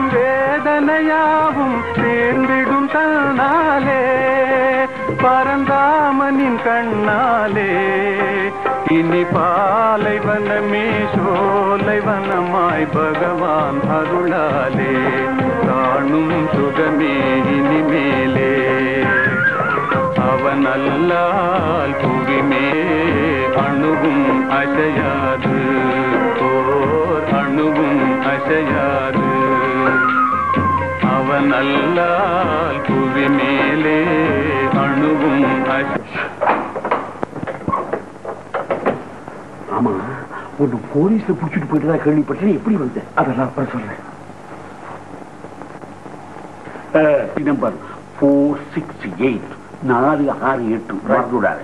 வேதனையாவும் தீர்ந்திடும் தன்னாலே பரந்தாமனின் கண்ணாலே இனி பாலைவனமே சோலைவனமாய் பகவான் அருளாலே காணும் சுகமே இனிமேலே அவன் அல்லால் புவிமே அணுவும் அசையாது ஓர் அணுவும் அசையாது அவன் அல்லால் புவி மேலே அணுவும் அசை ஆமா ஒன்னு போலீஸ்ல புடிச்சிட்டு போயிட்டு தான் கேள்விப்பட்டேன் எப்படி வந்த அதெல்லாம் அப்புறம் சொல்றேன் நம்பர் ஃபோர் சிக்ஸ் எயிட் நாலு ஆறு எட்டு மறந்துடாது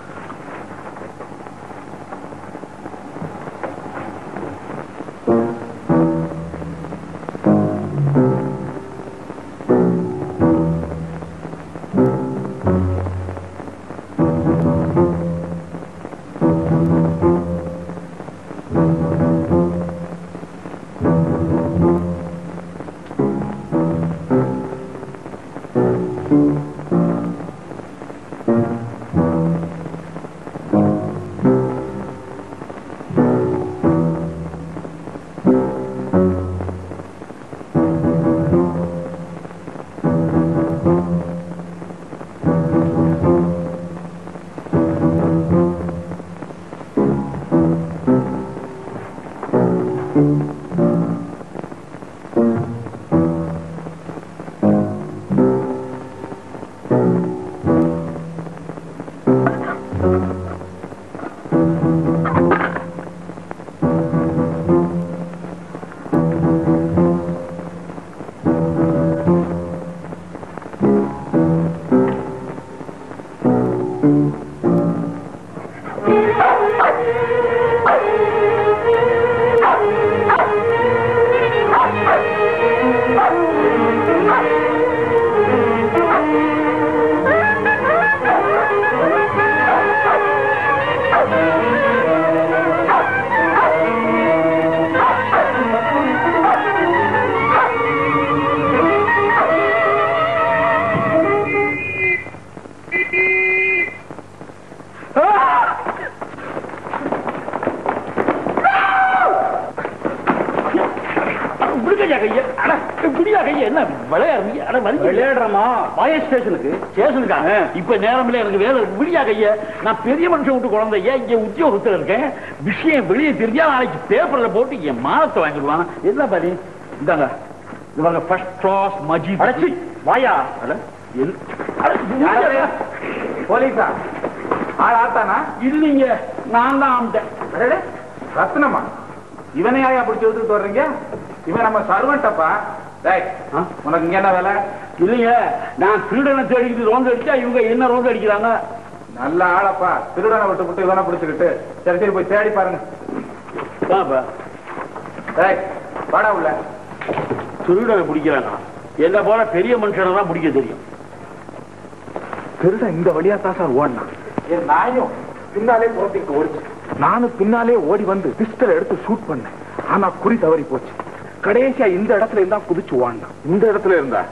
விடுங்கய்யா கைய அட இப்படியா கைய என்ன விளையாடுறீங்க அட வந்து விளையாடுறமா வாய ஸ்டேஷனுக்கு ஸ்டேஷனுக்கா இப்ப நேரமில்ல எனக்கு வேலை இருக்கு விடியா கைய நான் பெரிய மனுஷன் விட்டு குழந்தைய இங்க உத்தியோகத்துல இருக்கேன் விஷயம் வெளியே தெரிஞ்சா நாளைக்கு பேப்பர்ல போட்டு என் மானத்தை வாங்கிடுவான் என்ன பாடி இந்தாங்க இவங்க ஃபர்ஸ்ட் கிளாஸ் மஜித் அடச்சி வாயா அட எல்- அட, யாரு? போலீஸா ஆள் ஆத்தானா இல்லைங்க நான் தான் ஆம்பிட்டேன் அடடே, ரத்னமா இவனை யாரையா பிடிச்சி எடுத்துட்டு வர்றீங்க இவன் நம்ம சர்வெண்டப்பா டேய் உனக்கு இங்க என்ன வேலை இல்லைங்க நான் திருடனை தேடிக்கிட்டு ரோந்து அடிச்சா இவங்க என்ன ரோந்து அடிக்கிறாங்க நல்ல ஆளப்பா திருடனை விட்டு விட்டு இவனை பிடிச்சுக்கிட்டு சரி சரி போய் தேடி பாருங்க வாப்பா. டேய் வாடா உள்ள திருடனை பிடிக்கிறாங்க என்ன போல பெரிய மனுஷனை தான் பிடிக்க தெரியும் திருடன் இந்த வழியா தான் சார் ஓடினான் என் நாயும் பின்னாலே புறத்திட்டு ஓடிச்சு நானும் பின்னாலே ஓடி வந்து பிஸ்டல் எடுத்து ஷூட் பண்ணேன் ஆனா குறி தவறி போச்சு கடைசியா இந்த இடத்துல இருந்தா குதிச்சு ஓடினான் இந்த இடத்துல இருந்தா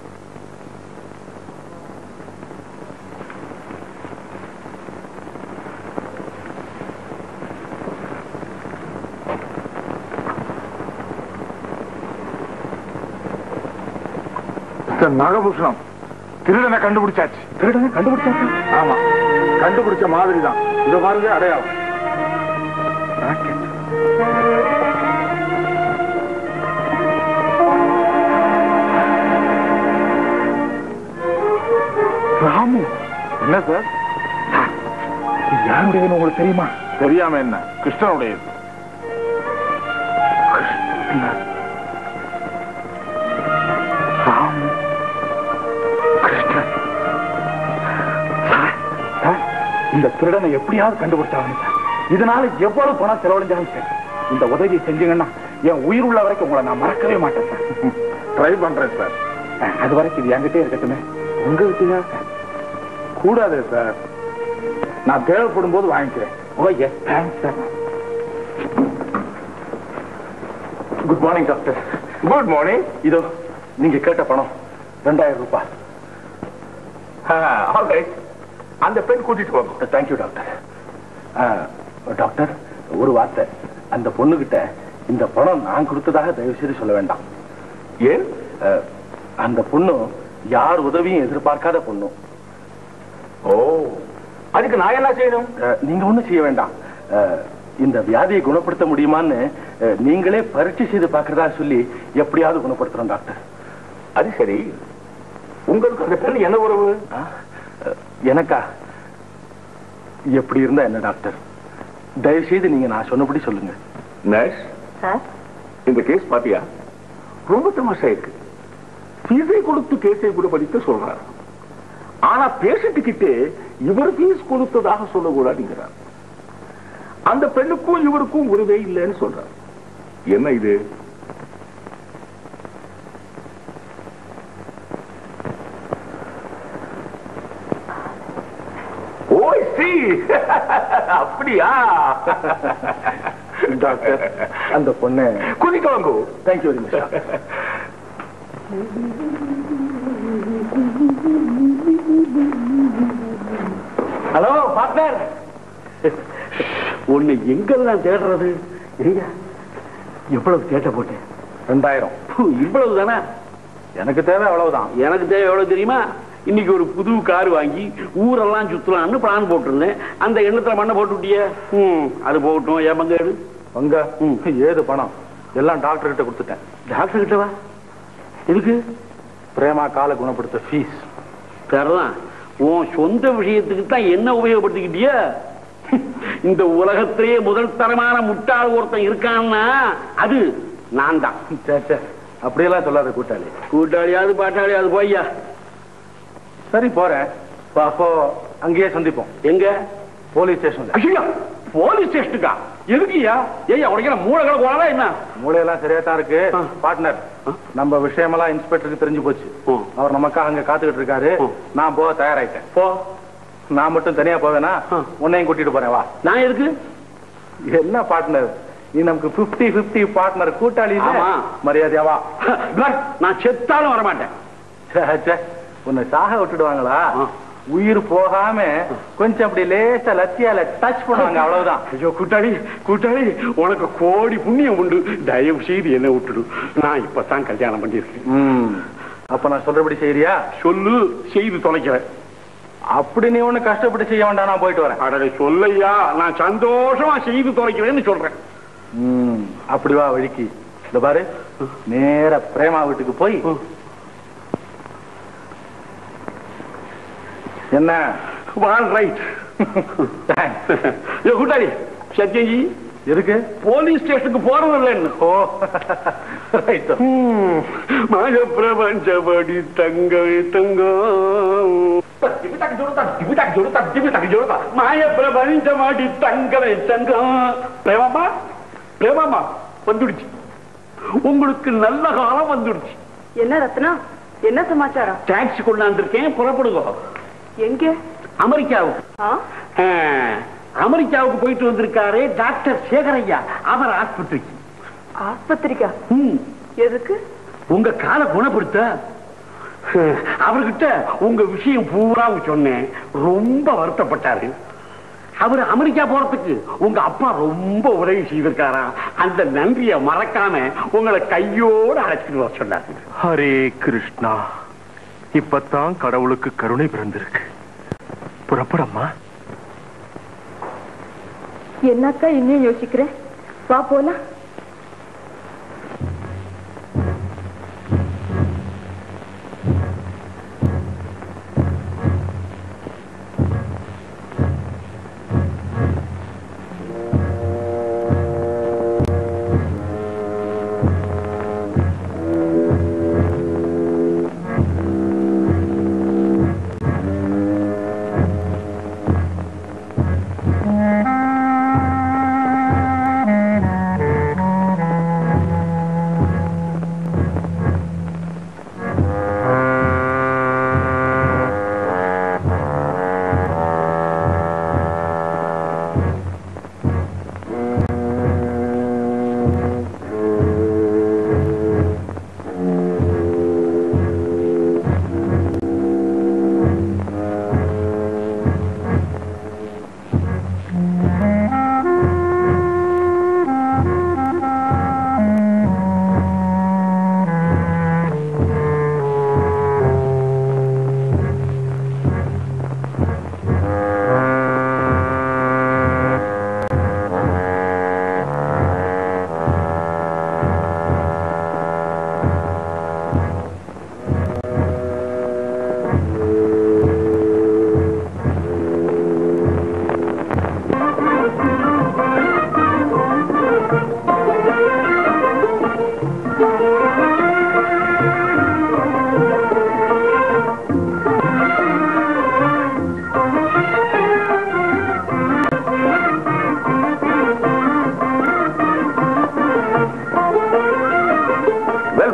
நாகபூஷணம் திருடனை கண்டுபிடிச்சாச்சு திருடனை கண்டுபிடிச்சாச்சு ஆமா கண்டுபிடிச்ச மாதிரி தான் இத பாருங்க அடையாளம் ராக்கெட் ராமு என்ன சார் இது யாருடையதுன்னு உங்களுக்கு தெரியுமா தெரியாம என்ன கிருஷ்ணனுடையது ராமு கிருஷ்ணன் சார், சார், இந்த திருடனை எப்படியாவது கண்டுபிடிச்சாங்க சார் இதனால எவ்வளவு பணம் செலவழிஞ்சாலும் சரி இந்த உதவியை செஞ்சீங்கன்னா என் உயிர் உள்ள வரைக்கும் உங்களை நான் மறக்கவே மாட்டேன் சார் ட்ரை பண்றேன் சார் அது வரைக்கும் இது என்கிட்டே இருக்கட்டுமே உங்க விட்டுதான் சார் கூடாது சார் நான் தேவைப்படும் போது வாங்கிக்கிறேன் okay thanks sir good morning doctor good morning இதோ நீங்க கேட்ட பணம் ரெண்டாயிரம் ரூபாய் ஆல்ரைட் அந்த பெண் கூட்டிட்டு வாங்க தேங்க்யூ டாக்டர் ஆ, டாக்டர் ஒரு வார்த்தை அந்த பொண்ணுகிட்ட இந்த பணம் நான் கொடுத்ததாக தயவு செய்து சொல்ல வேண்டாம் ஏன் அஹ், அந்த பொண்ணு யார் உதவியும் எதிர்பார்க்காத பொண்ணு ஓ அதுக்கு நான் என்ன செய்யணும் அஹ், நீங்க ஒண்ணும் செய்ய வேண்டாம் அஹ், இந்த வியாதியை குணப்படுத்த முடியுமான்னு அஹ், நீங்களே பரீட்சை செய்து பார்க்கறதா சொல்லி எப்படியாவது குணப்படுத்துறோம் டாக்டர் அது சரி உங்களுக்கு அந்த பெண் என்ன உறவு அஹ், எனக்கா எப்படி இருந்தா என்ன டாக்டர் தயவு செய்து நீங்க நான் சொன்னபடி சொல்லுங்க நர்ஸ் சார் இந்த கேஸ் பாத்தியா ரொம்ப தமாஷா இருக்கு ஃபீஸை கொடுத்து கேஸை குணப்படுத்த சொல்றாரு ஆனா பேஷண்ட் கிட்டே இவர் ஃபீஸ் கொடுத்ததாக சொல்லக்கூடாதுங்கிறார் அந்த பெண்ணுக்கும் இவருக்கும் உறவே இல்லைன்னு சொல்றார் என்ன இது ஓய் சி அப்படியா டாக்டர் அந்த பொண்ணு குதிக்க வாங்கோ thank you very much hello partner உன்னை எங்கெல்லாம் தேடுறது எங்க எவ்வளவு கேட்ட போட்டேன் ரெண்டாயிரம் பு, இவ்வளவு தானே எனக்கு தேவை அவ்வளவுதான் எனக்கு தேவை எவ்வளவு தெரியுமா இன்னைக்கு ஒரு புது கார் வாங்கி ஊரெல்லாம் சுத்தலாம்னு பிளான் போட்டிருந்தேன் அந்த எண்ணத்துல மண்ணை போட்டு விட்டியே ம் அது போகட்டும் ஏன் பங்கேடு அங்க ஏது பணம் எல்லாம் டாக்டர் கிட்ட கொடுத்துட்டேன் டாக்டர் கிட்ட வா எதுக்கு பிரேமா காலை குணப்படுத்த ஃபீஸ் சரிதான் உன் சொந்த விஷயத்துக்கு தான் என்ன உபயோகப்படுத்திக்கிட்டிய இந்த உலகத்திலேயே முதல் தரமான முட்டாள் ஒருத்தன் இருக்கான்னா அது நான் தான் சே சே அப்படியெல்லாம் சொல்லாத கூட்டாளி கூட்டாளியாவது பாட்டாளியாவது போய்யா சரி போறேன் அப்ப அப்போ அங்கேயே சந்திப்போம் எங்க போலீஸ் ஸ்டேஷன்ல ஐயா போலீஸ் ஸ்டேஷனுக்கா எதுக்குயா ஏய்யா உனக்கு என்ன மூளை கிடக்கு வரதா என்ன மூளையெல்லாம் சரியா தான் இருக்கு பார்ட்னர் நம்ம விஷயமெல்லாம் இன்ஸ்பெக்டருக்கு தெரிஞ்சு போச்சு அவர் நமக்காக அங்க காத்துக்கிட்டு இருக்காரு நான் போக தயாராயிட்டேன் போ நான் மட்டும் தனியா போவேனா உன்னையும் கூட்டிட்டு போறேன் வா நான் எதுக்கு என்ன பார்ட்னர் நீ நமக்கு 50 50 பார்ட்னர் கூட்டாளி இல்ல? ஆமா. மரியாதையா வா நான் செத்தாலும் வரமாட்டேன் ச்சே, ச்சே. உன்னை சாக விட்டுடுவாங்களா உயிர் போகாம கொஞ்சம் அப்படி லேசா லத்தியால டச் பண்ணுவாங்க அவ்வளவுதான் ஐயோ கூட்டாளி கூட்டாளி உனக்கு கோடி புண்ணியம் உண்டு தயவு செய்து என்ன விட்டுடு நான் இப்பதான் கல்யாணம் பண்ணியிருக்கேன் ம். அப்ப நான் சொல்றபடி செய்யறியா சொல்லு செய்து தொலைக்கிறேன் அப்படி நீ ஒண்ணு கஷ்டப்பட்டு செய்ய வேண்டாம் நான் போயிட்டு வரேன் அடடே சொல்லையா நான் சந்தோஷமா செய்து தொலைக்கிறேன்னு சொல்றேன் ம், அப்படி வா வழிக்கு இந்த பாரு நேர பிரேமா வீட்டுக்கு போய் என்ன வால் ரைட் ஏ கூட்டாளி சத்யஜி எதுக்கு போலீஸ் ஸ்டேஷனுக்கு போறது இல்லைன்னு ஓ ரைட் மக பிரபஞ்சபடி தங்க தங்கம் மாய பிரபஞ்சமாடி தங்கலை தங்கம் பிரேமாமா பிரேமாமா வந்துடுச்சு உங்களுக்கு நல்ல காலம் வந்துடுச்சு என்ன ரத்னம் என்ன சமாச்சாரம் டாக்ஸி கொண்டாந்துருக்கேன் புறப்படுங்க எங்க அமெரிக்காவுக்கு ஆ? ஆ, அமெரிக்காவுக்கு போயிட்டு வந்திருக்காரு டாக்டர் சேகரையா அவர் ஆஸ்பத்திரிக்கு ஆஸ்பத்திரிக்கா ம், எதுக்கு உங்க காலை குணப்படுத்த அவர்கிட்ட உங்க விஷயம் பூரா சொன்னேன் ரொம்ப வருத்தப்பட்டாரு அவர் அமெரிக்கா போறதுக்கு உங்க அப்பா ரொம்ப உதவி செய்திருக்காரா அந்த நன்றியை மறக்காம உங்களை கையோடு அழைச்சிட்டு வர சொன்னாரு ஹரே கிருஷ்ணா இப்பத்தான் கடவுளுக்கு கருணை பிறந்திருக்கு புறப்படம்மா என்னக்கா இன்னும் யோசிக்கிறேன் வா போலாம்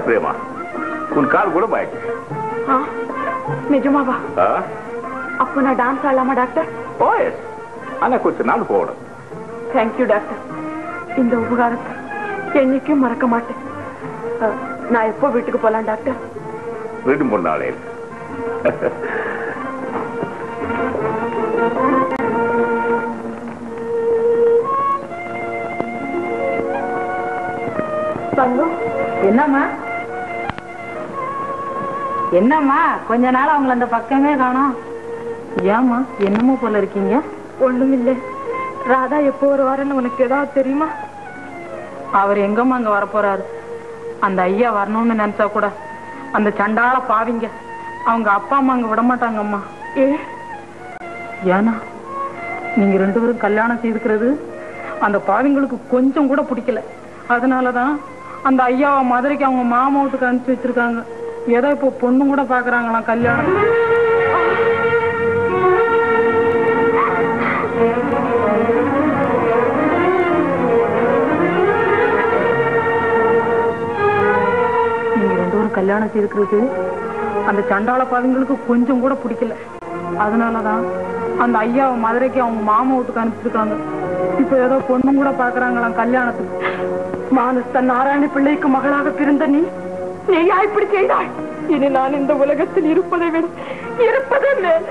பிரேமா உன் கால் குணமாயிடுச்சு ஆ, நிஜமாவா ஆ? அப்போ நான் டான்ஸ் ஆடலாமா டாக்டர் ஓ எஸ் ஆனா கொஞ்ச நாள் போகணும் தேங்க்யூ டாக்டர் இந்த உபகாரத்தை என்னைக்கும் மறக்க மாட்டேன் ஆ, நான் எப்போ வீட்டுக்கு போலாம் டாக்டர் ரெண்டு மூணு நாளே தங்கம் என்னம்மா என்னம்மா கொஞ்ச நாள் அவங்கள அந்த பக்கமே காணோம் ஏம்மா என்னமோ போல இருக்கீங்க ஒண்ணும் இல்லை ராதா எப்போ வருவாருன்னு உனக்கு ஏதாவது தெரியுமா அவர் எங்கம்மா அங்க வரப்போறாரு அந்த ஐயா வரணும்னு நினைச்சா கூட அந்த சண்டாள பாவிங்க அவங்க அப்பா அம்மா அங்க விட மாட்டாங்கம்மா ஏ ஏன்னா நீங்க ரெண்டு பேரும் கல்யாணம் செய்துக்கிறது அந்த பாவிங்களுக்கு கொஞ்சம் கூட பிடிக்கல அதனாலதான் அந்த ஐயாவை மதுரைக்கு அவங்க மாமா வீட்டுக்கு அனுப்பிச்சு வச்சிருக்காங்க ஏதோ இப்போ பொண்ணு கூட பாக்குறாங்களாம் கல்யாணம் நீங்க ரெண்டு பேரும் கல்யாணம் செய்துக்கிறது அந்த சண்டாள பாவிங்களுக்கு கொஞ்சம் கூட பிடிக்கல அதனாலதான் அந்த ஐயாவை மதுரைக்கு அவங்க மாமா வீட்டுக்கு அனுப்பிச்சிருக்காங்க இப்ப ஏதோ பொண்ணும் கூட பாக்குறாங்களாம் கல்யாணத்துக்கு மானஸ்த நாராயண பிள்ளைக்கு மகளாக பிறந்த நீ நீயா இப்படி செய்தாய் இனி நான் இந்த உலகத்தில் இருப்பதை விட இருப்பதே மேல்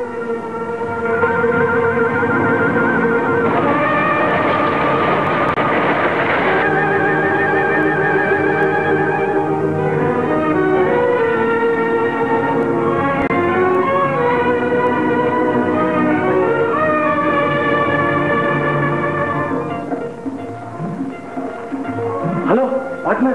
ஹலோ பார்ட்னர்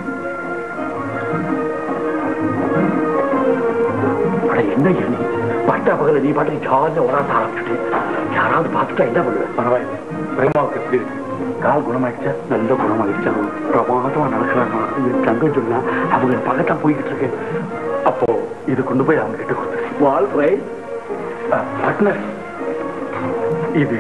அட என்ன எண்ணி பட்டா பகல நீ பாட்டு ஜாலியா உராச ஆரம்பிச்சுட்டு யாராவது பார்த்துட்டா என்ன பண்ணுவேன் பரவாயில்ல பிரேமாவுக்கு எப்படி இருக்கு கால் குணமாயிடுச்சா நல்ல குணமாயிடுச்சா பிரமாதமா நடக்கிறாங்க என் தங்கம் சொன்னா அவங்க பக்கத்தான் போய்கிட்டு இருக்கு அப்போ இது கொண்டு போய் அவங்க கிட்ட கொடுத்துரு வால் ரை பார்ட்னர் இது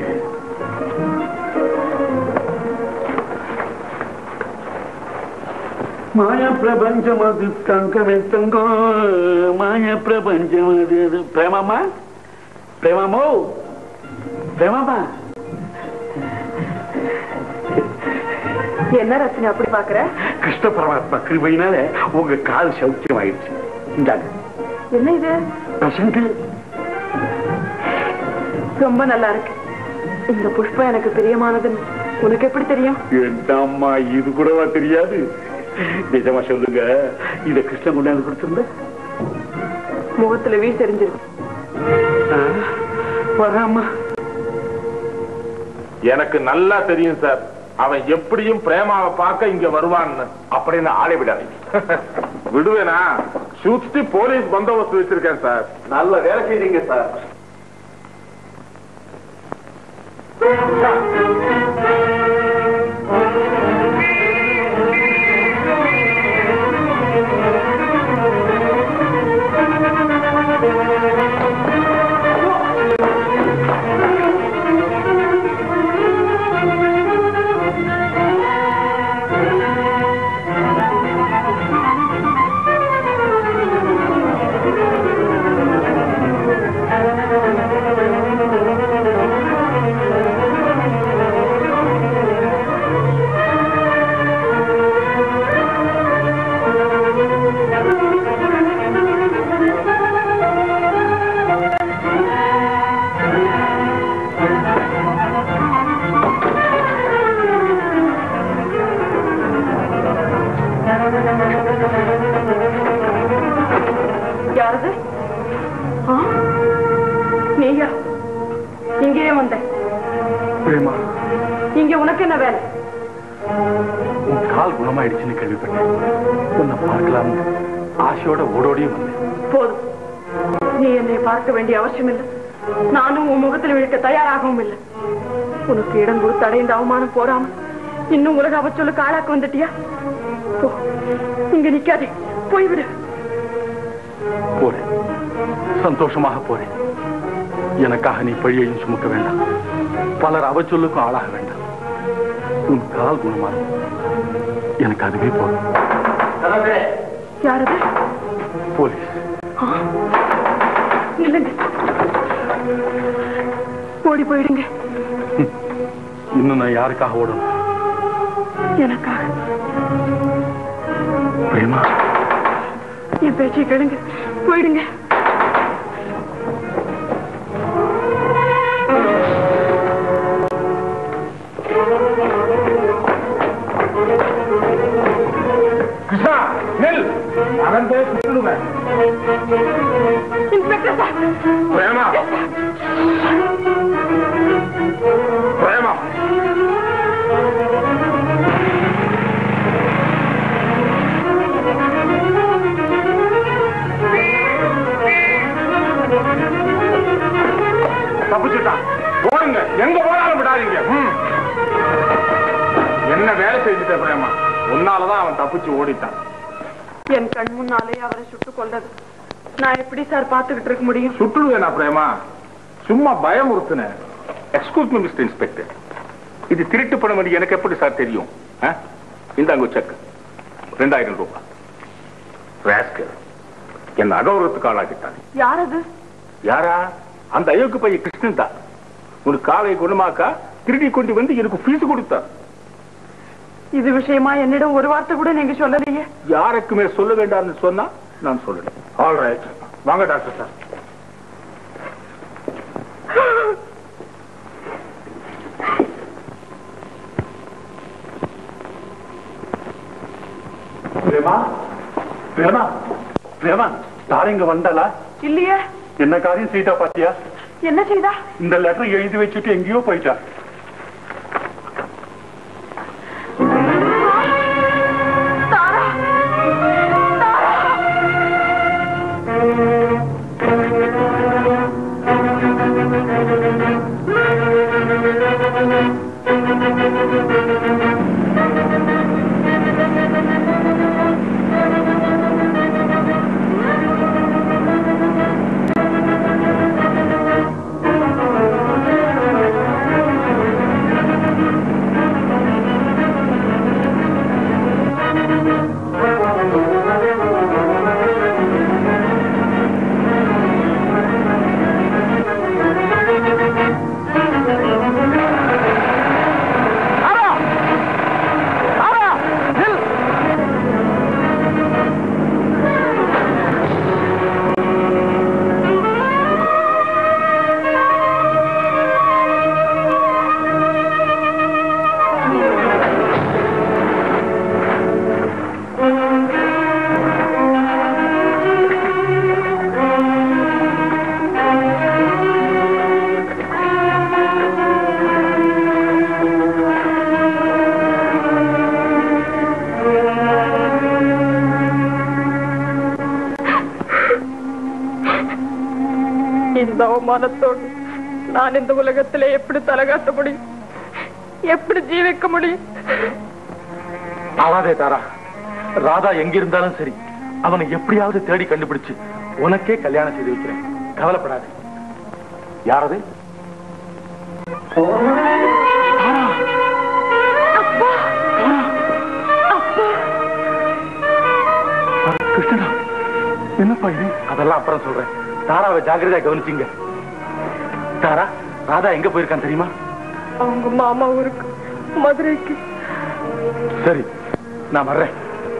மாய பிரபஞ்சம் அது தங்கமே தங்கம் மாய பிரபஞ்சம் அது அது பிரேமாமா பிரேமாமோ பிரேமாமா என்ன ரச்சனை அப்படி பாக்குற கிருஷ்ண பரமாத்மா கிருபையினால உங்க கால் சௌக்கியம் ஆயிடுச்சு இந்தாங்க என்ன இது பிரசன்ட் ரொம்ப நல்லா இருக்கு இந்த புஷ்பம் எனக்கு பிரியமானதுன்னு உனக்கு எப்படி தெரியும் என்னம்மா இது கூடவா தெரியாது நிஜமா சொல்லுங்க இத கிருஷ்ணன் கொண்டாந்து கொடுத்திருந்த முகத்துல வீச எறிஞ்சிருக்கு வராமா எனக்கு நல்லா தெரியும் சார் அவன் எப்படியும் பிரேமாவை பார்க்க இங்க வருவான்னு அப்படின்னு ஆளை விடாதீங்க விடுவேனா சுத்தி போலீஸ் பந்தோபஸ்து வச்சிருக்கேன் சார் நல்ல வேலை செய்றீங்க சார் யாரது ஆ? நீயா இங்கேயே வந்த பிரேமா இங்க உனக்கு என்ன வேலை உன் கால் குணமாயிடுச்சுன்னு கேள்விப்பட்டேன் உன்னை பார்க்கலாம் ஆசையோட ஓடோடியும் வந்தேன் போதும் நீ என்னை பார்க்க வேண்டிய அவசியம் இல்லை நானும் உன் முகத்தில் விழிக்க தயாராகவும் இல்லை உனக்கு இடம் கொடுத்து அடைந்த அவமானம் போறாம இன்னும் உலக அவச்சொல்லுக்கு ஆளாக்க வந்துட்டியா போ இங்க நிக்காதே போய்விடு போறேன் சந்தோஷமாக போறேன் எனக்காக நீ பழியையும் சுமக்க வேண்டாம் பலர் அவச்சொல்லுக்கும் ஆளாக வேண்டாம் உன் கால் குணமாகும் எனக்கு அதுவே போதும் யாரது போலீஸ் நில்லுங்க ஓடி போயிடுங்க இன்னும் நான் யாருக்காக ஓடணும் எனக்காக பிரேமா என் பேச்சை கேளுங்க போயிடுங்க கிருஷ்ணா நெல் அவன் பேர் சொல்லுவேன் இன்ஸ்பெக்டர் சார் பிரேமா பிரேமா தப்பிச்சுட்டான் போடுங்க எங்க போனாலும் விடாதீங்க ம். என்ன வேலை செய்துட்ட பிரேமா உன்னாலதான் அவன் தப்பிச்சு ஓடிட்டான் என் கண் முன்னாலே அவரை சுட்டுக் கொண்டது நான் எப்படி சார் பார்த்துக்கிட்டு இருக்க முடியும் சுட்டுடுவேனா பிரேமா சும்மா பயமுறுத்துன எக்ஸ்கூஸ் மீ மிஸ்டர் இன்ஸ்பெக்டர் இது திருட்டு பணம் என்று எனக்கு எப்படி சார் தெரியும் ஆ? இந்தாங்க செக் ரெண்டாயிரம் ரூபாய் ராஸ்கல் என்ன அகௌரவத்துக்கு ஆளாகிட்டான் யார் அது யாரா அந்த அயோக்கு பையன் கிருஷ்ணன் தான் உனக்கு காலை குணமாக்கா திருடி கொண்டு வந்து எனக்கு ஃபீஸ் கொடுத்தா இது விஷயமா என்னிடம் ஒரு வார்த்தை கூட நீங்க சொல்லலையே யாருக்குமே சொல்ல வேண்டாம்னு சொன்னா நான் சொல்லல ஆல் ரைட் வாங்க டாக்டர் சார் பிரேமா பிரேமா பிரேமா தாரிங்க வந்தாளா இல்லையே என்ன காரியம் சீட்டா பாத்தியா என்ன செய்தா இந்த லெட்டர் எழுதி வச்சுட்டு எங்கேயோ போயிட்டா தாரா தாரா இந்த அவமானத்தோடு நான் இந்த உலகத்திலே எப்படி தலகாட்ட முடியும் எப்படி ஜீவிக்க முடியும் அழாதே தாரா ராதா எங்க இருந்தாலும் சரி அவனை எப்படியாவது தேடி கண்டுபிடிச்சு உனக்கே கல்யாணம் செய்து வைக்கிறேன் கவலைப்படாத யாரது கிருஷ்ணா என்னப்பா இது அதெல்லாம் அப்புறம் சொல்றேன் தாராவை ஜாக்கிரதையா கவனிச்சிங்க தாரா ராதா எங்க போயிருக்கான் தெரியுமா அவங்க மாமா ஊருக்கு மதுரைக்கு சரி நான் வர்றேன்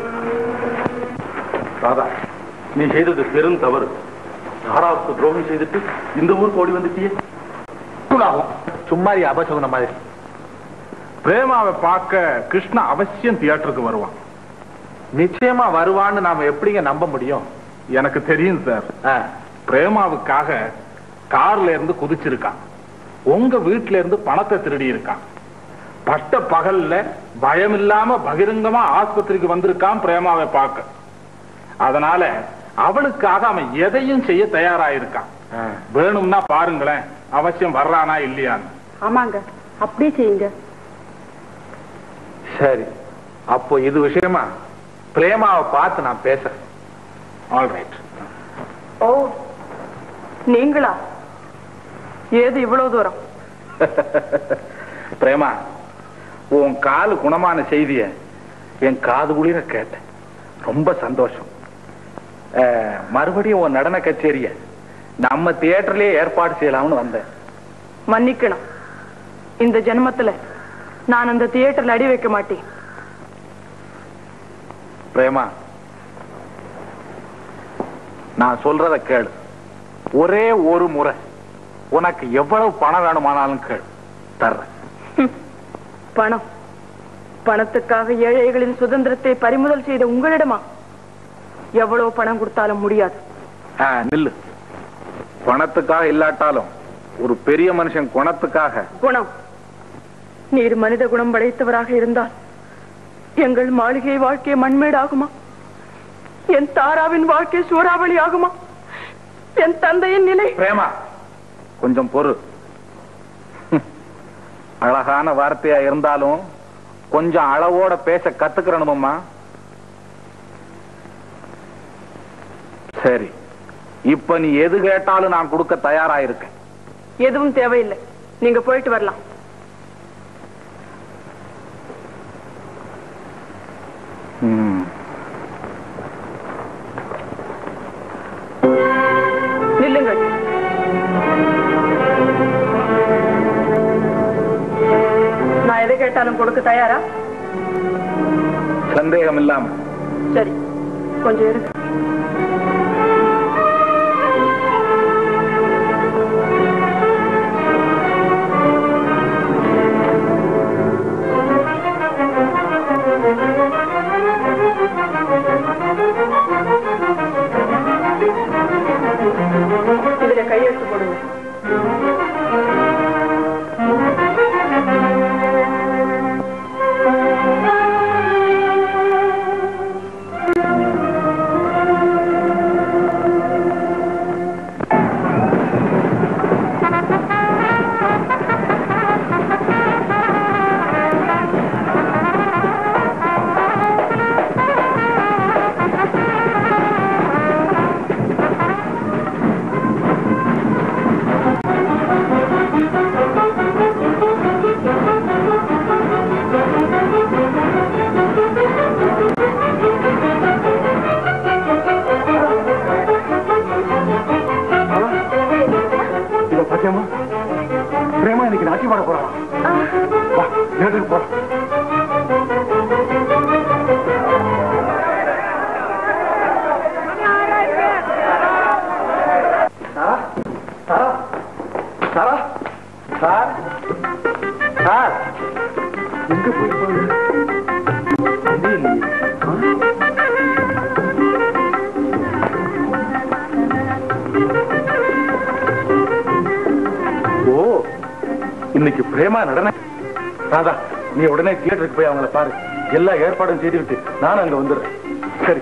ராதா நீ செய்தது பெரும் தவறு தாராவுக்கு துரோகம் செய்துட்டு இந்த ஊருக்கு ஓடி வந்துட்டியே ஆகும் சும்மாரி அபசகுன மாதிரி பிரேமாவை பார்க்க கிருஷ்ணா அவசியம் தியேட்டருக்கு வருவான் நிச்சயமா வருவான்னு நாம எப்படிங்க நம்ப முடியும் எனக்கு தெரியும் சார் பிரேமாவுக்காக கார்ல இருந்து குதிச்சிருக்கான் உங்க வீட்ல இருந்து பணத்தை திருடி இருக்கான் பட்ட பகல்ல பயம் இல்லாம பகிரங்கமா ஆஸ்பத்திரிக்கு வந்திருக்கான் பிரேமாவை பார்க்க அதனால அவளுக்காக அவன் எதையும் செய்ய தயாராயிருக்கான் வேணும்னா பாருங்களேன் அவசியம் வர்றானா இல்லையான்னு ஆமாங்க அப்படியே செய்யுங்க சரி அப்போ இது விஷயமா பிரேமாவை பார்த்து நான் பேசுறேன் ஆல் ரைட் ஓ நீங்களா ஏது இவ்வளவு தூரம் பிரேமா உன் காலு குணமான செய்திய என் காது குளிர கேட்டேன் ரொம்ப சந்தோஷம் அஹ், மறுபடியும் உன் நடன கச்சேரிய நம்ம தியேட்டர்லயே ஏற்பாடு செய்யலாம்னு வந்தேன் மன்னிக்கணும் இந்த ஜென்மத்துல நான் அந்த தியேட்டர்ல அடி வைக்க மாட்டேன் பிரேமா நான் சொல்றத கேளு ஒரே ஒரு முறை உனக்கு எவ்வளவு பணம் வேணுமானாலும் கேளு தர்றேன் பணம் பணத்துக்காக ஏழைகளின் சுதந்திரத்தை பறிமுதல் செய்த உங்களிடமா எவ்வளவு பணம் கொடுத்தாலும் முடியாது ஆ, நில்லு பணத்துக்காக இல்லாட்டாலும் ஒரு பெரிய மனுஷன் குணத்துக்காக குணம் நீர் மனித குணம் படைத்தவராக இருந்தால் எங்கள் மாளிகை வாழ்க்கை மண்மேடாகுமா என் தாராவின் வாழ்க்கை சூறாவளி ஆகுமா என் தந்தையின் நிலை பிரேமா கொஞ்சம் பொறு ஹம். அழகான வார்த்தையா இருந்தாலும் கொஞ்சம் அளவோட பேச கத்துக்கிறணுமம்மா சரி இப்ப நீ எது கேட்டாலும் நான் கொடுக்க தயாரா இருக்கேன் எதுவும் தேவையில்லை நீங்க போயிட்டு வரலாம் ம். நில்லுங்கள் நான் எதை கேட்டாலும் கொடுக்க தயாரா சந்தேகம் இல்லாம சரி கொஞ்சம் இருக்கு இதுல கையெழுத்து போடுங்க இத பாத்தியம்மா பிரேமா இன்னைக்கு நாட்டி பாட போறான் வா நேரத்துக்கு போறோம் சாரா சாரா சார் சார் எங்க போயிருப்பாங்க இது இல்லையே ஓ இன்னைக்கு பிரேமா நடன ராதா நீ உடனே தியேட்டருக்கு போய் அவங்கள பாரு எல்லா ஏற்பாடும் செய்து விட்டு நானும் அங்க வந்துடுறேன் சரி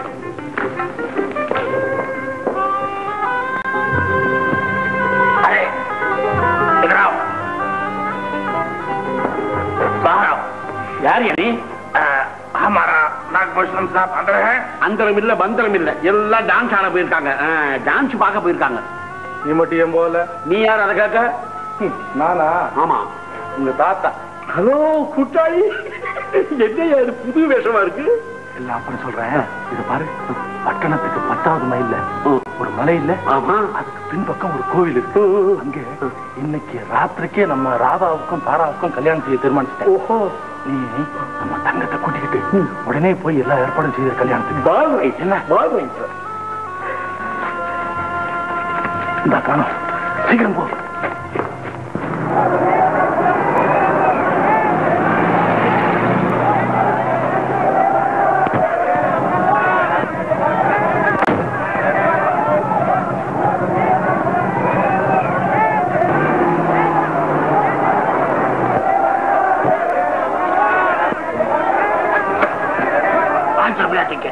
யார் நீ हमारा नागभूषण साहब अंदर है அந்தரம் இல்ல பந்தரம் இல்ல எல்லாம் டான்ஸ் ஆட போயிருக்காங்க டான்ஸ் பார்க்க போயிருக்காங்க நீ மட்டும் ஏன் போகல நீ யார் அதை கேட்க நானா ஆமா உங்க தாத்தா ஹலோ குட்டாளி என்னையா இது புது வேஷமா இருக்கு எல்லாம் அப்புறம் சொல்றேன் இது பாரு பட்டணத்துக்கு பத்தாவது மைல்ல ஒரு மலை இல்ல ஆமா அதுக்கு பின்பக்கம் ஒரு கோவில் இருக்கு அங்க இன்னைக்கு ராத்திரிக்கே நம்ம ராதாவுக்கும் தாராவுக்கும் கல்யாணம் செய்ய தீர்மானிச்சிட்டேன் ஓஹோ நீ நம்ம தங்கத்தை கூட்டிக்கிட்டு உடனே போய் எல்லா ஏற்பாடும் செய்த கல்யாணத்துக்கு பால் ரைட் என்ன பால் ரைட் இந்த காணும் சீக்கிரம் போ ஆன்சர் விளையாட்டிக்க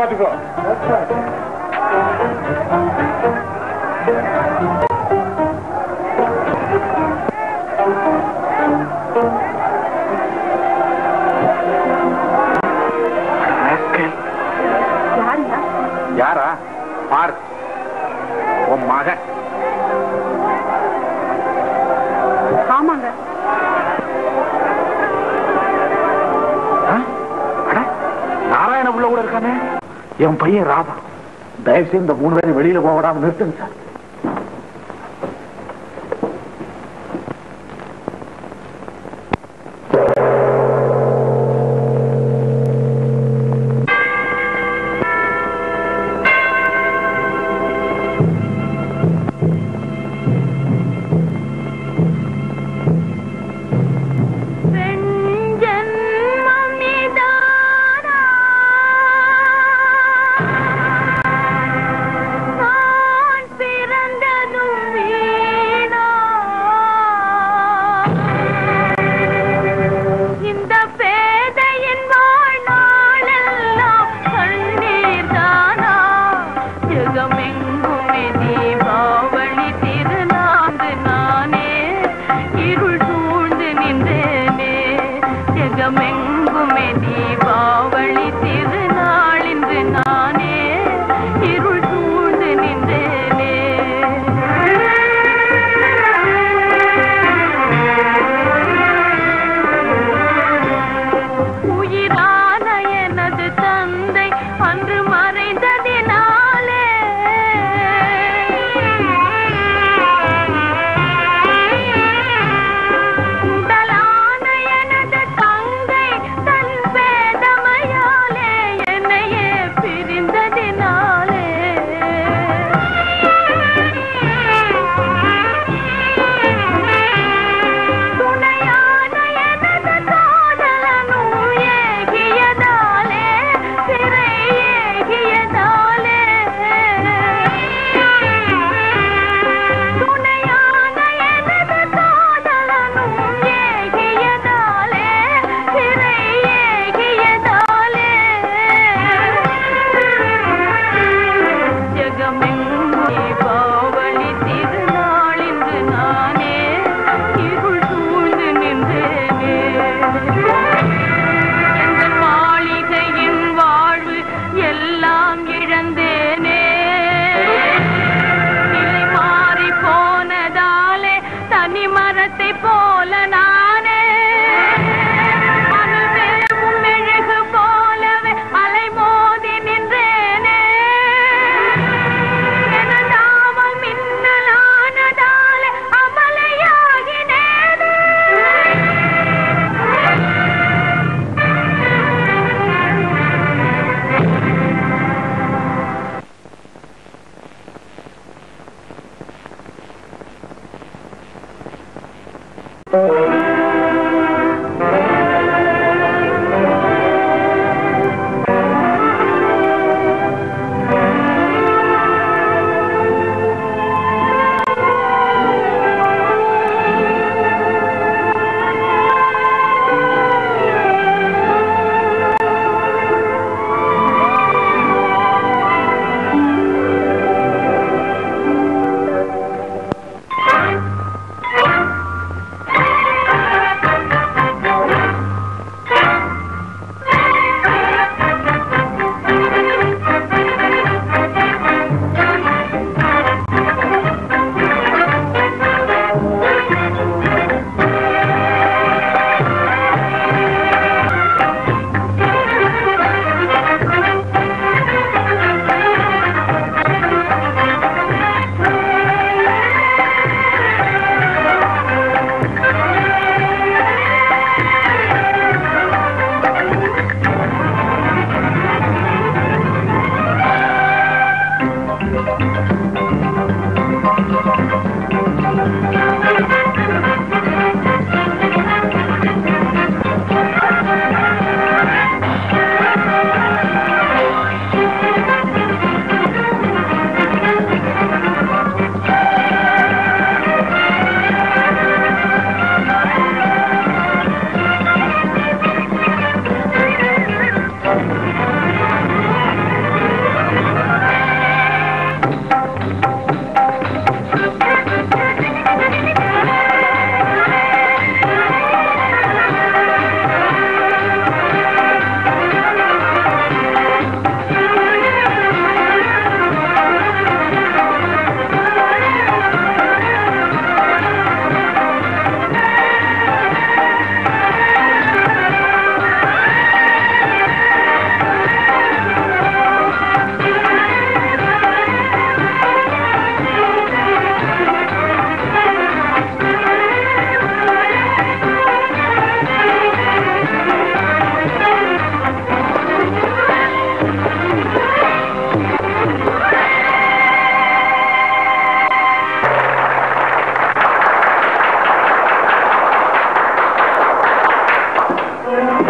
பாத்துக்கோ யாரா பார் உன் மகன் ஆமாங்க நாராயண உள்ள கூட இருக்கானே என் பையன் ராதா தயவு செய்து இந்த மூணு பேரும் வெளியில போக விடாம நிறுத்துங்க சார் இந்த பேதையின் வாழ்நாளெல்லாம் கண்ணீர் தானா ஜெகமெங்குமே தீபாவளி திருநாந்து நானே இருள் சூழ்ந்து நின்றேனே ஜெகமெங்குமே தீபாவளி திருநாளின்று நானே இருள் சூழ்ந்து நின்றேனே உயிரான எனது தந்தை அன்று மறைந்ததினாலே உடலான எனது தங்கை தன் வேதமையாலே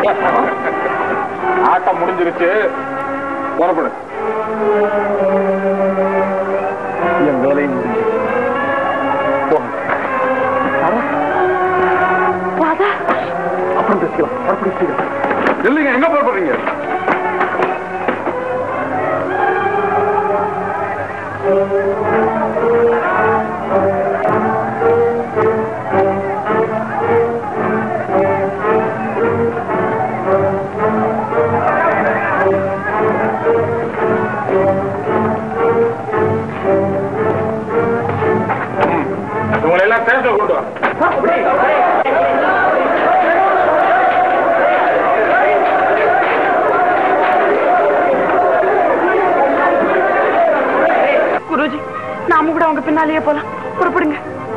ஆட்டம் முடிஞ்சிருச்சு புறப்படு என் வேலையும் முடிஞ்சு போங்க அப்புறம் பேசிக்கலாம் புறப்படு சீக்கிரம் இல்லைங்க எங்க புறப்படுறீங்க உங்களை எல்லாம் சேர்த்து கொண்டு வா குருஜி நாம கூட அவங்க பின்னாலேயே போலாம் புறப்படுங்க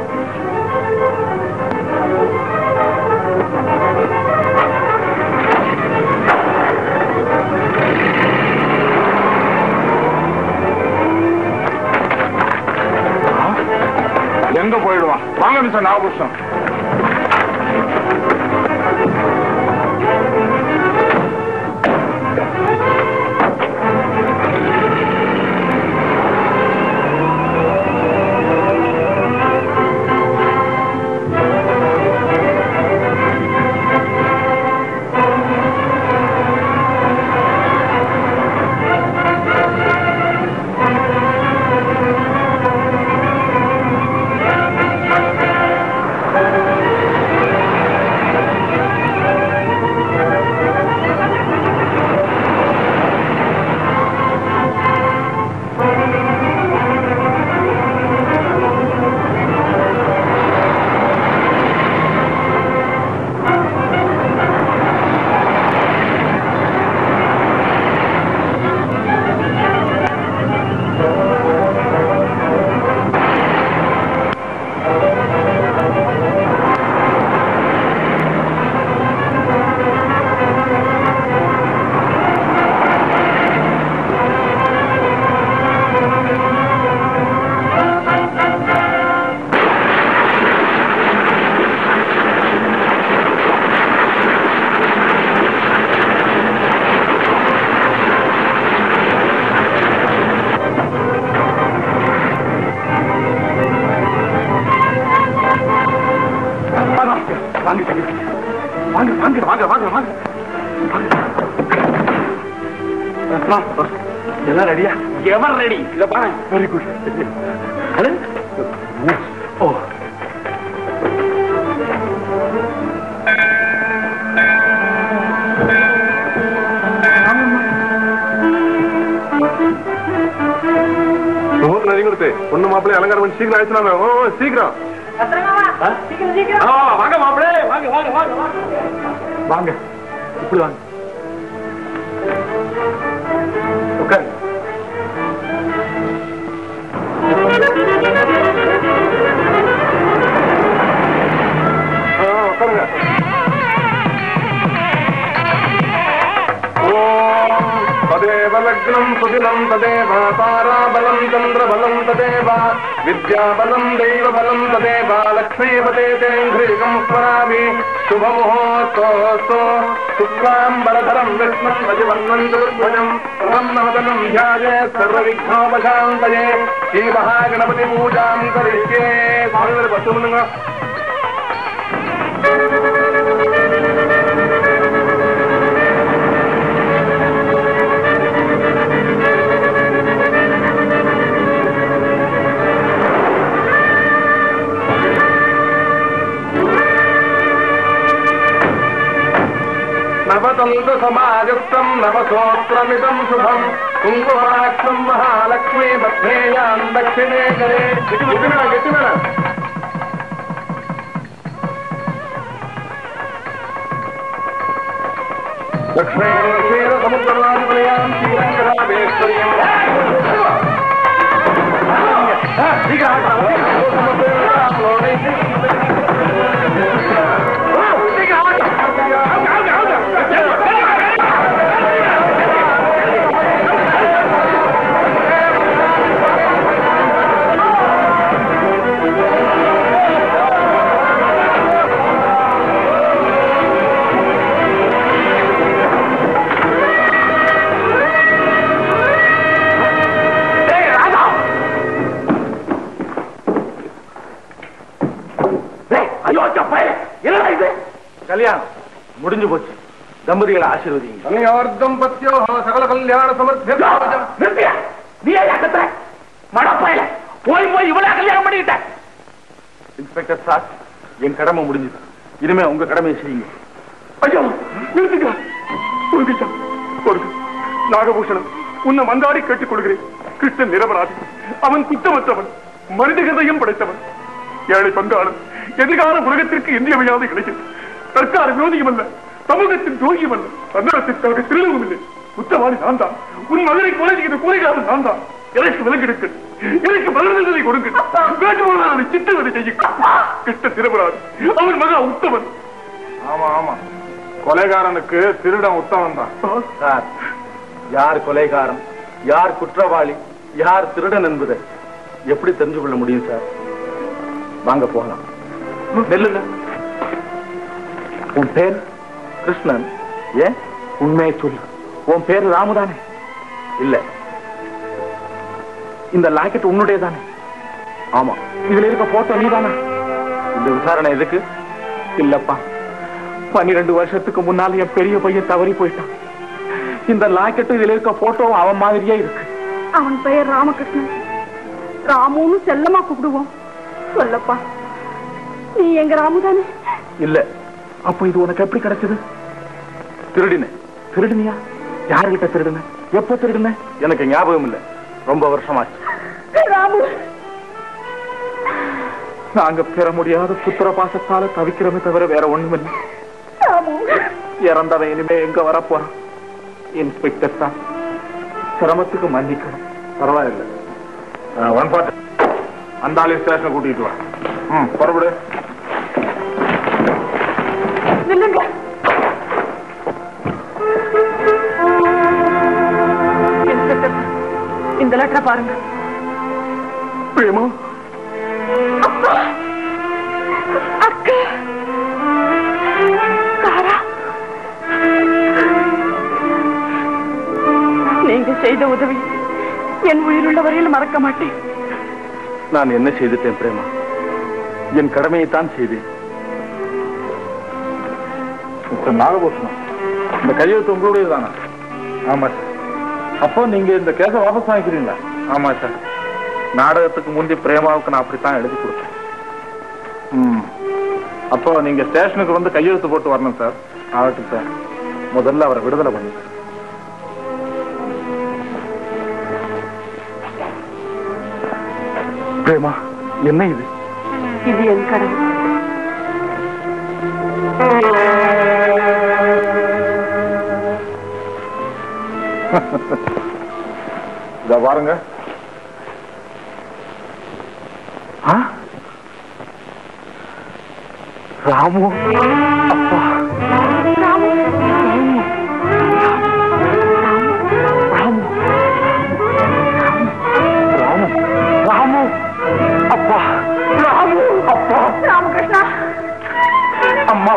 எங்க போயிடுவான் வாங்க மிஸ்டர் நாகபூஷன் வாங்க வாங்க வாங்க வாங்க வாங்க வாங்க எல்லாம் ரெடியா எவர் ரெடி இத பாரு வெரி குட் ஓ முகூர்த்த நதி கொடுத்து பொண்ணு மாப்பிள்ளை அலங்காரம் பண்ணி சீக்கிரம் ஆயிடுச்சுனா ஓ சீக்கிரம் ஆ, வாங்க மாப்பிளே வாங்க வாங்க வாங்க வாங்க வாங்க இப்படி வாங்க உட்காரு ஆ, உட்காருங்க ஓம் ததேவ லக்னம் சுதினம் ததேவ தாராபலம் சந்திரபலம் ததேவ வித்யாபலம் தெய்வபலம் ததேவ லக்ஷ்மீபதே தேங்கிரிகம் ஸ்மராமி சுபமுகூர்த்தோஸ்து சுக்லாம்பரதரம் விஷ்ணம் வதிவர்ணம் துர்புஜம் பிரசன்னவதனம் ध्याये सर्वविघ्नोपशान्तये श्रीमहागणपति पूजां करिष्ये स्वामी பத்து பண்ணுங்க நவதந்த சமாஜஸ்தம் நவசோத்திரமிதம் சுபம் குங்குமாட்சம் மகாலட்சுமி பத்மேயாம் தட்சிணே கரே கெட்டி மேல கெட்டி மேல லக்ஷ்மீ க்ஷீர சமுத்திரராஜபலயாம் ஸ்ரீரங்கராமேஸ்வரியம் ஆ முடிஞ்சு போச்சு தம்பதிகளை ஆசீர்வதிங்க அனையார்த்தம் பத்தியோ சகல கல்யாண சமர்த்திய நிறுத்தியா நீ ஏன் கத்துற மடப்பையில போய் போய் இவ்வளவு கல்யாணம் பண்ணிக்கிட்ட இன்ஸ்பெக்டர் சார் என் கடமை முடிஞ்சது இனிமே உங்க கடமையை செய்யுங்க ஐயா நிறுத்துங்க பொறுக்கிச்சா பொறுக்கு நாகபூஷணம் உன்னை மந்தாடி கேட்டுக் கொள்கிறேன் கிருஷ்ணன் நிரபராதி அவன் குற்றமற்றவன் மனித ஹிருதயம் படைத்தவன் ஏழை பங்காளன் எதிர்கால உலகத்திற்கு இன்றியமையாத கிடைக்கும் சர்க்கார விரோதியும் அல்ல சமூகத்தின் துரோகியும் அல்ல அன்னத்திற்காக திருடவும் இல்லை குற்றவாளி நான் தான் உன் மகனை கொலை செய்த கூலிகாரன் நான் தான் எனக்கு விலங்கெடுக்கள் எனக்கு மரணங்களை கொடுங்க வேண்டுமானால் அதை சித்தவதை செய்யுங்கள் கிட்ட நிரபராதி அவன் மகா உத்தவன் ஆமா ஆமா கொலைகாரனுக்கு திருடன் உத்தவன் தான் சார் யார் கொலைகாரன் யார் குற்றவாளி யார் திருடன் என்பதை எப்படி தெரிஞ்சு கொள்ள முடியும் சார் வாங்க போகலாம் நெல்லுங்க உன் பேர் கிருஷ்ணன் ஏன் உண்மையை சொல்லு உன் பேர் ராமுதானே இல்ல இந்த லாக்கெட் உன்னுடைய தானே ஆமா இதுல இருக்க போட்டோ நீதானே இந்த விசாரணை எதுக்கு இல்லப்பா பன்னிரெண்டு வருஷத்துக்கு முன்னால் என் பெரிய பையன் தவறி போயிட்டான் இந்த லாக்கெட்டும் இதுல இருக்க போட்டோவும் அவன் மாதிரியே இருக்கு அவன் பெயர் ராமகிருஷ்ணன் ராமுன்னு செல்லமா கூப்பிடுவோம் சொல்லப்பா நீ எங்க ராமு தானே இல்ல அப்ப இது உனக்கு எப்படி கிடைச்சது திருடின திருடுனியா யாருகிட்ட திருடுன எப்ப திருடுன எனக்கு ஞாபகம் இல்ல ரொம்ப வருஷமாச்சு ராமு நாங்க பெற முடியாத புத்திர பாசத்தால தவிக்கிறோமே தவிர வேற ஒண்ணுமில்லை ராமு இறந்தவன் இனிமே எங்க வரப்போறான் இன்ஸ்பெக்டர் தான் சிரமத்துக்கு மன்னிக்கணும் பரவாயில்ல ஒன் பாட்டு அந்த ஆளு ஸ்டேஷனை கூட்டிட்டு வா ம் புறப்படு நில்லுங்க இன்ஸ்பெக்டர் இந்த லெட்டரை பாருங்க பிரேமா அக்கா தாரா நீங்க செய்த உதவி என் உயிருள்ள வரையில் மறக்க மாட்டேன் நான் என்ன செய்துட்டேன் பிரேமா என் கடமையைத்தான் செய்தேன் மிஸ்டர் நாகபூஷணம் இந்த கையெழுத்து உங்களுடைய தானா ஆமா சார் அப்போ நீங்க இந்த கேஸை வாபஸ் வாங்கிக்கிறீங்களா ஆமா சார் நாடகத்துக்கு முந்தி பிரேமாவுக்கு நான் அப்படித்தான் எழுதி கொடுத்தேன் ம் அப்போ நீங்க ஸ்டேஷனுக்கு வந்து கையெழுத்து போட்டு வரணும் சார் ஆகட்டும் சார் முதல்ல அவரை விடுதலை பண்ணி பிரேமா என்ன இது இது என் கடமை இத பாருங்க ஆ? ராமு அப்பா ராமு ராமு ராமு ராமு அப்பா ராமு அப்பா ராமகிருஷ்ணா அம்மா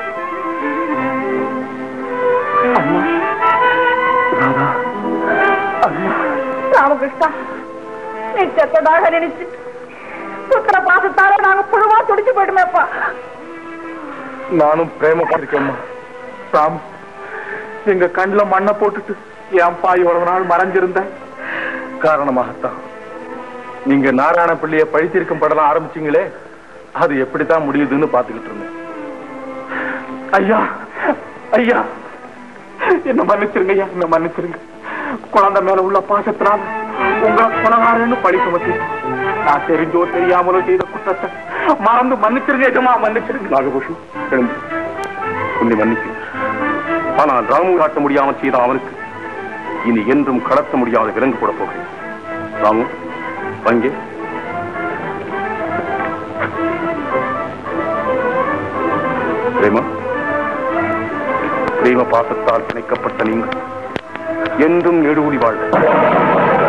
அம்மா ராதா அம்மா ராமகிருஷ்ணா நீ செத்ததாக நினைச்சு புத்திர பாசத்தால நாங்க புழுவா துடிச்சு போயிடுமேப்பா நானும் பிரேம பார்த்திருக்கேம்மா ராம் எங்க கண்ணுல மண்ணை போட்டுட்டு ஏன்பா இவ்வளவு நாள் மறைஞ்சிருந்த காரணமாகத்தான் நீங்க நாராயண பிள்ளைய பழித்திருக்கும் படலாம் ஆரம்பிச்சீங்களே அது எப்படித்தான் முடியுதுன்னு பாத்துக்கிட்டு இருந்தேன் ஐயா ஐயா என்ன மன்னிச்சிருங்க ஐயா என்ன மன்னிச்சிருங்க குழந்தை மேல உள்ள பாசத்தினால உங்க குணகாரன்னு பழி சுமத்தி நான் தெரிஞ்சோ தெரியாமலோ செய்த குற்றத்தை மறந்து மன்னிச்சிருங்க எஜமா மன்னிச்சிருங்க நாகபூஷன் எழுந்து உன்னை மன்னிக்கிறேன் ஆனால் ராமு காட்ட முடியாமல் செய்த அவனுக்கு இனி என்றும் கடத்த முடியாத விலங்கு கூட போகிறேன் ராமு வங்கே பிரேமா பிரேம பாசத்தால் பிணைக்கப்பட்ட நீங்கள் என்றும் நெடுவுடி வாழ்க